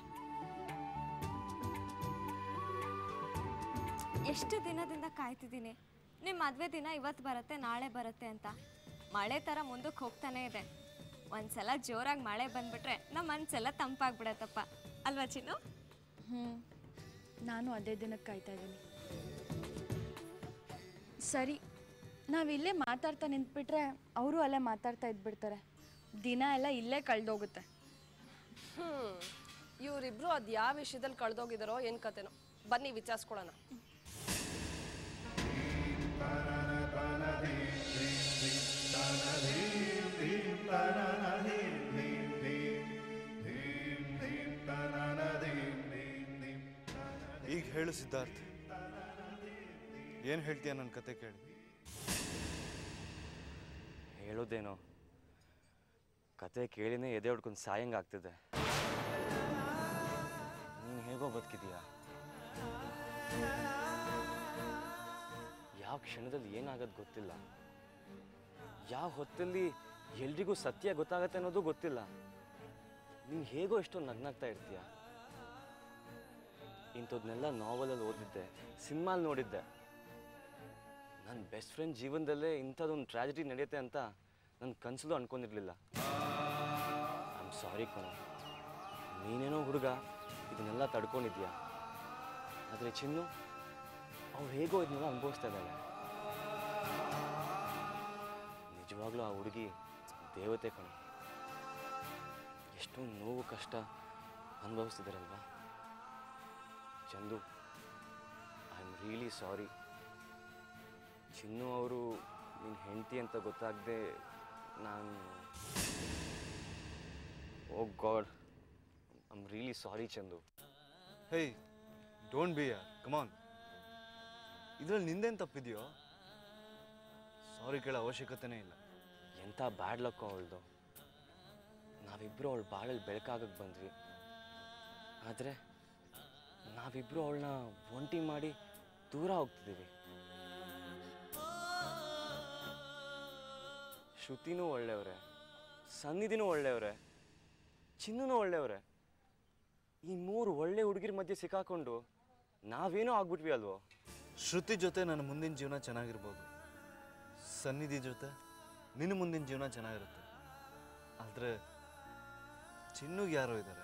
ಎಷ್ಟು ದಿನದಿಂದ ಕಾಯ್ತಿದ್ದೀನಿ ನಿಮ್ಮ ಮದುವೆ ದಿನ ಇವತ್ತು ಬರುತ್ತೆ ನಾಳೆ ಬರುತ್ತೆ ಅಂತ ಮಳೆ ಥರ ಮುಂದಕ್ಕೆ ಹೋಗ್ತಾನೆ ಇದೆ ಒಂದ್ಸಲ ಜೋರಾಗಿ ಮಳೆ ಬಂದ್ಬಿಟ್ರೆ ನಮ್ಮ ಮನ್ಸೆಲ್ಲ ತಂಪಾಗ್ಬಿಡತ್ತಪ್ಪ ಅಲ್ವಾ ಚಿನ್ನು ಹ್ಞೂ ನಾನು ಅದೇ ದಿನಕ್ಕೆ ಕಾಯ್ತಾ ಇದ್ದೀನಿ ಸರಿ ನಾವಿಲ್ಲೇ ಮಾತಾಡ್ತಾ ನಿಂತ್ಬಿಟ್ರೆ ಅವರು ಅಲ್ಲೇ ಮಾತಾಡ್ತಾ ಇದ್ಬಿಡ್ತಾರೆ ದಿನ ಎಲ್ಲ ಇಲ್ಲೇ ಕಳೆದೋಗುತ್ತೆ ಹ್ಞೂ ಇವರಿಬ್ರು ಅದು ಯಾವ ವಿಷಯದಲ್ಲಿ ಕಳೆದೋಗಿದಾರೋ ಏನು ಕತೆನೋ ಬನ್ನಿ ವಿಚಾರಿಸ್ಕೊಳ್ಳೋಣ ಈಗ ಹೇಳು ಸಿದ್ಧಾರ್ಥ್ ಏನು ಹೇಳ್ತೀಯ ನನ್ನ ಕತೆ ಕೇಳಿ ಹೇಳೋದೇನೋ ಕತೆ ಕೇಳಿನೇ ಎದೆ ಹೊಡ್ಕೊಂಡು ಸಾಯಂಗ್ ಆಗ್ತಿದೆ ನೀನು ಹೇಗೋ ಬದುಕಿದೀಯಾ ಯಾವ ಕ್ಷಣದಲ್ಲಿ ಏನಾಗದ್ ಗೊತ್ತಿಲ್ಲ ಯಾವ ಹೊತ್ತಲ್ಲಿ ಎಲ್ರಿಗೂ ಸತ್ಯ ಗೊತ್ತಾಗತ್ತೆ ಅನ್ನೋದು ಗೊತ್ತಿಲ್ಲ ನೀನು ಹೇಗೋ ಎಷ್ಟೊಂದು ನಗ್ನಾಗ್ತಾ ಇರ್ತೀಯ ಇಂಥದ್ನೆಲ್ಲ ನಾವಲಲ್ಲಿ ಓದಿದ್ದೆ ಸಿನಿಮಾಲ್ ನೋಡಿದ್ದೆ ನನ್ನ ಬೆಸ್ಟ್ ಫ್ರೆಂಡ್ ಜೀವನದಲ್ಲೇ ಇಂಥದ್ದೊಂದು ಟ್ರಾಜಿಡಿ ನಡೆಯುತ್ತೆ ಅಂತ ನನ್ನ ಕನಸಲು ಅನ್ಕೊಂಡಿರ್ಲಿಲ್ಲ ಐ ಆಮ್ ಸಾರಿ ಕಣ ನೀನೇನೋ ಹುಡುಗ ಇದನ್ನೆಲ್ಲ ತಡ್ಕೊಂಡಿದ್ಯಾ ಆದರೆ ಚಿನ್ನು ಅವ್ಳು ಹೇಗೋ ಇದನ್ನೆಲ್ಲ ಅನುಭವಿಸ್ತಾ ಇದ್ದಾಳೆ ನಿಜವಾಗ್ಲೂ ಆ ಹುಡುಗಿ ದೇವತೆ ಕಣ ಎಷ್ಟೊಂದು ನೋವು ಕಷ್ಟ ಅನುಭವಿಸ್ತಿದ್ದಾರಲ್ವಾ Chandu I am really sorry Chinnu ಅವರು ನಿನ್ನ ಹೆಂಡತಿ ಅಂತ ಗೊತ್ತಾಗದೆ ನಾನು oh god I am really sorry Chandu hey don't be ಯಾರ್ ಕಮಾನ್ ಇದ್ರಲ್ಲಿ ನಿಂದೇನು ತಪ್ಪಿದೆಯೋ ಸಾರಿ ಕೇಳೋ ಅವಶ್ಯಕತೆನೇ ಇಲ್ಲ ಎಂಥ ಬ್ಯಾಡ್ ಲಕ್ ಅವಳ್ದು ನಾವಿಬ್ಬರು ಅವಳು ಬಾಳಲ್ಲಿ ಬೆಳಕಾಗಕ್ಕೆ ಬಂದ್ವಿ ಆದರೆ ನಾವಿಬ್ಬರು ಅವಳನ್ನ ಒಂಟಿ ಮಾಡಿ ದೂರ ಹೋಗ್ತಿದ್ದೀವಿ ಶ್ರುತಿನೂ ಒಳ್ಳೆಯವ್ರೆ ಸನ್ನಿಧಿನೂ ಒಳ್ಳೆಯವ್ರೆ ಚಿನ್ನೂ ಒಳ್ಳೆಯವ್ರೆ ಈ ಮೂರು ಒಳ್ಳೆ ಹುಡುಗಿರ ಮಧ್ಯೆ ಸಿಕ್ಕಾಕೊಂಡು ನಾವೇನೋ ಆಗ್ಬಿಟ್ವಿ ಅಲ್ವೋ ಶ್ರುತಿ ಜೊತೆ ನನ್ನ ಮುಂದಿನ ಜೀವನ ಚೆನ್ನಾಗಿರ್ಬೋದು ಸನ್ನಿಧಿ ಜೊತೆ ನಿನ್ನ ಮುಂದಿನ ಜೀವನ ಚೆನ್ನಾಗಿರುತ್ತೆ ಆದರೆ ಚಿನ್ನುಗೆ ಯಾರೋ ಇದ್ದಾರೆ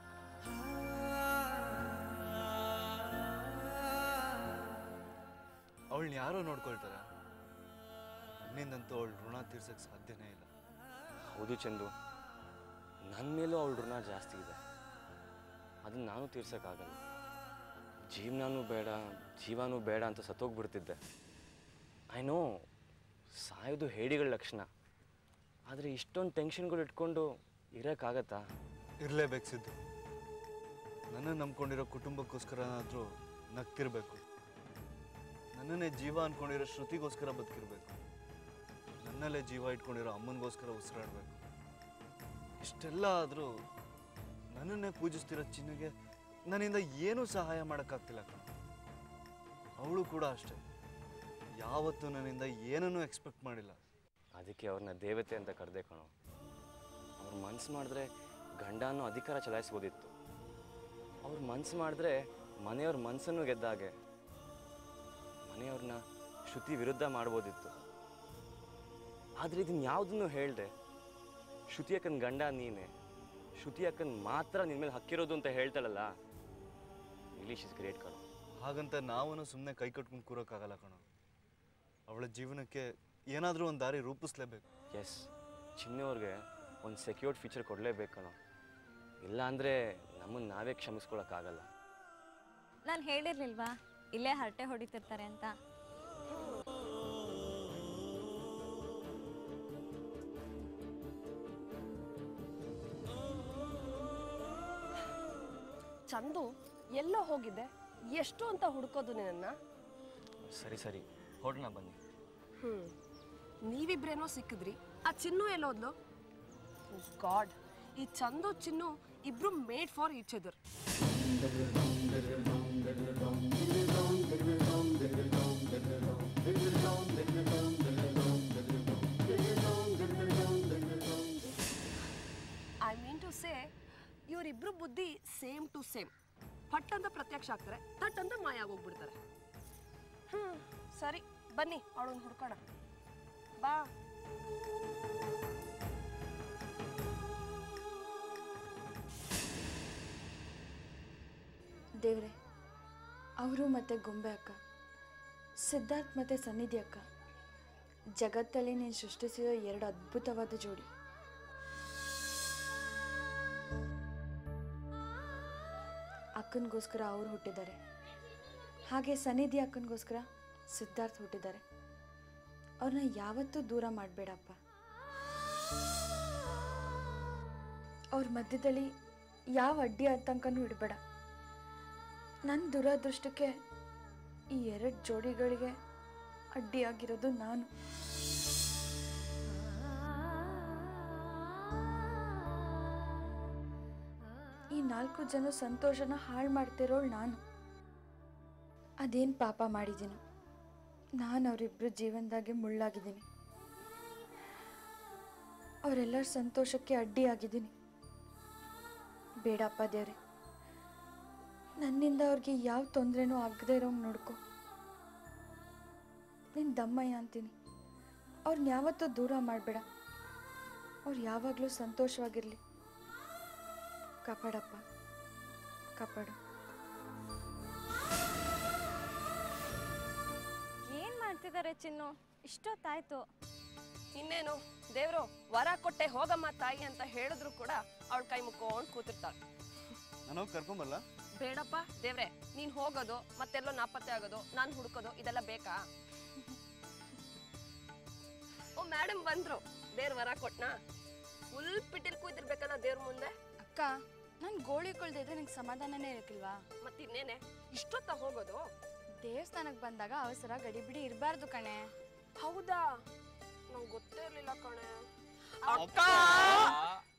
ಅವಳನ್ನ ಯಾರೋ ನೋಡ್ಕೊಳ್ತಾರೆ ನನ್ನಿಂದಂತೂ ಅವಳು ಋಣ ತೀರ್ಸಕ್ಕೆ ಸಾಧ್ಯನೇ ಇಲ್ಲ ಹೌದು ಚಂದು ನನ್ನ ಮೇಲೂ ಅವಳ ಋಣ ಜಾಸ್ತಿ ಇದೆ ಅದನ್ನ ನಾನು ತೀರ್ಸೋಕ್ಕಾಗಲ್ಲ ಜೀವನನೂ ಬೇಡ ಜೀವನೂ ಬೇಡ ಅಂತ ಸತ್ತೋಗ್ಬಿಡ್ತಿದ್ದೆ ಐ ನೋ ಸಾಯೋದು ಹೇಡಿಗಳ ಲಕ್ಷಣ ಆದರೆ ಇಷ್ಟೊಂದು ಟೆನ್ಷನ್ಗಳು ಇಟ್ಕೊಂಡು ಇರೋಕ್ಕಾಗತ್ತಾ ಇರಲೇಬೇಕು ಸಿದ್ದು ನನ್ನನ್ನು ನಂಬ್ಕೊಂಡಿರೋ ಕುಟುಂಬಕ್ಕೋಸ್ಕರನಾದರೂ ನಗ್ತಿರ್ಬೇಕು ನನ್ನನ್ನೇ ಜೀವ ಅಂದ್ಕೊಂಡಿರೋ ಶ್ರುತಿಗೋಸ್ಕರ ಬದುಕಿರ್ಬೇಕು ನನ್ನಲ್ಲೇ ಜೀವ ಇಟ್ಕೊಂಡಿರೋ ಅಮ್ಮನಿಗೋಸ್ಕರ ಉಸಿರಾಡಬೇಕು ಇಷ್ಟೆಲ್ಲ ಆದರೂ ನನ್ನನ್ನೇ ಪೂಜಿಸ್ತಿರೋ ಚಿನ್ನಗೆ ನನ್ನಿಂದ ಏನೂ ಸಹಾಯ ಮಾಡೋಕ್ಕಾಗ್ತಿಲ್ಲ ಕಣ ಅವಳು ಕೂಡ ಅಷ್ಟೇ ಯಾವತ್ತೂ ನನ್ನಿಂದ ಏನನ್ನೂ ಎಕ್ಸ್ಪೆಕ್ಟ್ ಮಾಡಿಲ್ಲ ಅದಕ್ಕೆ ಅವ್ರನ್ನ ದೇವತೆ ಅಂತ ಕರೆದೆ ಕಣೋ ಅವ್ರು ಮನ್ಸು ಮಾಡಿದ್ರೆ ಗಂಡ ಅನ್ನೋ ಅಧಿಕಾರ ಚಲಾಯಿಸ್ಬೋದಿತ್ತು ಅವ್ರು ಮನ್ಸು ಮಾಡಿದ್ರೆ ಮನೆಯವ್ರ ಮನಸ್ಸನ್ನು ಗೆದ್ದಾಗೆ ಮನೆಯವ್ರನ್ನ ಶ್ರುತಿ ವಿರುದ್ಧ ಮಾಡ್ಬೋದಿತ್ತು ಆದರೆ ಇದನ್ನ ಯಾವುದನ್ನು ಹೇಳ್ದೆ ಶ್ರುತಿ ಅಕ್ಕನ ಗಂಡ ನೀನೆ ಶ್ರುತಿ ಅಕ್ಕನ ಮಾತ್ರ ನಿನ್ನ ಮೇಲೆ ಹಕ್ಕಿರೋದು ಅಂತ ಹೇಳ್ತಾಳಲ್ಲ ಇಂಗ್ಲೀಷ್ ಇಸ್ ಗ್ರೇಟ್ ಕಣೋ ಹಾಗಂತ ನಾವೂ ಸುಮ್ಮನೆ ಕೈ ಕಟ್ಕೊಂಡು ಕೂರೋಕ್ಕಾಗಲ್ಲ ಕಣ ಅವಳ ಜೀವನಕ್ಕೆ ಏನಾದರೂ ಒಂದು ದಾರಿ ರೂಪಿಸ್ಲೇಬೇಕು ಎಸ್ ಚಿನ್ನವ್ರಿಗೆ ಒಂದು ಸೆಕ್ಯೂರ್ಡ್ ಫೀಚರ್ ಕೊಡಲೇಬೇಕು ಕಣೋ ಇಲ್ಲ ಅಂದರೆ ನಮ್ಮನ್ನು ನಾವೇ ಕ್ಷಮಿಸ್ಕೊಳಕ್ಕಾಗಲ್ಲ ನಾನು ಹೇಳಿರ್ಲಿಲ್ವಾ ಇಲ್ಲೇ ಹರಟೆ ಹೊಡಿತಿರ್ತಾರೆ ಅಂತ ಚಂದು ಎಲ್ಲೋ ಹೋಗಿದ್ದೆ ಎಷ್ಟು ಅಂತ ಹುಡ್ಕೋದು ನಿನ್ನ ಸರಿ ಸರಿ ಹೊರಡೋಣ ಬನ್ನಿ ಹ್ಮ್ ನೀವಿಬ್ರೇನೋ ಸಿಕ್ಕಿದ್ರಿ ಆ ಚಿನ್ನು ಎಲ್ಲೋದ್ಲು ಗಾಡ್ ಈ ಚಂದು ಚಿನ್ನು ಇಬ್ರು made for each other I mean to say ಇವರಿಬ್ರು ಬುದ್ಧಿ ಸೇಮ್ ಟು ಸೇಮ್ ಪಟ್ ಅಂತ ಪ್ರತ್ಯಕ್ಷ ಆಗ್ತಾರೆ ತಟ್ ಅಂತ ಮಾಯ ಆಗೋಗ್ಬಿಡ್ತಾರೆ ಹ್ಮ್ ಸರಿ ಬನ್ನಿ ಅವಳನ್ನ ಹುಡ್ಕೋಣ ಬಾ ದೇವ್ರೆ ಅವರು ಮತ್ತು ಗೊಂಬೆ ಅಕ್ಕ ಸಿದ್ಧಾರ್ಥ್ ಮತ್ತು ಸನ್ನಿಧಿ ಅಕ್ಕ ಜಗತ್ತಲ್ಲಿ ನೀನು ಸೃಷ್ಟಿಸಿದ ಎರಡು ಅದ್ಭುತವಾದ ಜೋಡಿ ಅಕ್ಕನಿಗೋಸ್ಕರ ಅವ್ರು ಹುಟ್ಟಿದ್ದಾರೆ ಹಾಗೆ ಸನ್ನಿಧಿ ಅಕ್ಕನಿಗೋಸ್ಕರ ಸಿದ್ಧಾರ್ಥ್ ಹುಟ್ಟಿದ್ದಾರೆ ಅವ್ರನ್ನ ಯಾವತ್ತೂ ದೂರ ಮಾಡಬೇಡಪ್ಪ ಅವ್ರ ಮಧ್ಯದಲ್ಲಿ ಯಾವ ಅಡ್ಡಿ ಆತಂಕನೂ ಇಡಬೇಡ ನನ್ನ ದುರದೃಷ್ಟಕ್ಕೆ ಈ ಎರಡು ಜೋಡಿಗಳಿಗೆ ಅಡ್ಡಿಯಾಗಿರೋದು ನಾನು ಈ ನಾಲ್ಕು ಜನ ಸಂತೋಷನ ಹಾಳು ಮಾಡ್ತಿರೋಳು ನಾನು ಅದೇನು ಪಾಪ ಮಾಡಿದ್ದೀನೋ ನಾನು ಅವರಿಬ್ಬರು ಜೀವನದಾಗೆ ಮುಳ್ಳಾಗಿದ್ದೀನಿ ಅವರೆಲ್ಲರ ಸಂತೋಷಕ್ಕೆ ಅಡ್ಡಿಯಾಗಿದ್ದೀನಿ ಬೇಡಪ್ಪ ದೇವ್ರೆ ನನ್ನಿಂದ ಅವ್ರಿಗೆ ಯಾವ ತೊಂದರೆನೂ ಆಗದೆ ಇರೋಂಗೆ ನೋಡ್ಕೊ ನಿನ್ನ ದಮ್ಮಯ್ಯ ಅಂತೀನಿ ಅವ್ರನ್ನ ಯಾವತ್ತೂ ದೂರ ಮಾಡಬೇಡ ಅವ್ರು ಯಾವಾಗಲೂ ಸಂತೋಷವಾಗಿರಲಿ ಕಾಪಾಡಪ್ಪ ಕಾಪಾಡು ಏನು ಮಾಡ್ತಿದ್ದಾರೆ ಚಿನ್ನು ಇಷ್ಟೊತ್ತಾಯ್ತು ಇನ್ನೇನು ದೇವ್ರು ವರ ಕೊಟ್ಟೆ ಹೋಗಮ್ಮ ತಾಯಿ ಅಂತ ಹೇಳಿದ್ರು ಕೂಡ ಅವಳ ಕೈ ಮುಕ್ಕೊಂಡು ಕೂತಿರ್ತಾಳೆ ನಾನು ಹೋಗಿ ಕರ್ಕೊಂಬಲ್ಲ ಬೇಡಪ್ಪ ದೇವ್ರೆ ನೀನ್ ಹೋಗೋದು ಮತ್ತೆಲ್ಲೋ ನಾಪತ್ತೆ ಆಗೋದು ನಾನು ಹುಡುಕೋದು ಇದೆಲ್ಲ ಬೇಕಾ ಓ ಮೇಡಮ್ ಬಂದ್ರು ದೇವ್ರ ವರ ಕೊಟ್ನಾ ಫುಲ್ ಪಿಟಿಲ್ ಕೂತಿರ್ಬೇಕಲ್ಲ ದೇವ್ರ ಮುಂದೆ ಅಕ್ಕ ನಾನು ಗೋಳಿ ಕೊಳ್ದಿದ್ರೆ ನಂಗೆ ಸಮಾಧಾನನೇ ಇರಕ್ಕಿಲ್ವಾ ಮತ್ತಿನ್ನೇನೆ ಇಷ್ಟೊತ್ತ ಹೋಗೋದು ದೇವಸ್ಥಾನಕ್ಕೆ ಬಂದಾಗ ಅವಸರ ಗಡಿಬಿಡಿ ಇರಬಾರ್ದು ಕಣೆ ಹೌದಾ ನಂಗೆ ಗೊತ್ತೇ ಇರ್ಲಿಲ್ಲ ಕಣೆ ಅಕ್ಕ